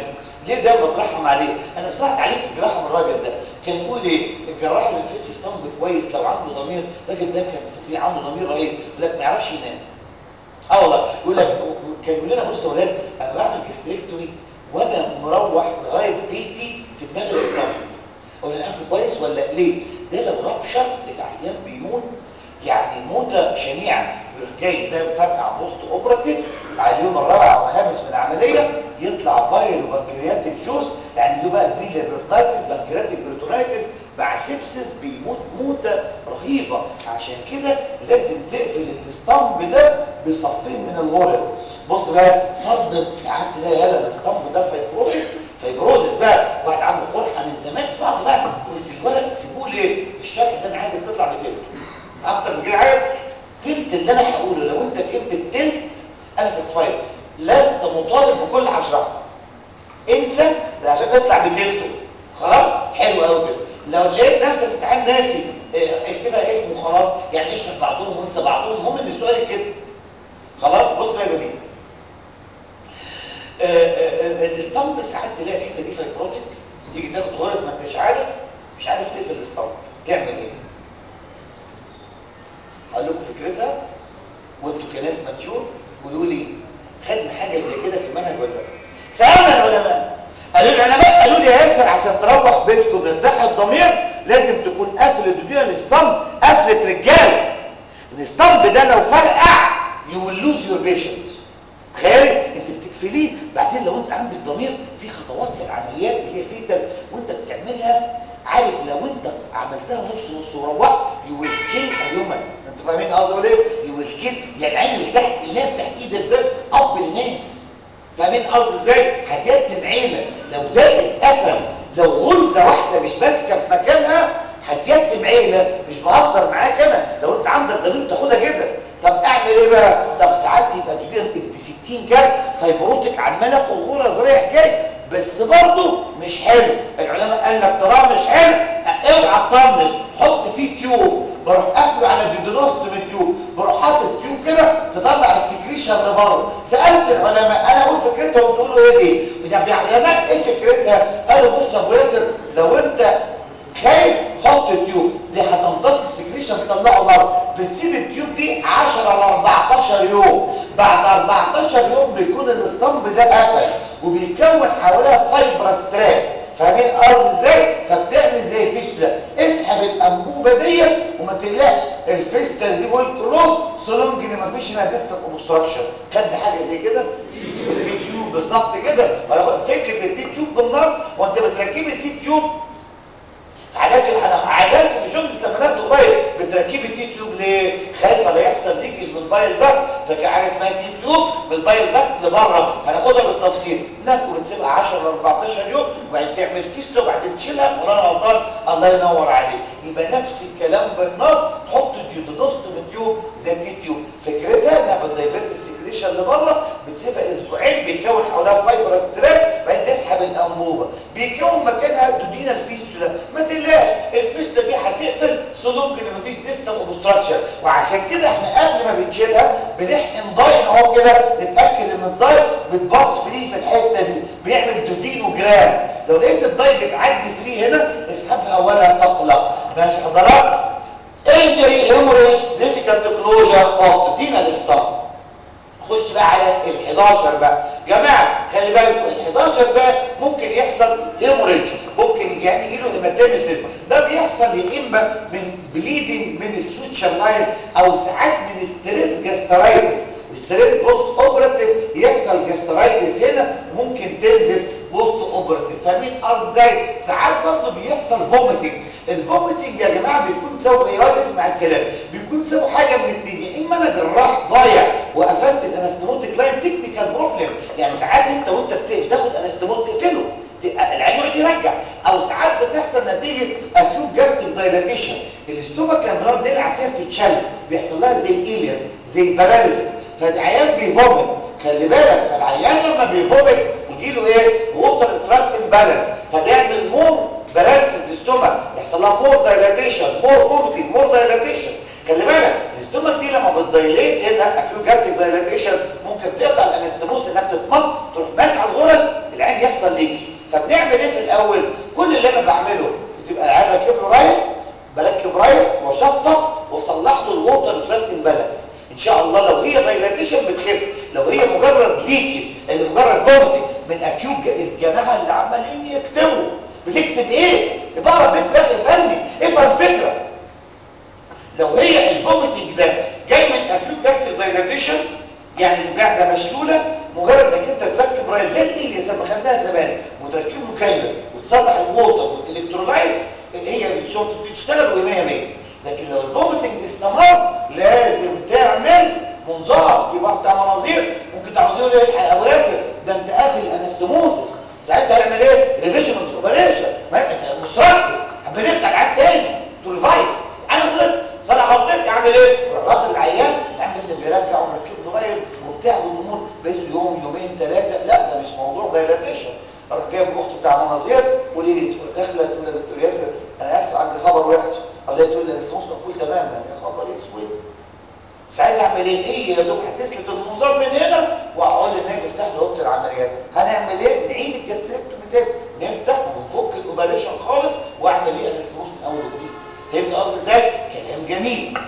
ليه ده بترحم عليه انا بصراحه اتعلمت الجراحه من الراجل ده كان يقول ايه الجراح اللي بيفيش اسطمب كويس لو عنده ضمير الراجل ده كان فظيع عنده ضمير رهيب يقول لك ما يعرفش ينام اه والله يقول لك كان يقول لنا بص يا ولاد انا بعمل جستريكتومي وانا مروح لغايه بيتي في دماغ الاسطمب اقول انا قافل كويس ولا ليه ده لو ربشر العيان بيموت يعني موتة شنيعة يروح جاي ده فرقع بوست اوبراتيف على اليوم الرابع او الخامس من العملية يطلع بايل وبنكرياتيك جوز يعني له بقى بيلا بيرتايتس بنكرياتيك بيرتونايتس مع سيبسس بيموت موتة رهيبة عشان كده لازم تقفل الاسطمب ده بصفين من الغرز بص بقى فرض ساعات تلاقي يالا الاسطمب ده فايبروزس فايبروزس بقى واحد عنده قرحه من زمان اسمعوا بقى قلت الولد سيبوه ليه الشرح ده انا عايزك تطلع بتلت اكتر من كده عايز تلت اللي انا هقوله لو انت فهمت التلت انا ساتسفايد لست مطالب بكل هشرحه انسى عشان تطلع بتلته خلاص حلو قوي كده لو لقيت نفسك في امتحان ناسي اه، اكتبها اسمه خلاص يعني اشرح بعضهم وانسى بعضهم المهم ان السؤال كده خلاص بص بقى يا جميل آه، آه، آه، الاسطمب ساعات تلاقي الحته دي فايبروتيك تيجي تاخد غرز ما انتش عارف مش عارف تقفل الاسطمب تعمل ايه هقول لكم فكرتها وانتوا كناس ماتيور قولوا لي خدنا حاجه زي كده في المنهج ولا لا سالنا العلماء قالوا العلماء قالوا لي يا ياسر عشان تروح بيتكم مرتاح الضمير لازم تكون قافل الدنيا الاسطمب قفله رجاله الاسطمب ده لو فرقع يو ويل لوز يور بيشنت تخيل انت بتكفليه بعدين لو انت عندك ضمير في خطوات في العمليات اللي هي فيتال وانت بتعملها عارف لو انت عملتها نص نص وروحت يو ويل كيل هيومن انتوا فاهمين قصدي اقول ايه يو ويل كيل يعني العين اللي تحت اللي هي تحت ايدك ده اب الناس فاهمين قصدي ازاي هتيتم عيله لو ده اتقفل لو غرزه واحده مش ماسكه في مكانها هتيتم عيله مش بهزر معاك انا لو انت عندك ضمير تاخدها كده طب اعمل ايه بقى طب ساعات يبقى تجيب ابن 60 جرد فيبروتك عمال اخد غرز رايح جاي بس برضه مش حلو العلماء قال لك تراه مش حلو اوعى تطنش حط فيه تيوب بروح قافله على الديدونوست من التيوب بروح حاطط تيوب كده تطلع السكريشن لبره سالت العلماء انا اقول فكرتهم تقولوا ايه دي طب يا علماء ايه فكرتها قالوا بص يا ابو ياسر لو انت خايف حط التيوب دي هتمتص السكريشن تطلعه بره بتسيب التيوب دي 10 ل 14 يوم بعد 14 يوم بيكون الاسطمب ده قفل وبيكون حواليها فايبرس تراك فاهمين الارض ازاي فبتعمل زي فيستلا اسحب الانبوبه ديت وما تقلقش الفيستلا دي قول كلوز سولونج ان مفيش هنا ديستال اوبستراكشن خد حاجه زي كده التي تيوب بالظبط كده ولا فكره التي تيوب بالنص وانت بتركبي التي تيوب عادات انا عادات في شغل استعمالات دبي بتركبي تي تيوب ليه خايفه لا يحصل ليكج من البايل داكت فكان حاجه اسمها تي تيوب من البايل داكت لبره هناخدها بالتفصيل هناك وبتسيبها 10 ل 14 يوم وبعدين تعمل فيستله وبعدين تشيلها ورانا غلطان الله ينور عليك يبقى نفس الكلام بالنص تحط الديودونوست من تيوب زي التي تيوب فكرتها انها بتدايفرت السكريشن لبره بتسيبها اسبوعين بيكون حواليها فايبرس تراك بعدين تسحب الانبوبه بيكون مكانها دودينا الفيستولا ما تقلقش الفيستولا دي هتقفل سلوك ان مفيش ديستال اوبستراكشن وعشان كده احنا قبل ما بنشيلها بنحقن ضاين اهو كده نتاكد ان الضاين بتباص فري في الحته دي بيعمل دودينوجرام لو لقيت الضاين بتعدي فري هنا اسحبها ولا تقلق ماشي حضرات injury hemorrhage difficult closure of the dental stump خش بقى على ال 11 بقى جماعه خلي بالكم ال 11 بقى ممكن يحصل هيموريدج ممكن يعني يجي له هيماتيمسيس ده بيحصل يا اما من بليدنج من السوتشر لاين او ساعات من ستريس جاسترايتس ستريس بوست اوبراتيف يحصل جاسترايتس هنا ممكن تنزل بوست اوبراتيف فاهمين قصدي ازاي ساعات برضه بيحصل فوميتنج الفوميتنج يا جماعه بيكون سبب ايه اسمع الكلام بيكون سبب حاجه من الاثنين يا اما انا جراح ضايع وقفلت الانستموتيك لاين تكنيكال بروبلم يعني ساعات انت وانت بتاخد انستموت تقفله العين يقعد يرجع او ساعات بتحصل نتيجه اكيوت جاستيك دايلاتيشن الاستومك لما نقعد نلعب فيها بتتشل بيحصل لها زي الايلياس زي الباراليسيس فالعيان بيفومت خلي بالك فالعيان لما بيفومت يجي له ايه ووتر تراك امبالانس فده يعمل مور باراليسيس للاستومك يحصل لها مور دايلاتيشن مور فومتنج مور دايلاتيشن خلي بالك الاستومك دي لما بتدايليت هنا اكيوت جاستيك دايلاتيشن ممكن تقطع الانستموس انها بتتمط تروح ماسحه الغرز العين يحصل ليكي طب نعمل ايه في الاول كل اللي انا بعمله بتبقى العيال راكب له رايح بركب رايح واصفق واصلح له الووتر تراك امبالانس ان شاء الله لو هي دايلاتيشن بتخف لو هي مجرد ليكج اللي مجرد فومتنج من اكيوت الجماعه اللي عمالين يكتبوا بتكتب ايه بقرا بيت باقي فني افهم فكره لو هي الفومتنج ده جاي من اكيوت جاستريك دايلاتيشن يعني المعده مشلوله مجرد انك انت تركب رايل زي الالياس لما خدناها زمان وتركب له كايلر وتصلح الووتر والالكترولايتس هي الشوط بتشتغل و100 100 لكن لو الفومتنج استمر لازم تعمل منظار دي بقى بتاع مناظير ممكن تعمل يقول الحق ابو ياسر ده انت قافل الانستموزس ساعتها هنعمل ايه ريفيجن اوف اوبريشن ما انت مستركب بنفتح العيان تاني تو ريفايز انا غلطت فانا حطيت اعمل ايه واخد العيان اعمل بس بيرجع ومركب له رايل وبتاع والامور بقيت يوم يومين ثلاثه لا ده مش موضوع دايلاتيشن اروح جايب اخت بتاع مناظير وليه داخله تقول لي دكتور ياسر انا اسف عندي خبر وحش او لا تقول لي لسه مش مقفول تماما يا خبر اسود ساعتها اعمل ايه ايه يا دوب هتسلت المنظار من هنا واقول للنايب افتح لي اوضه العمليات هنعمل ايه نعيد الجاستريكتومي تاني نفتح ونفك الاوبريشن خالص واعمل ايه انا لسه من اول وجديد فهمت قصدي ازاي كلام جميل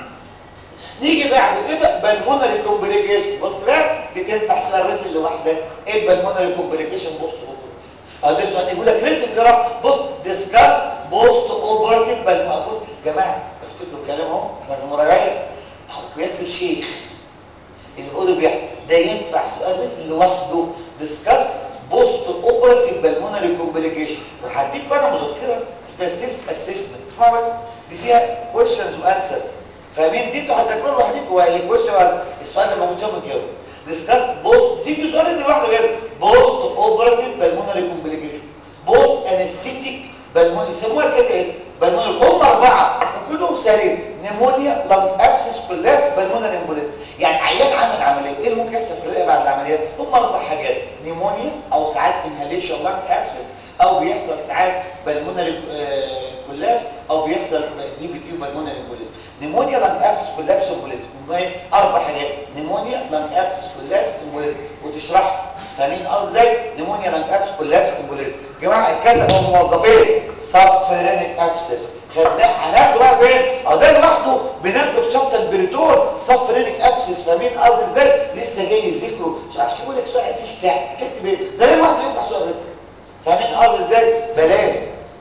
نيجي بعد كده بالمونري كومبليكيشن بص بقى دي تنفع سؤال ريتل لوحدها ايه البالمونري كومبليكيشن بص اه ده سؤال يقول لك ريتل جرام بص ديسكاس بوست اوبراتيف بالمونري بص يا جماعه افتكروا الكلام اهو احنا في المراجعه اهو قياس الشيخ اللي بيقولوا بيحكي ده ينفع سؤال ريتل لوحده ديسكاس بوست اوبراتيف بالمونري كومبليكيشن وهديكوا انا مذكره اسمها سيلف اسسمنت اسمها بس دي فيها كويشنز وانسرز فاهمين دي انتوا هتذاكروها لوحدكم وهي كويشن السؤال ده موجود فيها متجاوب ديسكاس بوست دي سؤال انت لوحده غير بوست اوبراتيف بالمونري كومبليكيشن بوست انستيك بالمونري يسموها كده اسم بالمونري هم اربعه وكلهم سهلين نيمونيا لانج ابسس كولابس بالمونري امبوليزم يعني عيان عامل عمليه ايه اللي ممكن يحصل في الرئه بعد العمليات هم اربع حاجات نيمونيا او ساعات انهاليشن لانج ابسس او بيحصل ساعات بالمونري كولابس او بيحصل دي في ديو بالمونري امبوليزم نيمونيا لانج ابسس كولابس امبوليزم اربع حاجات نيمونيا لانج ابسس كولابس امبوليزم وتشرحها فاهمين قصدي ازاي نيمونيا لانج ابسس كولابس امبوليزم جماعه الكاتب هم موظفين سبفرينيك ابسس خدناه هناخده بقى فين اه ده لوحده بناخده في شابتر البريتور سبفرينيك ابسس فاهمين قصدي ازاي لسه جاي ذكره عشان كده بقول لك سؤال تلت ساعه تكتب ايه ده لوحده ينفع سؤال غير فاهمين قصدي ازاي بلاش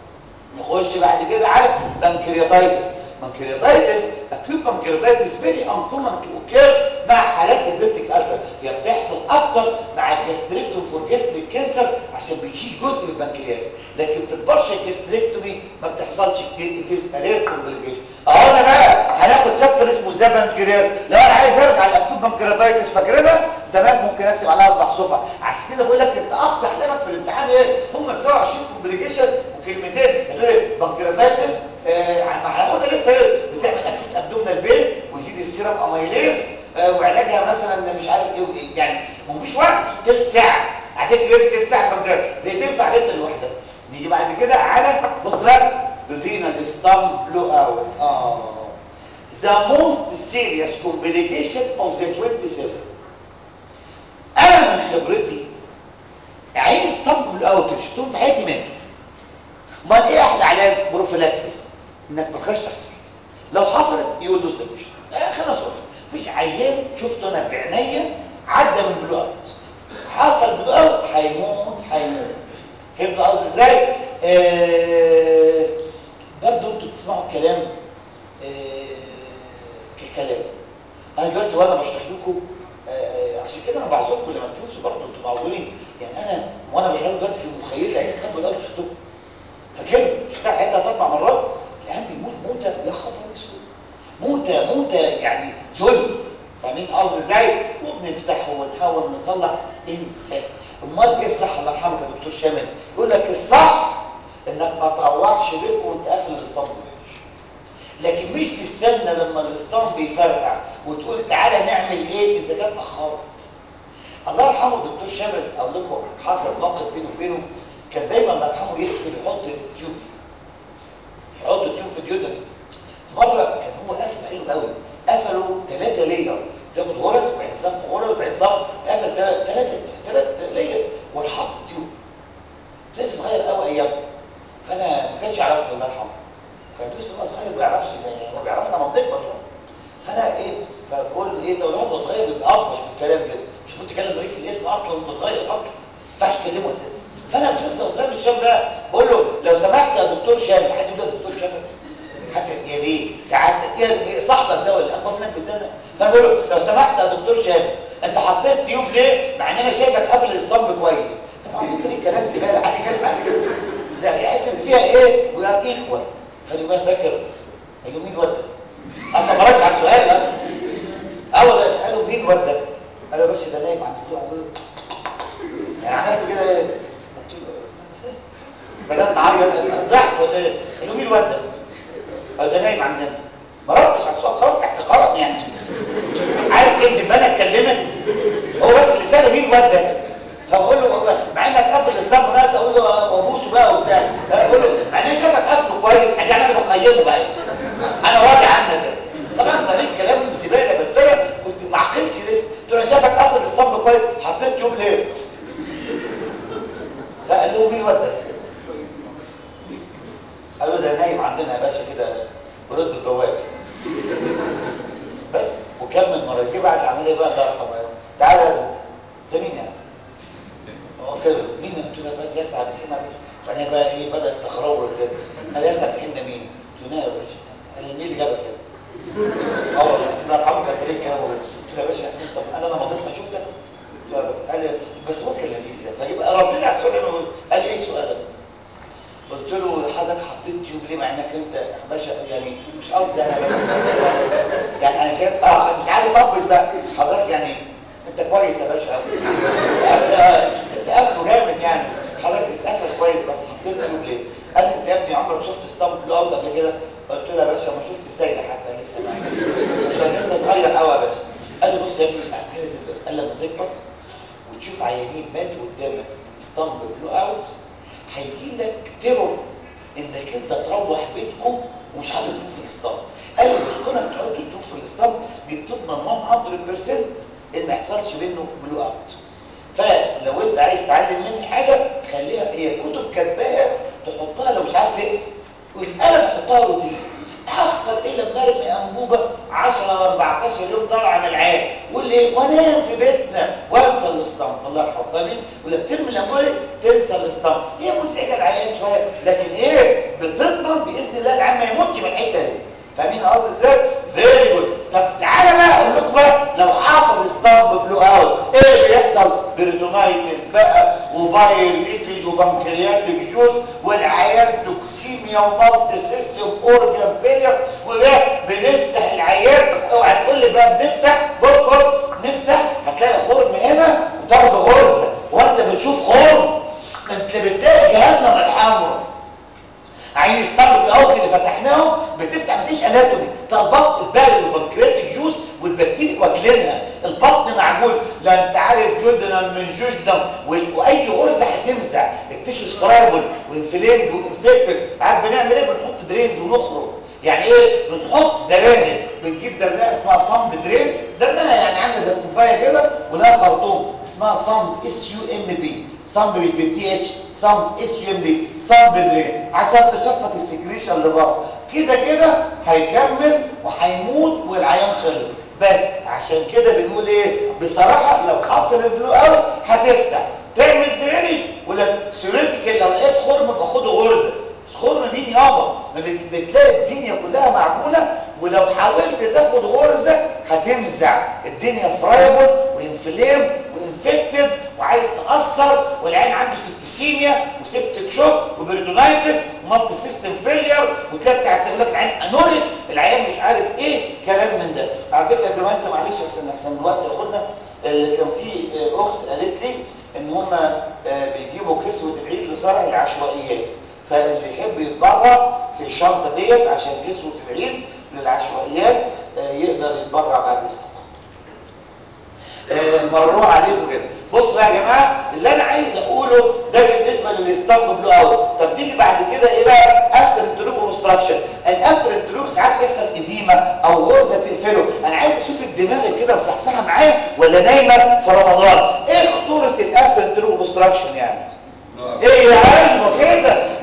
نخش بعد كده على بنكرياتايتس بنكرياتايتس اكيوت بنكرياتايتس فيري انكومن تو اوكير مع حالات البيبتيك السر هي بتحصل اكتر مع الجاستريكتوم فور جاستريك كانسر عشان بيشيل جزء من البنكرياس لكن في البارشا جاستريكتومي ما بتحصلش كتير اتس رير كومبليكيشن اهو انا بقى هناخد شابتر اسمه ازاي بنكرياس لو انا عايز ارجع الاكيوت بنكرياتايتس فاكرينها تمام ممكن اكتب عليها اربع صفح عشان كده بقول لك انت اقصى احلامك في الامتحان ايه هم ال 27 كومبليكيشن وكلمتين بنكرياتايتس آه هناخدها لسه ايه بتعمل اكيوت ابدومينال بين ويزيد السيرم اميليز آه وعلاجها مثلا مش عارف ايه وايه يعني مفيش وقت تلت ساعه هديك ليه تلت ساعه البنكرياس دي تنفع ريتل لوحدها نيجي بعد كده على بص بقى روتينال ستام بلو اوت اه the most serious complication of the 27 انا من خبرتي عين ستامبل اوت شفتهم في حياتي ماتوا امال ايه احلى علاج بروفيلاكسس انك ما تخش تحصل لو حصلت يقول له سبش آه خلاص مفيش عيان شفته انا بعينيا عدى من بلو اوت حصل بلو اوت هيموت هيموت فهمت قصدي ازاي آه برضه انتوا بتسمعوا الكلام آه ككلام انا دلوقتي وانا بشرح لكم آه عشان كده انا بعذركم لما بتنسوا برضه انتوا معذورين يعني انا وانا بشرح دلوقتي في مخيلتي عايز قبل الاول شفتكم فاكر شفتها حتى ثلاث اربع مرات العيان بيموت موته يا خبر اسود موته موته يعني ظلم فاهمين قصدي ازاي وبنفتحه ونحاول نصلح انسان امال ايه الصح الله يرحمك يا دكتور شامل يقول لك الصح انك ما تروحش بيتكم وانت قافل الاسطمبه لكن مش تستنى لما الاسطمب يفرقع وتقول تعالى نعمل ايه انت كده اتاخرت الله يرحمه الدكتور شامل اقول لكم حصل موقف بينه وبينه كان دايما الله يرحمه يقفل يحط التيوب يحط التيوب في الديودن مره كان هو قافل حلو قوي قفلوا ثلاثه لير ياخد غرز وبعدين صف غرز وبعدين صف قفل ثلاثه ثلاثه ثلاثه لير وراح حاطط التيوب زي صغير قوي ايام فانا ما كانش يعرفني الله يرحمه كان لسه بقى صغير ما يعرفش يعني هو بيعرفنا لما بنكبر شويه فانا ايه فبقول ايه ده الواحد وهو صغير بيبقى اطبش في الكلام كده مش المفروض تكلم رئيس الاسم اصلا وانت صغير اصلا ما ينفعش تكلمه اساسا فانا كنت لسه صغير مش فاهم بقى بقول له لو سمحت يا دكتور شامل حد يقول له يا دكتور شامل حتى يا بيه سعادتك يا صاحبك ده ولا اكبر منك بسنه فانا بقول له لو سمحت يا دكتور شامل انت حطيت تيوب ليه مع ان انا شايفك قافل الاسطمب كويس طبعا دي طريقه كلام زباله حد يتكلم عن كده زي يحس ان فيها ايه وي ار ايكوال فانا فاكر قال له مين الواد ده اصلا ما ردش على السؤال اصلا اول اساله مين الواد ده قال له يا باشا ده نايم عند الدكتور عمال يعني عملت كده ايه قلت له بدات اعيط ضحك ولا ايه قال له مين الواد ده قال ده نايم عندنا ما ردش على السؤال خلاص احتقارا يعني عارف كده انا اتكلمت هو بس اللي سال مين الواد ده فبقول له مع انك قافل الاسلام ناس اقول له وابوسه بقى وبتاع اقول له مع ان شافك قافله كويس يعني انا بقيمه بقى انا راضي عنك طبعا طريق كلام زباله بس انا كنت ما عقلتش لسه قلت له انا شافك قافل الاسلام كويس حطيت تيوب ليه فقال له مين الواد ده قالوا ده نايم عندنا يا باشا كده برد البواب بس وكمل مرة جه بعد العملية بقى الله يرحمه تعالى يا انت مين يعني؟ هو كده مين قلت له بقى يسعد الحين يا باشا بعدين بقى ايه بدأ التخرور كده قال يسعد الحين ده مين؟ قلت له يا باشا قال لي مين اللي جابك كده؟ اه والله الله يرحمه كان طريق كلامه قلت له يا باشا طب انا لما مضيت شفتك قال لي بس هو كان لذيذ يعني فيبقى ردني على السؤال قال لي ايه سؤالك؟ قلت له حضرتك حطيت تيوب ليه مع انك انت يا باشا يعني مش قصدي انا بس يعني انا شايف اه مش عايز اطبل بقى حضرتك يعني انت كويس يا باشا قوي انت قافله جامد يعني حضرتك بتقفل كويس بس حطيت تيوب ليه؟ قال لي انت يا ابني عمرك شفت اسطمبة بلو اوت قبل كده؟ قلت له يا باشا ما شفت السيده حتى لسه عشان لسه صغير قوي يا باشا قال لي بص يا ابني قال لما تكبر وتشوف عيانين ماتوا قدامك اسطمبة بلو اوت هيجي لك تيرور انك انت تروح بيتكم ومش حاطط تيوب في الاسطمبة قال لي بس كونك تحط التيوب في الاسطمبة دي بتضمن 100% ان ما يحصلش منه بلو اوت فلو انت عايز تعلم مني حاجه خليها هي كتب كاتباها تحطها لو مش عارف تقفل والقلم حطها روتين هخسر ايه لما ارمي انبوبه 10 14 يوم طالعه من العين واللي ايه وانام في بيتنا وانسى الاسطمب الله يرحمه فاهمين ولا ترمي الاموال تنسى الاسطمب هي مزعجه العيان شويه لكن ايه بتضمن باذن الله العيان ما يموتش من الحته دي فاهمين قصدي ازاي فيري جود طب تعالى بقى اقول لكم بقى لو حصل اسطمب بلو اوت ايه اللي بيحصل بريتونايتس بقى وبايل ليكج وبنكرياتيك جوز والعيان توكسيميا ومالتي سيستم اورجان فيلير وبقى بنفتح العيان اوعى تقول لي بقى بنفتح بص بص نفتح هتلاقي خرم هنا وضرب غرزه وانت بتشوف خرم انت بتلاقي جهنم الحمراء عين ستارب الاول اللي فتحناه بتفتح مفيش اناتومي البطن البارد والبنكرياتيك جوز والبكتيريا واكلينها البطن معجون لا انت عارف جدنا من جوجدم واي غرزه هتمزع التيشوز فرايبل وانفليند وانفكتد عارف بنعمل ايه بنحط درينز ونخرج يعني ايه بنحط درانه بنجيب درنايه اسمها صمب درين درنايه يعني عامله زي الكوبايه كده ولها خرطوم اسمها صمب اس يو ام بي صمب مش بالتي اتش صمب اس يو ام بي صمب درين عشان تشفط السكريشن اللي بره كده كده هيكمل وهيموت والعيان خلص بس عشان كده بنقول ايه بصراحه لو حصل البلو اوت هتفتح تعمل درينج ولا ثيوريتيكال لو لقيت خرم باخده غرزه خرم مين يابا ما بتلاقي الدنيا كلها معجونه ولو حاولت تاخد غرزه هتمزع الدنيا فرايبل وانفليم وانفكتد وعايز تاثر والعين عنده سبتسيميا وسبتك شوك وبريتونايتس ومالتي سيستم فيلير وتلاقي بتاعت تقول لك العين انوريك العيان مش عارف ايه كلام من ده على فكره قبل ما انسى معلش عشان احسن الوقت ياخدنا اللي كان في اخت قالت لي ان هم بيجيبوا كسوه العيد لصالح العشوائيات فاللي يحب يتبرع في الشنطه ديت عشان كسوه العيد للعشوائيات يقدر يتبرع بعد اذنكم. مرروها عليكم كده. بص بقى يا جماعه اللي انا عايز اقوله ده بالنسبه للستامب بلو اوت طب نيجي بعد كده ايه بقى اخر الدروب اوبستراكشن الاخر الدروب ساعات يحصل اديمه او غرزه تقفله انا عايز اشوف الدماغ كده مصحصحه معايا ولا نايمه في رمضان ايه خطوره الاخر الدروب اوبستراكشن يعني ايه يا عم كده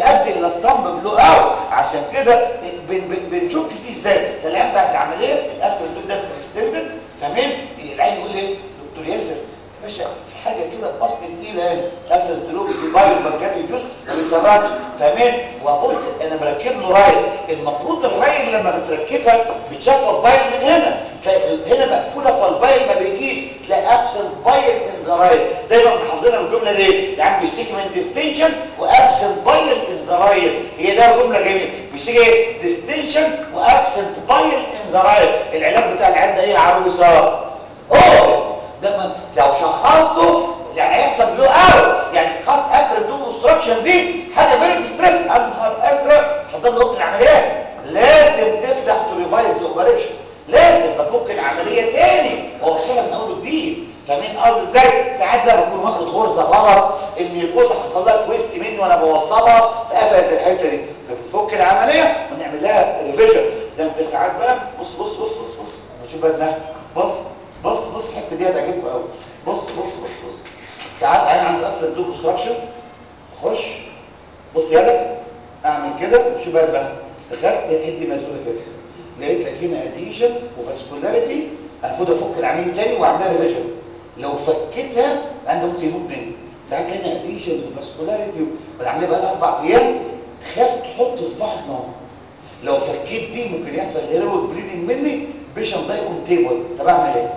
هيؤدي الى ستامب بلو اوت عشان كده بن- بن- بنشك فيه ازاي ده الان بعد العمليه القفل اللون ده اكستندد فاهمين العين يقول ايه دكتور ياسر يا باشا في حاجه كده بطن تقيله هنا قفل القلوب في بايو بنكري جزء ما بيسرعش فاهمين وابص انا مركب له رايل المفروض الرايل لما بتركبها بتشفط بايل من هنا تلاقي هنا مقفوله فالبايل ما بيجيش تلاقي ابسنت بايل ان ذا رايل دايما محافظينها الجمله دي يعني بيشتكي من ديستنشن وابسنت بايل ان ذا رايل هي ده جمله جميله بيشتكي ايه ديستنشن وابسنت بايل ان ذا رايل العلاج بتاع العيان ده ايه يا عروسه اوه ده ما لو شخصته يعني هيحصل بلو اوت يعني خلاص اخر الدوم اوبستراكشن دي حاجه فيري ستريس انهار ازرق حضر له اوضه العمليات لازم تفتح تو ريفايز الاوبريشن لازم بفك العمليه تاني هو بشتغل من اول وجديد فاهمين قصدي ازاي ساعات ده بكون واخد غرزه غلط الميوكوزا حصل لها تويست مني وانا بوصلها فقفلت الحته دي فبنفك العمليه ونعمل لها ريفيجن ده انت ساعات بقى بص بص بص بص بص شوف بقى دماغك بص بص بص الحته دي هتعجبكم قوي بص بص بص بص ساعات عين عنده قفل دوب اوبستراكشن اخش بص يدك اعمل كده وشوف بقى دماغك دخلت ايدي مزنوقه كده لقيت لك هنا اديشنز وفاسكولاريتي المفروض افك العمليه تاني واعملها ريفيجن لو فكيتها العين ده ممكن يموت مني ساعات هنا اديشنز وفاسكولاريتي والعمليه بقى لها اربع ايام تخاف تحط صباعك نار لو فكيت دي ممكن يحصل هيرويك بليدنج مني بيشنت ده يكون تيبل طب اعمل ايه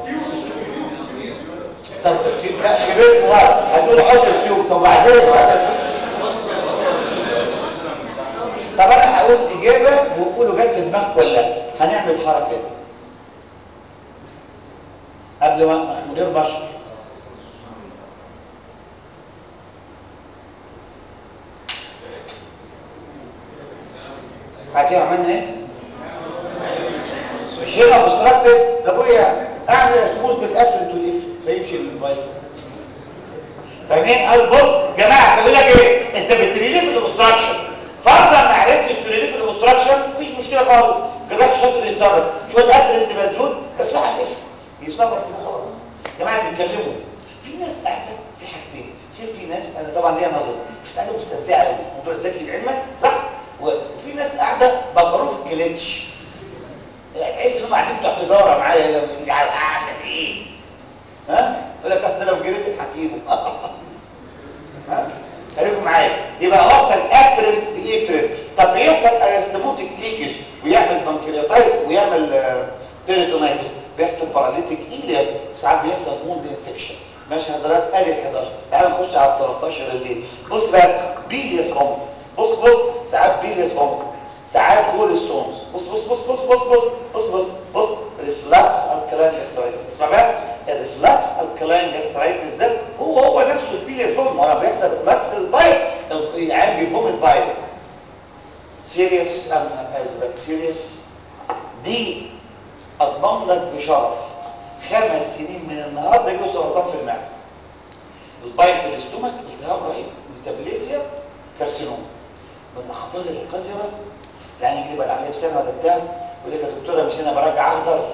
طب لا شريط غلط هتقول حط التيوب طب بعدين طب انا هقول اجابه وقولوا جت في دماغك ولا لا هنعمل حركه كده قبل ما من غير بشر عارفين عملنا ايه مش هنا اوبستراكتد طب ايه يعني اعمل اسموز بالقفل والقفل فيمشي الموبايل فاهمين قال بص جماعه بيقول لك ايه انت بتريليف الاوبستراكشن فرضا ما عرفتش تريليف الاوبستراكشن مفيش مشكله خالص جراح شاطر يتصرف شويه قتل انت مسدود افتح القفل يصرف فيه خلاص جماعه بيتكلموا في ناس قاعده في حاجتين شايف في ناس انا طبعا ليا نظر في ناس قاعده مستمتعه قوي موضوع الذكي لعلمك صح وفي ناس قاعده بقروه في الكليتش يعني تحس انهم قاعدين بتوع تجاره معايا لو مش عارف اعمل ايه ها يقول لك اصل لو جريت هسيبه ها خليكم معايا يبقى وصل افرد بيفرد طب بيحصل ارستموتيك ليكج ويعمل بنكرياتايت ويعمل آه، بيريتونايتس بيحصل باراليتيك ايلياس وساعات بيحصل موند انفكشن ماشي حضرتك ادي ال 11 تعال نخش على ال 13 الليل بص بقى بيلياس فومت بص بص ساعات بيلياس فومت ساعات جول ستونز بص بص بص بص بص بص بص بص بص ريفلاكس الكلاين جاسترايتس اسمع بقى الريفلاكس الكلاين جاسترايتس ده هو هو نفسه البيلياس فومت ما هو بيحصل ريفلاكس البايل العيان بيفومت بايل سيريس ام ازرق سيريس دي اضمن لك بشرف خمس سنين من النهارده يجيله سرطان في المعده البايل في الاستومك التهاب رهيب ميتابوليزيا كارسينوم من الاخبار القذره يعني يجي يبقى العمليه بسنه ولا بتاع يقول لك يا دكتوره مش انا براجع اخضر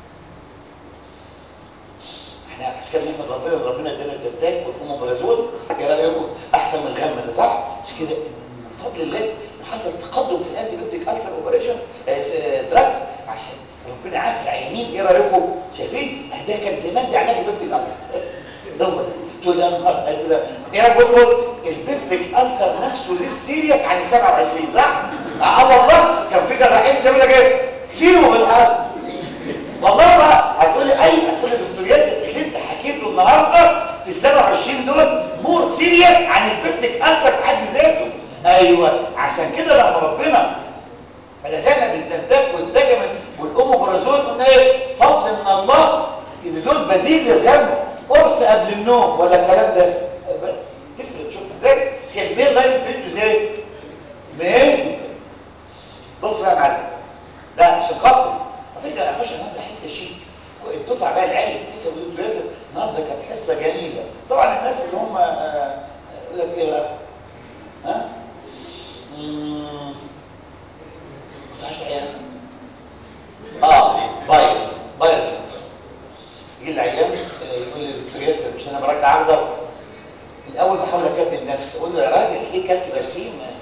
احنا عشان كده نحمد ربنا ان ربنا ادانا الزبدات والاموبرازول ايه رايكم احسن من الغم ده صح؟ عشان كده من فضل الله إن حصل تقدم في الانتي بيوتيك السر اوبريشن دراجز عشان ربنا عارف العيانين ايه رايكم؟ شايفين؟ ده كان زمان ده علاج البيوتيك السر ده هو ده تقول يا نهار ازرق ايه رايك بص البيبتيك السر نفسه ليه سيريس عن ال 27 صح؟ اه والله كان في جراحين زي ما لك ايه؟ سيروا بالارض والله بقى هتقول لي ايوه هتقول لي دكتور ياسر اللي انت حكيته النهارده في ال 27 دول مور سيريس عن البيبتيك السر في حد ذاته ايوه عشان كده لما ربنا رزقنا بالزنتاك والدجمن والاوموبرازول قلنا ايه فضل من الله ان دول بديل للغم قرص قبل النوم ولا الكلام ده بس تفرق شفت ازاي مش كان الميل لاين تريد ازاي مين بص بقى يا معلم لا عشان خاطر على فكره يا باشا النهارده حته شيك الدفعه بقى العيال بتفهم ويقولوا ياسر النهارده كانت حصه جميله طبعا الناس اللي هم آه، يقول لك ايه بقى ها مم. كنت عايش عيان اه باير باير فيت يجي العيان آه، يقول لي دكتور ياسر مش انا براجع اخضر الاول بحاول اكذب نفسي اقول له يا راجل ليه كلت برسيم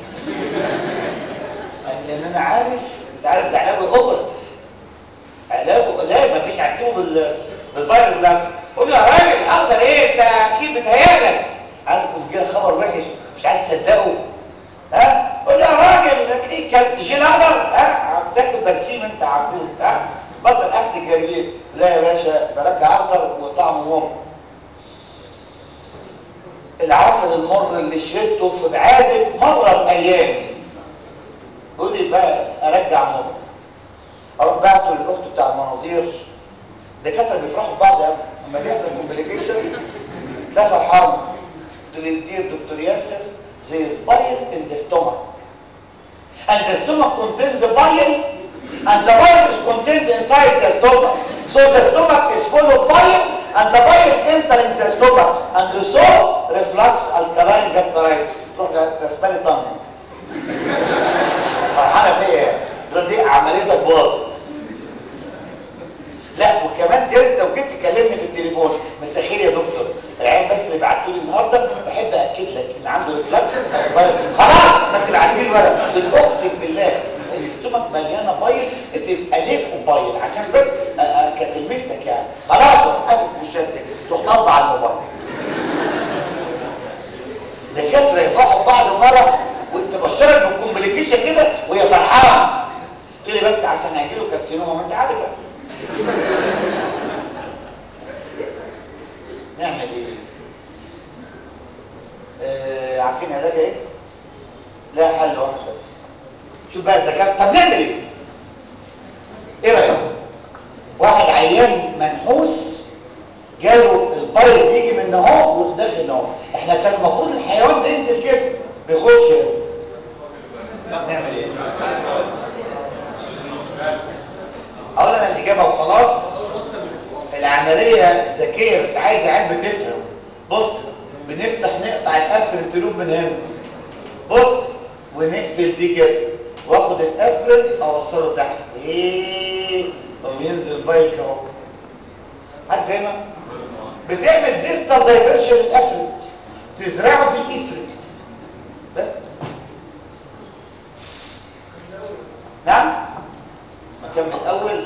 لان انا عارف انت عارف ده علاجه اوبرتيف علاجه لا مفيش هتسيبه بال بالبايرو بلاكس قول له يا راجل اخضر ايه انت اكيد بتهيألك عارف يكون جه خبر وحش مش عايز تصدقه ها قول له يا راجل هتلاقيك كلت شيل اخضر ها بتاكل برسيم انت عبود ها بطل اكل جريء لا يا باشا برجع اخضر وطعمه مر العسل المر اللي شربته في بعادة مرة بأيامي يقول لي بقى أرجع مر أروح بعته للأخت بتاع المناظير دكاترة بيفرحوا ببعض قوي لما يحصل كومبليكيشن تلاقي فرحان قلت له دير دكتور ياسر there is bile in the stomach and the stomach contains the bile and the bile is contained inside the stomach so the stomach is full of bile and the bile entering the stomach and so reflux alkaline gastritis تروح رسمالي طن فرحانه فيا يعني تقول دي عمليتك باظت لا وكمان زيادة لو جيت تكلمني في التليفون مساء الخير يا دكتور العيال بس اللي بعتوا لي النهارده بحب اكد لك ان عنده ريفلكس خلاص ما تبعتي لي ورق قلت اقسم بالله الاستومك مليانه بايل اتز اليف وبايل عشان بس كانت لمستك يعني خلاص وقفت مش هسك تروح طالبه على الموبايل دكاتره يفرحوا ببعض فرح وانت بشرك بالكومبليكيشن كده وهي فرحانه تقول لي بس عشان هيجي له كارسينوما ما انت عارف بقى نعمل ايه آه عارفين علاج ايه لا حل واحد بس شوف بقى الذكاء طب نعمل ايه ايه رايك واحد عيان منحوس جاله البايل بيجي من اهو وداخل اهو احنا كان المفروض الحيوان ده ينزل كده بيخش نعمل ايه اقول انا الاجابه وخلاص العمليه ذكيه بس عايزه علم تفهم بص بنفتح نقطع القفل التلوب من هنا بص ونقفل دي كده واخد القفل اوصله تحت ايه وينزل البايك اهو عارف فاهمه بتعمل ديستال دايفرشن للقفل تزرعه في الافرد بس نعم مكمل اول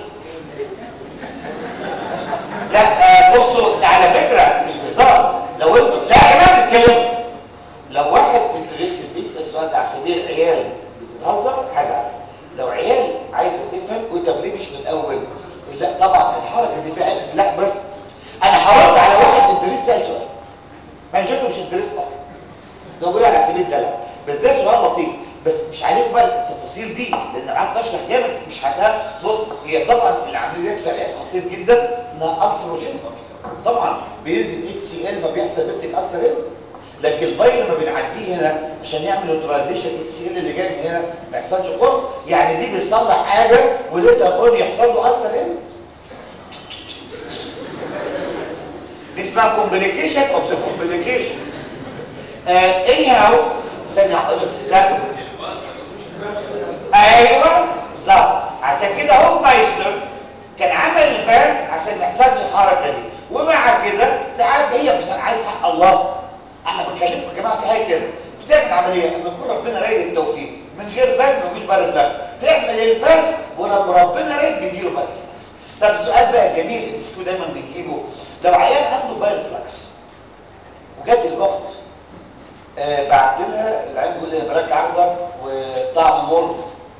لا آه بصوا ده على فكره مش بهزار لو انتوا لا يا جماعه بتتكلموا لو واحد انترستد بيسال السؤال ده على سبيل عيال بتتهزر هزعل لو عيال عايزه تفهم قلت طب ليه مش من الاول لا طبعا الحركه دي فعلا لا بس انا هرد على واحد انترست سال سؤال ما نشوفه مش انترست اصلا ده بيقول على سبيل الدلع بس ده سؤال لطيف بس مش عليكم بقى التفاصيل دي لان قعدت اشرح جامد مش هتها بص هي طبعا العمليات فرق خطير جدا انها السروجين طبعا بينزل اتش سي ال فبيحصل بيبتيك السر لكن البايل لما بنعديه هنا عشان يعمل نيوتراليزيشن اتش سي ال اللي جاي من هنا ما يحصلش قرب يعني دي بتصلح حاجه وليتر اون يحصل له السر دي اسمها كومبليكيشن اوف ذا كومبليكيشن اني هاو ثانيه لا ايوه بالظبط عشان كده هو مايستر كان عمل الفان عشان ما يحصلش الحركه دي ومع كده ساعات هي بس انا عايز حق الله انا بكلمكم يا جماعه في حاجه كده بتعمل عمليه لما يكون ربنا رايد التوفيق من غير فان ما يجيش بار فلاكس تعمل الفان ولما ربنا رايد بيجي له بار فلاكس طب السؤال بقى الجميل اللي بيسكو دايما بنجيبه لو عيان عنده بار فلاكس وجات الاخت آه بعت لها العين بيقول لي برجع اخضر وطعم مر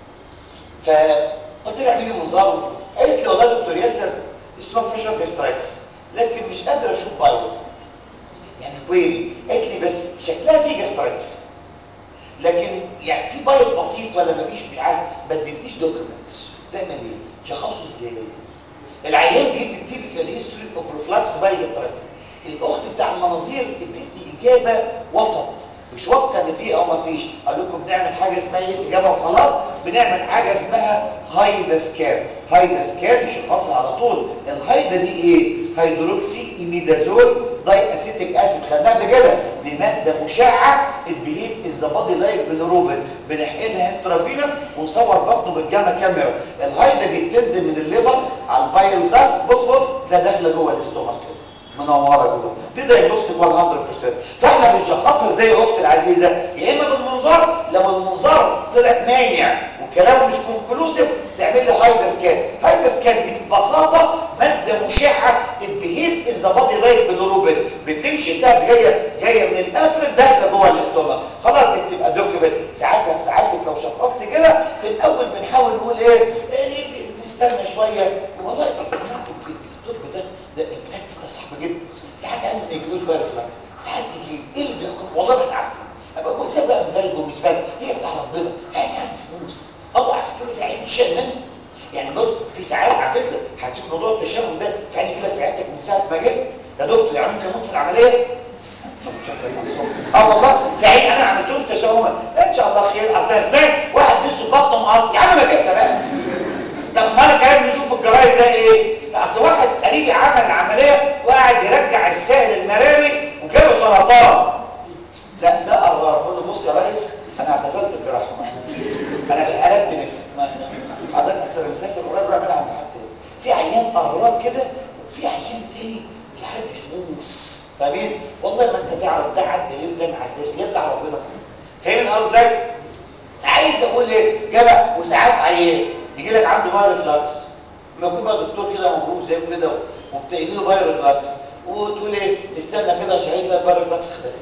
فقلت لها اعملي منظار قالت لي والله يا دكتور ياسر اسمك فيه شويه جاسترايتس لكن مش قادره اشوف بايل يعني كويري قالت لي بس شكلها فيه جاسترايتس لكن يعني في بايل بسيط ولا مفيش مش عارف ما ادتنيش دوكيومنتس تعمل ايه؟ شخصه ازاي؟ العيان بيدي التيبيكال هيستوري اوف ريفلاكس بايل جاسترايتس الاخت بتاع المناظير ادتني اجابه وسط مش واثقه ان في او ما فيش اقول لكم بنعمل حاجه اسمها ايه الاجابه وخلاص بنعمل حاجه اسمها هايدا سكان هايدا سكان يشخصها على طول الهايدا دي ايه هيدروكسي ايميدازول داي اسيتيك اسيد خدناها قبل كده دي ماده مشعه البهيف ان ذا بادي لايك بالروبن بنحقنها انترافينوس ونصور بطنه بالجاما كاميرا الهايدا دي بتنزل من الليفر على البايل ده بص بص تلاقي داخله جوه الاستومك كده منوره جوه دي دايجنوستيك 100% فاحنا بنشخصها ازاي يا اختي العزيزه يا اما بالمنظار لو المنظار طلع مانع كلام مش كونكلوسيف تعمل لي هايدا سكان هايدا سكان دي ببساطه ماده مشعه البهيف ان ذا بادي لايك بالروبن بتمشي تاب جايه جايه من الافرد داخله جوه الاستومك خلاص دي تبقى دوكيمنت ساعتها ساعتك لو شخصت كده في الاول بنحاول نقول ايه إيه، نستنى شويه والله يا جماعه الطب ده ده البراكتس ده صعب جدا ساعات عندنا نيجروز بقى ريفلكس ساعات تجي ايه اللي بيحكم والله ما احنا عارفين ابقى هو سبب بقى فالف ومش فالف هي بتاع ربنا يعني يعني سموس الله عايز تقول في عين الشيء منه يعني بص في ساعات على فكره هتشوف موضوع التشاؤم ده في عيني كده في عيادتك من ساعه ما جيت يا دكتور يعني ممكن اموت في العمليه اه والله في عين انا عملتهم تشاؤما ان شاء الله خير اصل أنا سمعت واحد نصه بطنه مقص يا عم ما جبت بقى طب ما انا كمان بنشوف في الجرايد ده ايه اصل واحد قريبي عمل عمليه وقعد يرجع السائل المراري وجاله سرطان لا ده قرر قول له بص يا ريس انا اعتزلت الجراحه انا قلبت نفسي ما- ما- حضرتك اصل مسافر قريب راح عند حد تاني في عيان قراب كده وفي عيان تاني يحب سموس فاهمين والله ما انت تعرف ده عدى ليه وده ما عداش ليه بتاع ربنا فاهمين قصدي ازاي عايز اقول ايه جبع وساعات عيان يجي لك عنده باير ريفلاكس لما يكون بقى دكتور كده مبروك زي كده وبتجي له باير ريفلاكس وتقول ايه استنى كده عشان يجي لك باير ريفلاكس اختفى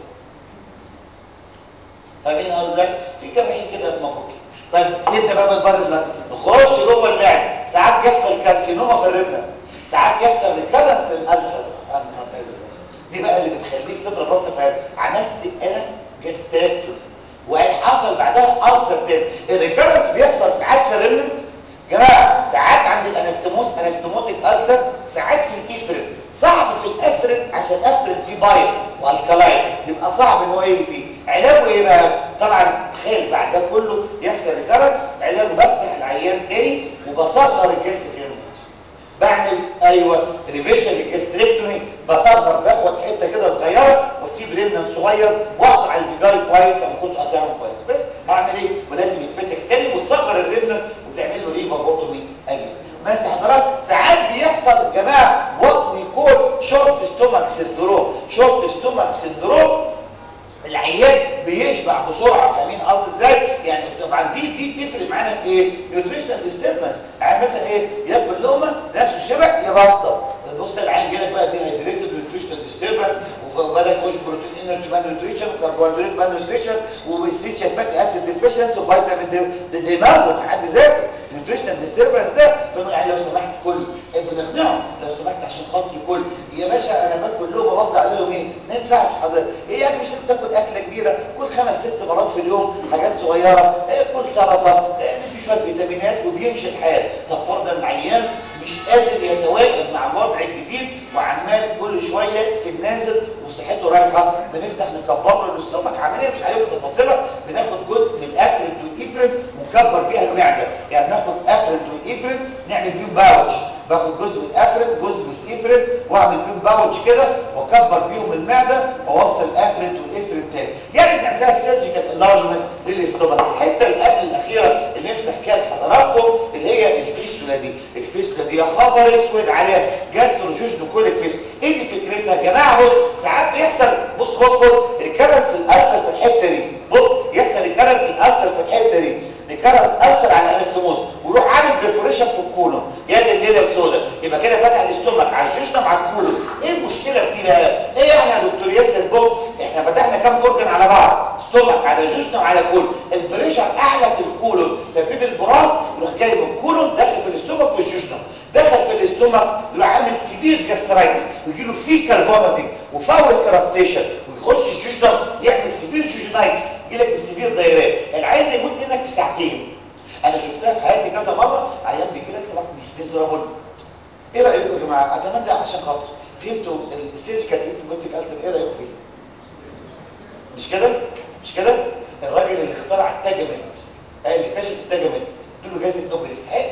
فاهمين قصدي في جراحين كده مبروكين طيب سيبنا بقى من البر ريفلاكس نخش جوه المعده ساعات يحصل كارسينوما في الربنه ساعات يحصل ريكارنس الالسر دي بقى اللي بتخليك تضرب راسك في عملت انا جاستراكتور وهيحصل بعدها ألسر تاني الريكارنس بيحصل ساعات في الرمل جماعة ساعات عند الانستموس انستموتيك ألسر ساعات في الإفرن صعب في الأفرن عشان أفرن فيه باير والكلاين يبقى صعب ان هو يجي فيه علاجه ايه بقى طبعا تخيل بعد ده كله يحصل ريكارنس علاجه بفتح العيان تاني وبصغر الجاستريك بعمل ايوه ريفيجن للجستريكتومي بصغر باخد حته كده صغيره واسيب ريمنان صغير واقطع الفيجاي كويس لو ما كنتش قاطعهم كويس بس هعمل ايه ولازم يتفتح تاني وتصغر الريمنان وتعمل له ريفا بوتومي اجي ماشي حضرتك ساعات بيحصل يا جماعه وات وي كول شورت ستومك سندروم شورت ستومك سندروم العيان بيشبع بسرعه فاهمين قصدي ازاي يعني طبعا دي دي تفرق معانا في ايه نيوتريشنال ديستربنس يعني مثلا ايه ياكل لقمه نفس الشبع يبطل بص العيان جالك بقى دي هيدريتد نيوتريشنال ديستربنس وبدا يخش بروتين انرجي مان نيوتريشن وكربوهيدرات مان نيوتريشن وبيسيتشال فاتي اسيد ديفيشنس وفيتامين دي دي, دي موت في حد ذاته نيوتريشنال ديستربنس ده فنقول يعني لو سمحت كل بنقنعه لو سمحت عشان خاطري كل يا باشا انا باكل لقمه بفضل على لهم ايه ما ينفعش حضرتك ايه يعني مش لازم تاكل اكله كبيره كل خمس ست مرات في اليوم حاجات صغيره إيه كل سلطه إيه ندي شويه فيتامينات وبيمشي الحال طب فرضا العيان مش قادر يتواكب مع الوضع الجديد وعمال كل شويه في النازل وصحته رايحه بنفتح نكبر له الاستومك عمليه مش عارف تفاصيلها بناخد جزء من الافرد والافرد ونكبر بيها المعده يعني ناخد افرد والافرد نعمل بيهم باوتش باخد جزء من الافرد جزء من الافرد واعمل بيهم باوتش كده واكبر بيهم المعده واوصل الافرد والافرد تاني يعني بنعملها السيرجيكال انلارجمنت للاستومك الحته اللي قبل الاخيره اللي نفسي احكيها لحضراتكم اللي هي الفيستولا دي الفيستولا دي يا خبر اسود عليها جاستروجوجن كوليك فيستولا ايه دي فكرتها يا جماعه بص ساعات بيحصل بص بص بص الكرنس في الالسر في الحته دي بص يحصل الكرنس في الالسر في الحته دي الكرنس السر على الانستموس ويروح عامل ديفوريشن في الكولون يا دي الليله السوداء يبقى كده فتح الاستومك على الجشنه مع الكولون ايه المشكله في دي بقى ايه يعني يا دكتور ياسر بص احنا فتحنا كام اورجن على بعض ستومك على جشنه وعلى كولون البريشر اعلى في الكولون فبتدي البراز يروح جاي من الكولون داخل في الاستومك والجشنه دخل في الاستومك يروح عامل سيفير جاسترايتس ويجي له فيكال فوميتنج وفاول ايرابتيشن ويخش الجشنه يعمل سيفير جوجينايتس يجي لك بسيفير دايرات العين ده يموت منك في ساعتين انا شفتها في حياتي كذا مره عيان بيجي لك طبعا مش ميزرابل ايه رايكم يا جماعه اتمنى عشان خاطر فهمتوا السيرجيكال تريتمنت الالسر ايه رايكم فيه مش كده مش كده الراجل اللي اخترع التاجمنت اللي اكتشف التاجمنت ادوا له جائزه نوبل يستحق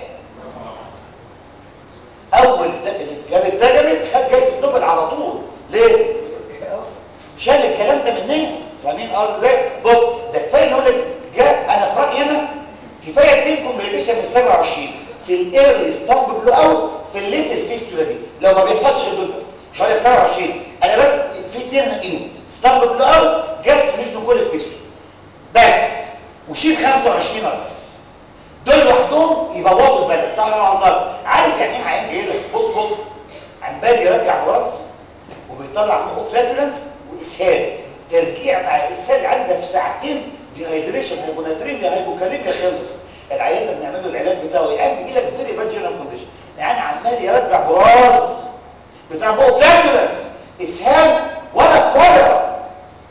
اول اللي جاب التاجمنت خد جائزه نوبل على طول ليه شال الكلام ده من الناس فاهمين قصدي ازاي بص ده كفايه نقول لك جاء انا في رايي انا كفايه اتنين كومبليكيشن من 27 في الايرلي ستامب بلو اوت في الليتل فيستولا دي لو ما بيحصلش غير دول بس مش هقول لك 27 انا بس في اتنين نقيهم ستامب بلو اوت جاست مش كل فيستولا بس وشيل 25 رأس دول لوحدهم يبوظوا البلد صح ولا انا غلطان عارف يعني ايه عيان جاي لك بص بص عمال يرجع براس وبيطلع منه فلاتولنس واسهال ترجيع مع الاسهال عندها في ساعتين ديهايدريشن هايبوناتريميا هايبوكاليميا خلص العيان ده بنعمل له العلاج بتاعه العيان بيجي لك فيري باد جنرال كونديشن يعني عمال يرجع براس بتاع بقه فلاتولنس اسهال ولا كوليرا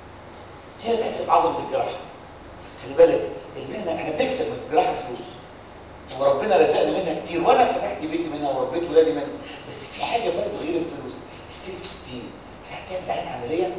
هي تحسب عظمه الجراحه خلي بالك المهنه احنا بنكسب من الجراحه فلوس وربنا رزقنا منها كتير وانا فتحت بيتي منها وربيت ولادي منها بس في حاجه برضه غير الفلوس السيلف ستيم ساعات تعمل عين عمليه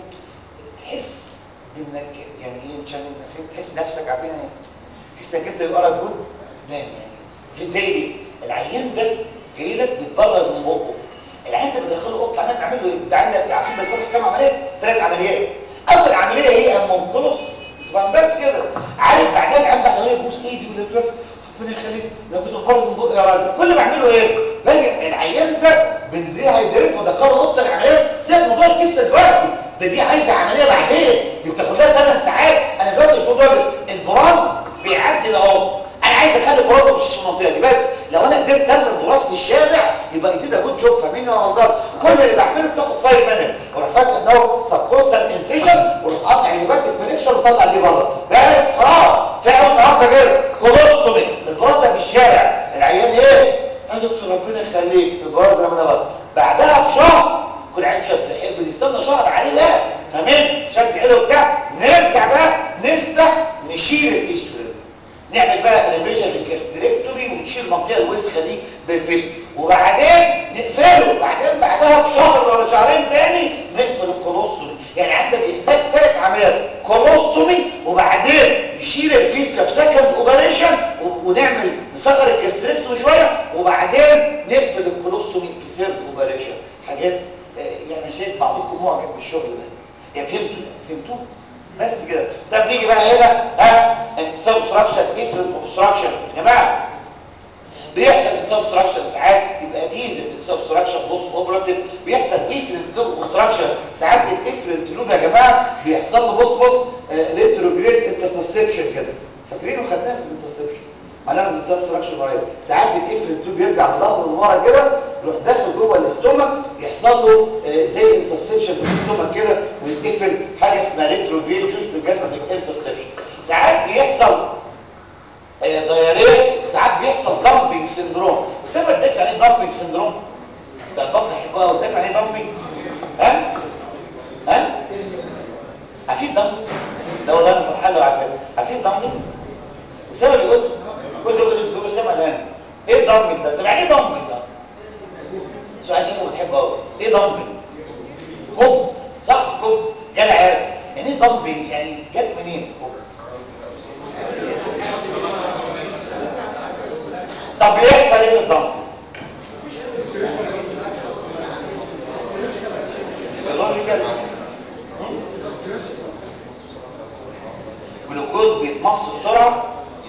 تحس بانك يعني ايه مش عارف فين تحس بنفسك عارفين يعني تحس انك انت يقرا جود نام يعني في زي دي العيان ده جاي لك بيتبرز من بقه العيان ده بدخله اوضه عمال نعمل له ايه؟ ده عندك عارفين بيصلح في كام عمليه؟ ثلاث عمليات اول عمليه هي امونكولوس طبعا بس كده عارف بعدها العيان بعد ما يبوس ايدي ويقول لك ربنا يخليك لو كنت بتبرز من بقي يا راجل كل ما اعمله ايه؟ باجي العيان ده بنريهايدريت وادخله اوضه العمليات سيب موضوع الكيس دلوقتي ده دي عايزه عمليه بعدين دي بتاخد لها 8 ساعات انا دلوقتي مش موضوع البراز بيعدي اهو انا عايز اخلي البراز مش المنطقه دي بس لو انا قدرت ارمي البراز في الشارع يبقى ايدي ده جود شوب فاهمين يا غلطان كل اللي بعمله بتاخد 5 مينت واروح فاتح انه سبورتال انسيجن واروح قاطع هيبات الفليكشن وطلع دي بره بس خلاص في اول النهارده كده كولوستومي البراز ده في الشارع العيان ايه يا دكتور ربنا يخليك البراز رمينا بره بعدها بشهر كل عين شد يحب يستنى شهر عليه بقى فاهمين شد حلو بتاع نرجع بقى نفتح نشيل الفيستولا نعمل بقى ريفيجن للجاستريكتوري ونشيل المنطقه الوسخه دي بالفيستولا وبعدين نقفله بعدين بعدها بشهر ولا شهرين تاني نقفل الكولوستومي يعني عندك يحتاج ثلاث عمليات كولوستومي وبعدين نشيل الفيستولا في سكند اوبريشن ونعمل نصغر الجاستريكتومي شويه وبعدين نقفل الكولوستومي في سيرد اوبريشن حاجات يعني شايف بعضكم معجب بالشغل ده يعني فهمتوا فهمتوا بس كده طب نيجي بقى هنا ها انسبستراكشن افرنت اوبستراكشن يا جماعه بيحصل انسبستراكشن ساعات يبقى ديزل انسبستراكشن بوست اوبراتيف بيحصل افرنت لوب اوبستراكشن ساعات الافرنت لوب يا جماعه بيحصل له بص بص ريتروجريد انترسبشن كده فاكرينه خدناه في الانترسبشن معناها الانسبستراكشن قريب ساعات الافرنت لوب يرجع بظهره من ورا كده يروح داخل جوه الاستومك يحصل له زي انترسبشن في الاستومك كده ويتقفل حاجه اسمها ريتروجريد جوش بجاستريك انترسبشن ساعات بيحصل ضياريه ساعات بيحصل دامبنج سندروم بس انا بديك يعني ايه دامبنج سندروم ده البطن يحبها قدام يعني ايه دامبنج ها ها عارفين دامبنج ده والله انا فرحان لو عارفين عارفين دامبنج اسامه بيقول كل يوم بيقول اسامه الان ايه الدامبنج ده طب يعني ايه دامبنج ده اصلا سؤال شكله بتحبه قوي ايه دامبنج كوب صح كوب جاي عارف يعني ايه دامبنج يعني جت منين كوب طب بيحصل ايه في الضغط جلوكوز بيتمص بسرعه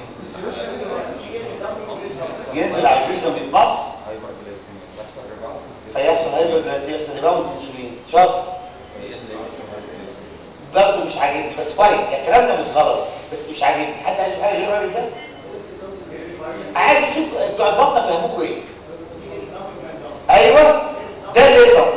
ينزل على الجيش لما بيتمص فيحصل هايبرجلاسيا يحصل ريباوند انسولين شاطر برضه مش عاجبني بس كويس يعني كلامنا مش غلط بس مش عاجبني حد عايز حاجه غير الراجل ده عايز اشوف بتوع البطنه فهموكوا ايه ايوه ده الليتر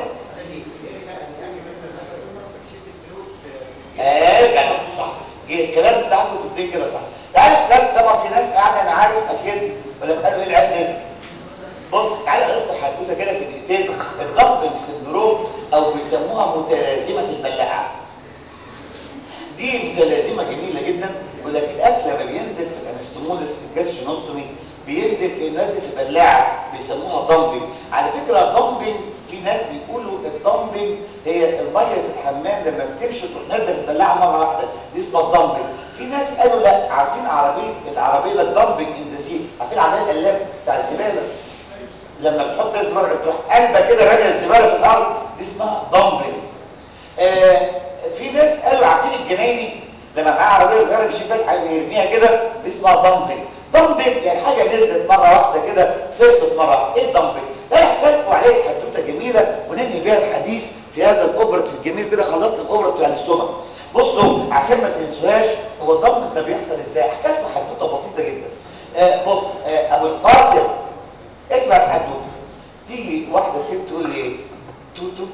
ايه جدع صح الكلام بتاعكم بتدين كده صح تعرف ده طبعا في ناس قاعده انا عارف اكيد ولا قالوا ايه العلم ده بص تعالى اقول لكم حدوته كده في دقيقتين الدمبنج سندروم او بيسموها متلازمه البلاعه دي متلازمه جميله جدا يقول لك الاكل لما بينزل في الانستموزس الجاسترينوستومي بينزل نازل في بلاعه بيسموها دامبنج على فكره الدامبنج في ناس بيقولوا الدامبنج هي الميه في الحمام لما بتمشي تروح نازله في البلاعه مره واحده دي اسمها الدامبنج في ناس قالوا لا عارفين عربيه العربيه الدامبنج ان ذا سي عارفين عربيه القلاب بتاع الزباله لما بتحط الزباله بتروح قلبه كده راميه الزباله في الارض دي اسمها دامبنج آه في ناس قالوا عارفين الجنايني لما معاه عربيه صغيره بيشيل فيها يرميها كده دي اسمها دامبنج دامبنج يعني حاجه نزلت مره واحده كده سقطت مره واحده ايه الدامبنج ده هحكي لكم عليه حدوته جميله وننهي بيها الحديث في هذا الاوبرت الجميل كده خلصت الاوبرت بتاع الاستومك بصوا عشان ما تنسوهاش هو الدامبنج ده بيحصل ازاي احكي لكم حدوته بسيطه جدا آه بص آه ابو القاسم اسمع الحدوته تيجي واحده ست تقول لي ايه توتو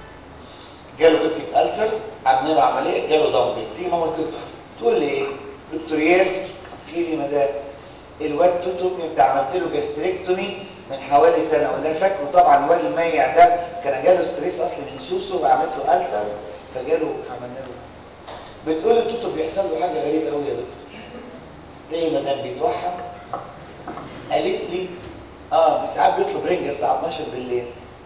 جاله بيبتيك ألسر عملنا له عمليه جاله ضمبي تيجي ماما تقول تقول لي ايه دكتور ياسر خير يا مدام الواد توتو انت عملت له جاستريكتومي من حوالي سنه ولا فاكره طبعا الواد الميع ده كان جاله ستريس اصلي من سوسو وعملت له ألسر فجاله عملنا له بتقول التوتو بيحصل له حاجه غريبه قوي يا دكتور ليه مدام بيتوحم قالت لي اه ساعات بيطلب رنجة الساعه 12 بالليل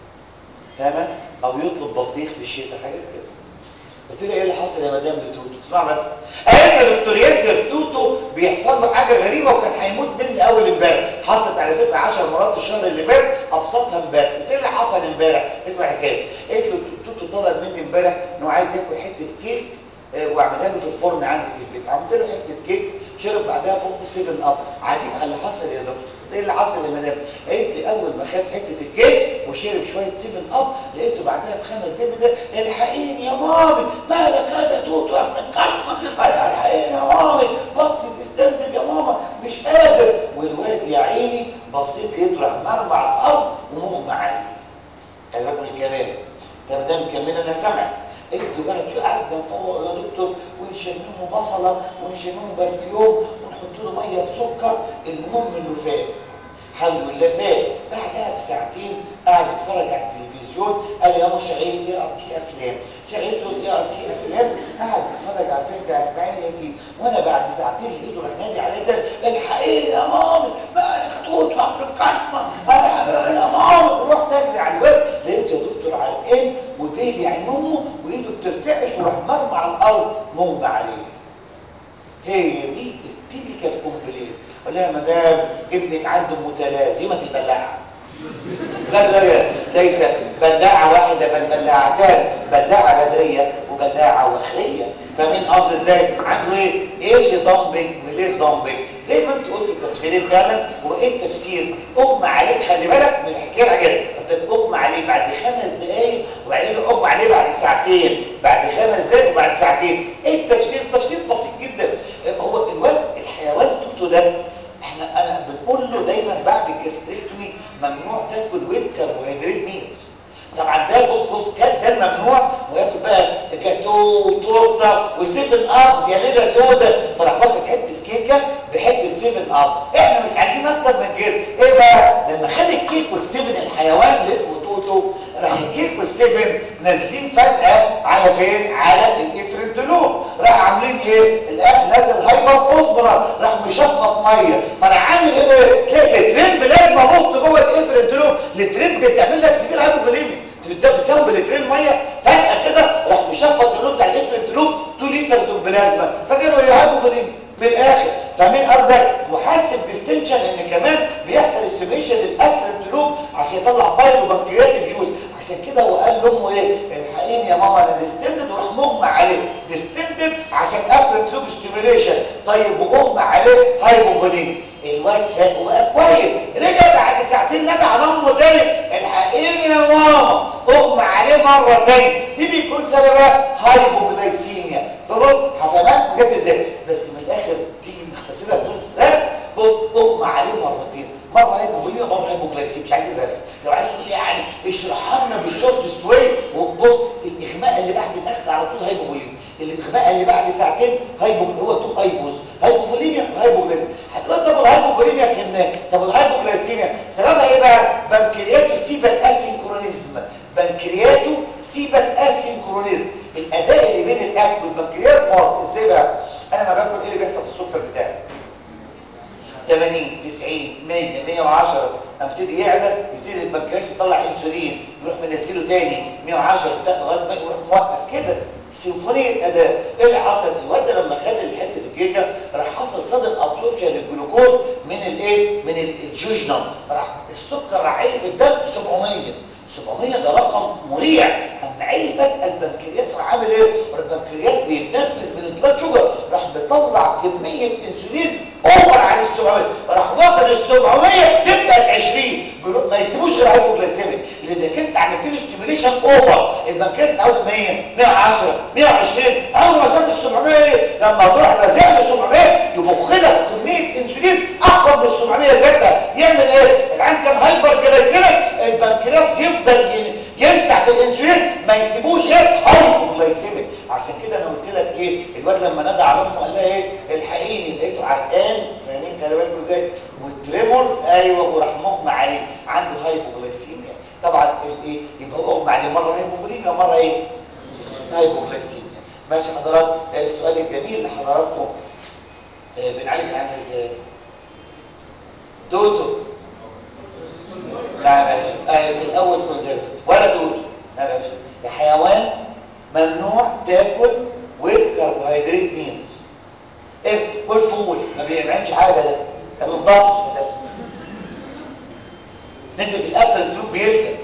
فاهمه او يطلب بطيخ في الشتاء حاجات كده قلت لها ايه اللي حصل يا مدام لتوتو اسمع بس قالت يا دكتور ياسر توتو بيحصل له حاجه غريبه وكان هيموت مني اول امبارح حصلت على فكره 10 مرات الشهر اللي فات ابسطها امبارح قلت لها حصل امبارح اسمع الحكايه قالت له توتو طلب مني امبارح انه عايز ياكل حته كيك آه، واعملها له في الفرن عندي في البيت عملت له حته كيك شرب بعدها بوب 7 اب عاديك على اللي حصل يا دكتور ايه اللي حصل يا مدام قالت لي اول ما خد حته الكيك وشرب شويه 7 اب لقيته بعدها بخمس دقايق ده الحقيني يا مامي مالك هذا توتو يا احمد كشمه الحقيني يا مامي بطني تستندد يا ماما مش قادر والواد يا عيني بصيت لقيته راح مرمى على الارض ومغمى عليه خلي بالك من الكلام ده ما دام كمل انا سامع انتوا بقى تشو قعدنا نفوق يا دكتور ونشممه بصله ونشممه برفيوم ونحط له ميه بسكر المهم انه فات الحمد لله فات بعدها بساعتين قعد يتفرج على التلفزيون قال يا ماما شغال اي ار تي افلام شغلت له الاي ار تي افلام قعد يتفرج على الفيلم بتاع اسماعيل ياسين وانا بعد ساعتين لقيته راح نادي عليا تاني الحقيقه يا مامي بقى انا خطوط عمرو الكشمه الحقيقه يا مامي رحت اجري على الواد لقيت يا دكتور علقان وبيلي عين امه وايده بترتعش وراح مرمى على الارض مغمى عليه هي دي التيبيكال كومبلين قال لها يا مدام ابنك عنده متلازمه البلاعه لا لا لا ليس بلاعة واحدة بل بلاعتان بلاعة بدرية وبلاعة وخرية فمين قصد ازاي عنده ايه ايه اللي ضمبك وليه ضمبك زي ما انت قلت التفسيرين فعلا هو ايه التفسير اغمى عليك خلي بالك من الحكايه العجيبه انت اغمى عليه بعد خمس دقايق وبعدين اغمى عليه بعد ساعتين بعد خمس دقايق وبعد ساعتين ايه التفسير التفسير بسيط جدا هو الولد الحيوان توتو ده احنا انا بنقول له دايما بعد الجستريكتومي ممنوع تاكل ويت كربوهيدرات ميلز طبعا ده بص بص كان ده الممنوع وياكل بقى جاتو وتورته وسيفن اب يا ليله سودا فراح واخد حته كيكه بحته سيفن اب احنا مش عايزين اكتر من كده ايه بقى لما خد الكيك والسيفن الحيوان اللي اسمه توتو راح الكيك والسيفن نازلين فجاه على فين على الافرنتولوم راح عاملين ايه الاكل نازل هايبر فوسفورس راح مشفط ميه فراح عامل ايه تلاقي الترند بلازما بوست جوه الافرنتولوم الترند تعمل لك سيفير هايبوفوليميا بتساوي بالترين ميه فجاه كده راح مشفط منه بتاع الافرنتولوم 2 لتر بلازما فكانوا يهاجموا في من الاخر فمين قصدك محاسب ديستنشن ان كمان بيحصل استيميشن للافرنتولوم عشان يطلع بايلو بنكرياتيك جوز عشان كده هو قال لامه ايه الحقيني يا ماما انا ديستندد وراح مغمى عليه ديستندد عشان افرنتولوم ستيميوليشن طيب ومغمى عليه هايبوفوليم الواد فاق وبقى كويس رجع بعد ساعتين نادى على امه تاني الحقيني يا ماما اغمى عليه مره تاني دي بيكون سببها هايبوجلايسيميا فبص هفهمك بجد ازاي بس من الاخر تيجي نختصرها بدون رد بص اغمى عليه مرتين مره هايبوفوليميا مره هايبوجلايسيميا مش عايز الرد لو عايز تقول لي يعني اشرحها لنا بالشورت ستوي وبص الاغماء اللي بعد الاكل على طول هايبوفوليميا الاغماء اللي بعد ساعتين هايبو هو تو هايبوز هايبوفوليميا وهايبوجلايسيميا هتقول طب الهايبوفوليميا فهمناه طب الهايبوجلايسيميا سببها ايه بقى بنكرياتو سيبال اسينكرونيزم بنكرياتو سيبال اسينكرونيزم الاداء اللي بين الاكل والبنكرياس باظ ازاي بقى انا ما باكل ايه اللي بيحصل في السكر بتاعي 80 90 100 110 ابتدي يعلى يبتدي البنكرياس يطلع انسولين يروح منزله تاني 110 بتاع لغايه ما يروح موقف كده سيمفونيه اداء ايه اللي حصل الواد لما خد حته الكيكه راح حصل صدى ابسوربشن للجلوكوز من الايه من الجوجنم راح السكر راح عالي في الدم 700 700 ده رقم مريع اما عالي فجاه البنكرياس راح عامل ايه البنكرياس بيتنفس من البلاد شوجر راح بيطلع كميه انسولين اوفر عن ال 700 راح واخد ال 700 تبقى 20 ما يسيبوش غير هايبوجلايسيميك لانك انت عملت له ستيميوليشن اوفر البنكرياس اتعود 100 110 120 اول ما شاف ال 700 ايه لما تروح رازع له 700 يبخ لك كميه انسولين اقوى من ال 700 ذاتها والتريمورز ايوه وراح مغمى عليه عنده هايبوغلايسيميا طبعا الايه يبقى هو اغمى عليه مره هايبوفوليميا ومره ايه هايبوغلايسيميا ماشي حضرات السؤال الجميل لحضراتكم آه، بنعالج عنها ازاي دوتو لا يا باشا آه، في الاول كونسرفتيف ولا دوتو لا يا باشا يا حيوان ممنوع تاكل with carbohydrate meals ابت كل فول ما بيعملش حاجه ده ما بينضفش اساسا نزل في القفل الجلوب بيلزق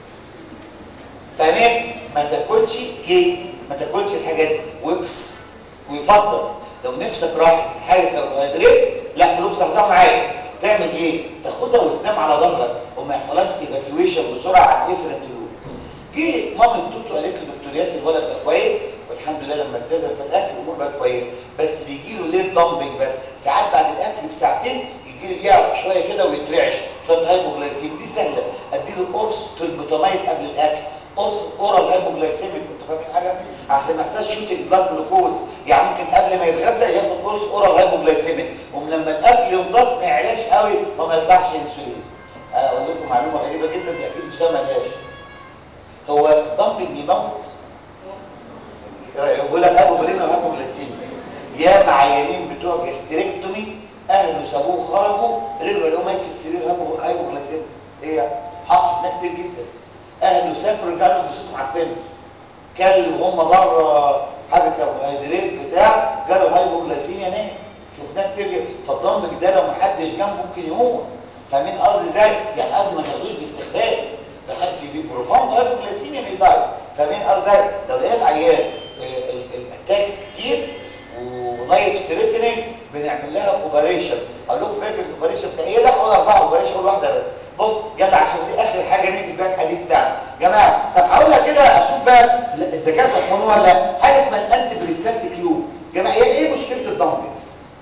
فاهمين ما تاكلش كيك ما تاكلش الحاجات دي ويبس ويفضل لو نفسك راحت في حاجه كربوهيدرات لا قلوب صحصح معايا تعمل ايه تاخدها وتنام على ظهرك وما يحصلهاش ايفاكيويشن بسرعه على الافرنت لوب جه مامة توتو قالت لي دكتور ياسر الولد بقى كويس والحمد لله لما التزم في الاكل الامور بقت كويس بس بيجي له ليه دامبنج بس ساعات بعد الاكل بساعتين يجي له يعرق شويه كده ويترعش شويه هايبوغلايسيم دي سهله اديله قرص تولبوتاميد قبل الاكل قرص اورال هايبوغلايسيميك كنت فاكر حاجه عشان ما يحصلش شوتنج بلاد جلوكوز يعني ممكن قبل ما يتغدى ياخد قرص اورال هايبوغلايسيميك ولما الاكل يمتص ما يعلاش قوي فما يطلعش انسولين اقول لكم معلومه غريبه جدا دي اكيد مش مالهاش هو الدمبنج يموت يقول لك ابو بولينا وهايبوغلايسيميا يا معينين بتوع جاستريكتومي اهله سابوه خرجوا رجعوا لقوا ميت في السرير هايبو- هايبوغلايسيميا ايه يعني حط في كتير جدا اهله سافروا رجعوا له بصوت معفن كلوا هم بره حاجه كربوهيدرات بتاع جاله هايبوغلايسيميا مات شفناه كتير جدا فالدمبنج ده لو ما حدش جنبه ممكن يموت فاهمين قصدي ازاي يعني قصدي ما تاخدوش باستخفاف ده حد سي بروفاوند هايبوغلايسيميا بيضايق فاهمين قصدي ازاي لو لقيت العيان آه، ال- الاتاكس كتير ولايف سيريتنينج بنعمل لها اوبريشن اقول لكم فاكر الاوبريشن بتاع ايه لا اقول اربعه اوبريشن اقول واحده بس بص يلا عشان دي اخر حاجه نقفل بيها الحديث بتاعنا جماعه طب هقولها كده اشوف بقى الذكاء بتفهموها ولا لا حاجه اسمها الانتي بريستاتيك لوب جماعه ايه ايه مشكله الدمبل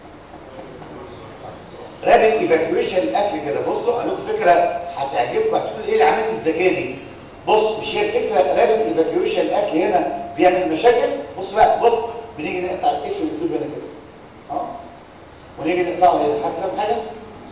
رابط ايفاكيويشن الاكل كده بصوا هقول لكم فكره هتعجبكم هتقولوا ايه العمليه الذكيه دي بص مش هي الفكره رابط ايفاكيويشن الاكل هنا بيعمل مشاكل بص بقى بص بنيجي نقطع القفل الكلوب هنا كده اه ونيجي نقطعه هنا حد فاهم حاجه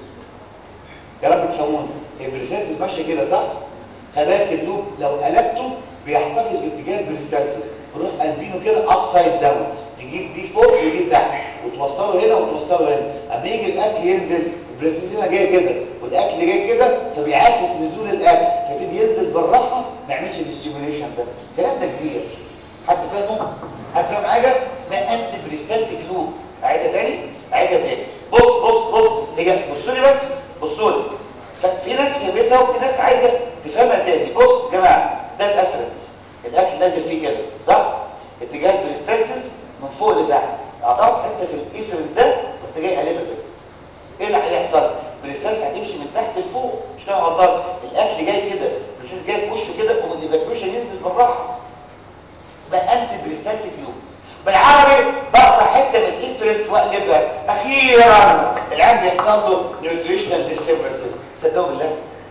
يا رب تفهموني البريسالسيس ماشيه كده صح خلي بالك اللوب لو قلبته بيحتفظ باتجاه البريسالسيس نروح قلبينه كده اب سايد داون تجيب دي فوق ودي تحت وتوصله هنا وتوصله هنا اما يجي الاكل ينزل البريسالسيس هنا جاي كده والاكل جاي كده فبيعاكس نزول الاكل فيبتدي ينزل بالراحه ما يعملش الاستيميوليشن ده الكلام ده كبير حد فاهمه حد فاهم حاجه اسمها انتي بريستالتيك لوب اعيدها تاني اعيدها تاني بص بص بص هي بصوا لي بس بصوا لي ففي ناس فهمتها وفي ناس عايزه تفهمها تاني بص يا جماعه ده الافرنت الاكل نازل فيه كده صح اتجاه البريستالسيس من فوق لتحت اعطاك حته في الافرنت ده وانت جاي قلبها كده ايه اللي هيحصل بريستالس هتمشي من تحت لفوق مش كده غلطان الاكل جاي كده بريستالس جاي في وشه كده ومن الايفاكيويشن ينزل بالراحه اسمها انتي بريستالتيك لوب بالعربي بقطع حته من الافرنت واقلبها اخيرا العين بيحصل له نيوتريشنال ديسيرفيسز صدقوا بالله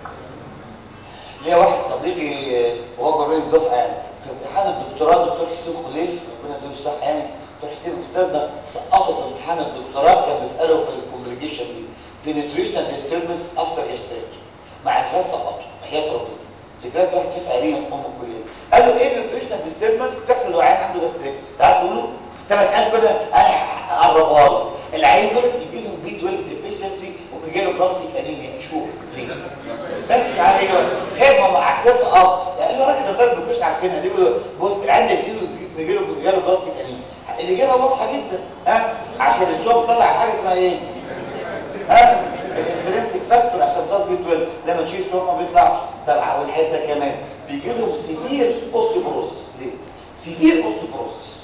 ليا واحد صديقي آه، وهو اكبر مني بدفعه يعني في امتحان الدكتوراه الدكتور حسين خليف ربنا يديله الصحه يعني دكتور حسين استاذنا سقطه في امتحان الدكتوراه كان بيساله في الكومبليكيشن دي في نيوتريشنال ديستربنس افتر جستريتور مع الفاس سقطه حياه ربنا ذكريات واحد شاف قرينا في ام الكليه قال له ايه النيوتريشنال ديستربنس بتحصل لو عيان عنده جاستريك تعرف تقوله ده مساله كده انا هقربها له العيان دول بيجي لهم بي 12 ديفيشنسي وبيجي له بلاستيك انيميا شو ليه بس ايوه خدمه مع تسقط قال له يا راجل ده الضرب مش عارفينها دي بص العيان ده بيجي له بيجي له بيجي له بلاستيك انيميا الاجابه واضحه جدا ها عشان السوق بيطلع حاجه اسمها ايه ها الانترنسك فاكتور عشان تطلع بي 12 لما تشيل سوق ما بيطلعش طب والحته كمان بيجي لهم سيفير اوستيوبروسس ليه سيفير اوستيوبروسس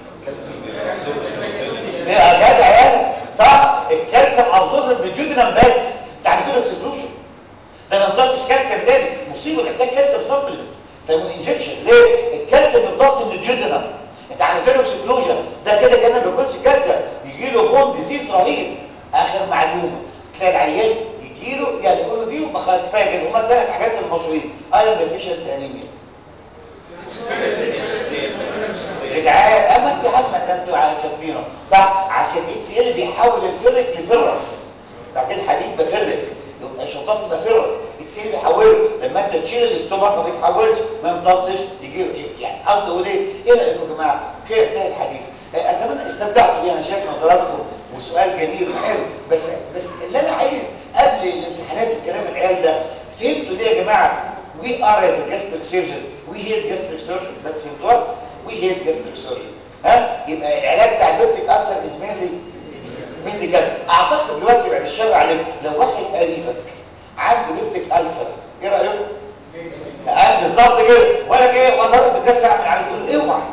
يا جدع يا صح الكالسيوم ابزورب بالجدران بس بتاع بيجيله اكسبلوجن ده ما يمتصش كالسيوم تاني مصيبه محتاج كالسيوم سبلمنتس فاهموا انجكشن ليه الكالسيوم يمتص من الجدران انت عملت له اكسبلوجن ده كده كان ما بياكلش كالسيوم يجي له بون ديزيز رهيب اخر معلومه تلاقي العيان يجي له يعني يقول له دي وما خد كفايه كده هما الثلاث حاجات المشهورين ايرون ديفيشنسي انيميا جدعان اما انت يا عم ده انتوا على شاطرينه صح عشان اتش ال بيحول الفرق لفرس بعدين الحديد بفرك يبقى مش امتص بفرز يتسيب يحوله لما انت تشيل الاستومك ما بيتحولش ما يمتصش يجي يعني قصدي اقول ايه ايه رايكم يا جماعه كده انتهى الحديث اتمنى استمتعتوا بيه انا شايف نظراتكم وسؤال جميل وحلو بس بس اللي انا عايز قبل الامتحانات والكلام العيال ده فهمتوا ليه يا جماعه we are as a gastric surgeon we hate gastric surgeon بس فهمتوها we hate gastric surgeon ها يبقى العلاج بتاع البيبتيك ألسر از مينلي ميديكال اعتقد دلوقتي بعد الشر عليك لو واحد قريبك عنده بيبتيك ألسر ايه رايكم قال بالظبط كده وانا جاي وانا رحت الجسر اعمل عامل يقول له اوعى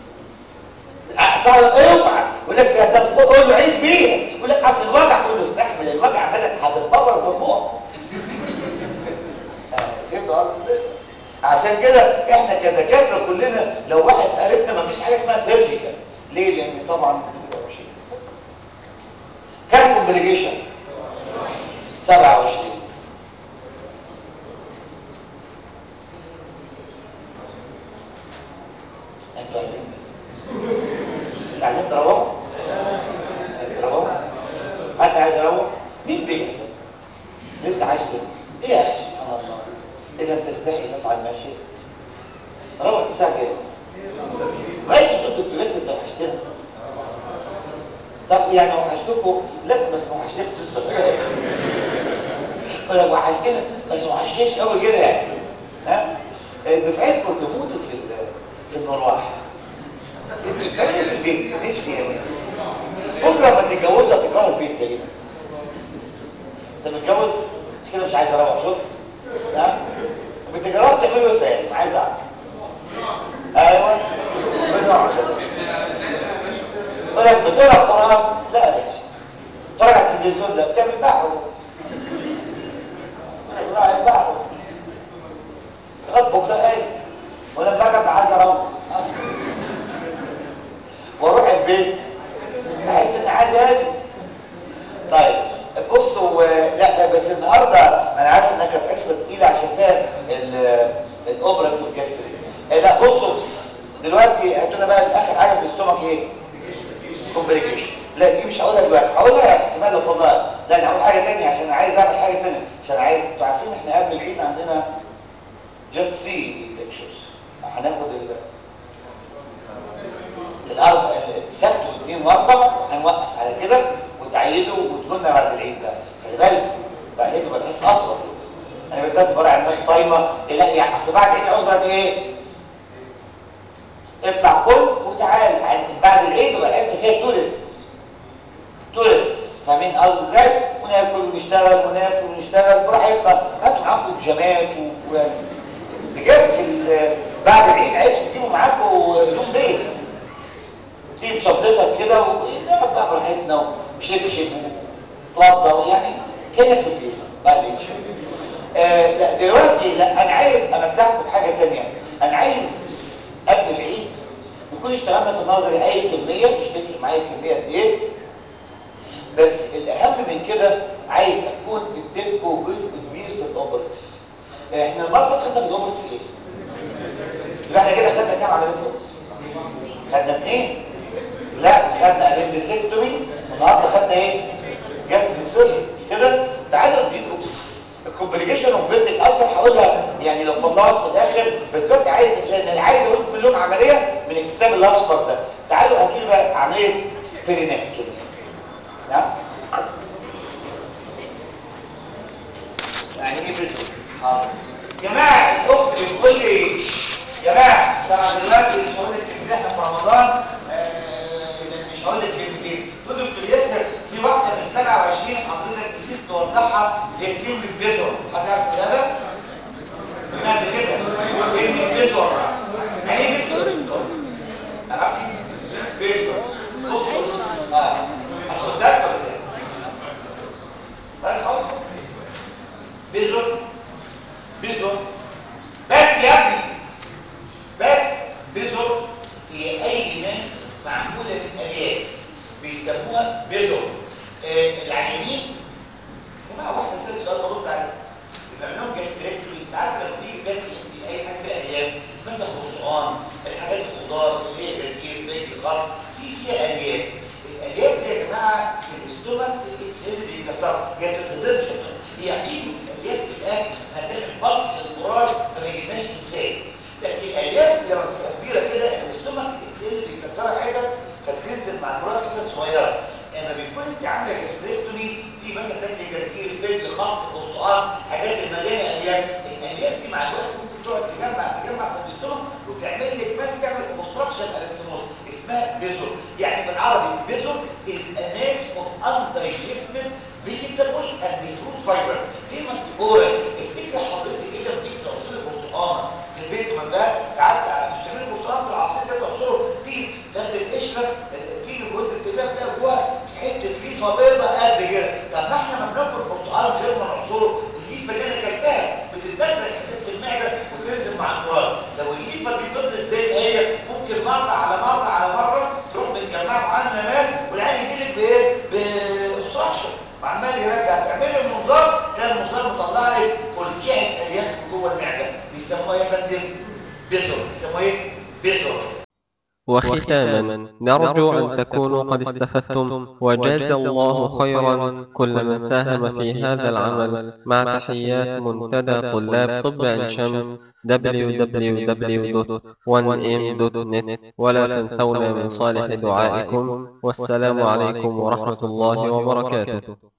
صح اوعى يقول لك ده تقول له عيش بيها يقول لك اصل الوجع يقول له استحمل الوجع بدل هتتبرز بالروح فهمت قصدي عشان كده احنا كدكاتره كلنا لو واحد قريبنا ما فيش حاجه اسمها سيرجيكال ليه لان طبعا بتبقى وحشه كم كومبليكيشن 27 انتوا عايزين انت عايزين تروحوا تروحوا حد عايز يروح مين بيحلم لسه عايش ايه يا اخي سبحان الله اذا تستحي فافعل ما شئت روح الساعه كام ما انتوا صوت الدكتور لسه انت وحشتنا طب يعني وحشتكم لا بس ما وحشتكم ولا وحشتنا بس ما وحشتنيش قوي كده يعني ها دفعتكم تموتوا في في المروحه انتوا بتعملوا في البيت نفسي يعني بكره ما تتجوزوا هتكرهوا البيت يا جدع انت متجوز مش كده مش عايز اروح شوف ها بتجربوا تعملوا ايه سهل عايز اعرف ايوه بنقعد يقول لك بتقرا قران لا يا باشا بتتفرج على التلفزيون لا بتعمل بحث راعي بحث لغايه بكره ايه ولما باجي ابقى عايز اروح واروح البيت بحس اني عايز اجي طيب بصوا لا لا بس النهارده انا عارف انها كانت حصه تقيله عشان فيها الاوبراتيف جاستري لا بصوا بس دلوقتي هاتوا لنا بقى اخر حاجه في الاستومك ايه كومبليكيشن لا دي مش هقولها دلوقتي هقولها احتمال لو فضلها لا انا هقول حاجه ثانيه عشان عايز اعمل حاجه ثانيه عشان عايز انتوا عارفين احنا قبل العيد عندنا جاست 3 ليكتشرز هناخد ال الاربع السبت والاثنين واربع هنوقف على كده وتعيدوا وتقولنا بعد العيد ده خلي بالك بعد العيد يبقى الحس اطول انا بالذات برع الناس صايمه لا يعني اصل بعد العيد عذرك ايه اطلع كل وتعال بعد العيد يبقى الحس فيها تورستس تورستس فاهمين قصدي ازاي وناكل ونشتغل وناكل ونشتغل براحتنا هاتوا معاكم بيجامات و بجد في بعد العيد عايزكم تجيبوا معاكم هدوم بيت تجيب شنطتك كده ونقعد بقى براحتنا وشبشب وتوضى يعني كانك في البيت بعد العيد آه لا دلوقتي لا انا عايز امتعكم بحاجه ثانيه انا عايز بس قبل العيد نكون اشتغلنا في النظري اي كميه مش تفرق معايا الكميه قد ايه بس الاهم من كده عايز اكون اديتكم جزء كبير في الاوبرتيف احنا المره اللي خدنا في الاوبرتيف ايه؟ يبقى احنا كده خدنا كام عمليه في الاوبرتيف؟ خدنا اثنين لا خدنا ابندسكتومي النهارده خدنا ايه؟ جاستريك سيرجري مش كده؟ تعالوا نديكم بس الكومبليكيشن اوف بيلدينج ألسر هقولها يعني لو فضلت في الاخر بس دلوقتي عايز لان عايز اقول كلهم عمليه من الكتاب الاصفر ده تعالوا هاتوا لي بقى عمليه سبيرينكتومي نعم يعني ايه بزر حاضر جماعه الاخت بتقول لي جماعه طبعا دلوقتي مش هقول لك ان احنا في رمضان آه مش هقول لك كلمتين تقول دكتور ياسر في واحده من ال 27 حضرتك نسيت توضحها هي كلمه بزر هتعرف هذا؟ بمعنى كده كلمه بزر يعني ايه بزر؟ تعرفي؟ بزر نص نص اه عشان ده ولا ده؟ بس خلاص بزر بزر بس يا ابني بس بزر هي اي ناس معموله من الياف بيسموها بزر آه العيانين جماعه واحده سالت سؤال برد عليه يبقى لهم جاستريكتومي انت عارف لما تيجي تاكل انت اي حاجه فيها الياف مثلا برتقال الحاجات الخضار اللي هي جرجير فجل خس في فيها الياف الالياف دي بيكسرها هي ما بتتهضمش هي اكيد الالياف في الاكل هتعمل بلط للمراس فما يجيبناش تمثال لكن الالياف لما بتبقى كبيره كده الاستومك الاكسل اللي بيكسرها حتت فبتنزل مع المراس حتت صغيره لما بيكون انت عامله جاستريكتومي في مثلا تاكل جرجير فجل خاص برتقال حاجات المليانه الياف الالياف دي مع الوقت ممكن تقعد تجمع تجمع في الاستومك وتعمل لك ماس تعمل اوبستراكشن انستموز اسمها بيزور يعني بالعربي بيزور is a mass of undigested vegetable and fruit fibers famous oral افتكر حضرتك كده بتيجي تعصر البرتقانه في البيت ومن بقى ساعات مش تعمل البرتقان بالعصير ده تعصره تيجي تاخد القشره اه، تيجي وانت بتبقى تلاقي جواها حته ليفه بيضاء قد كده طب ما احنا ما بناكل برتقال غير ما نعصره الليفه دي انا اكلتها بتتدغدغ حتت في المعده وتنزل مع المراد لو الليفه دي فضلت زي ما هي ممكن مره على مره على مره تروح بتجمعه عنها ماس والعين يجيلك بايه؟ باوستراكشن وعمال يرجع تعمل له منظار تلاقي المنظار مطلع لك كلكعه الياف من جوه المعده بيسموها يا فندم بيزور بيسموها ايه؟ بيزور وختاما نرجو أن تكونوا قد استفدتم وجاز الله خيرا كل من ساهم في هذا العمل مع تحيات منتدى طلاب طب عين شمس www.1m.net ولا تنسونا من صالح دعائكم والسلام عليكم ورحمة الله وبركاته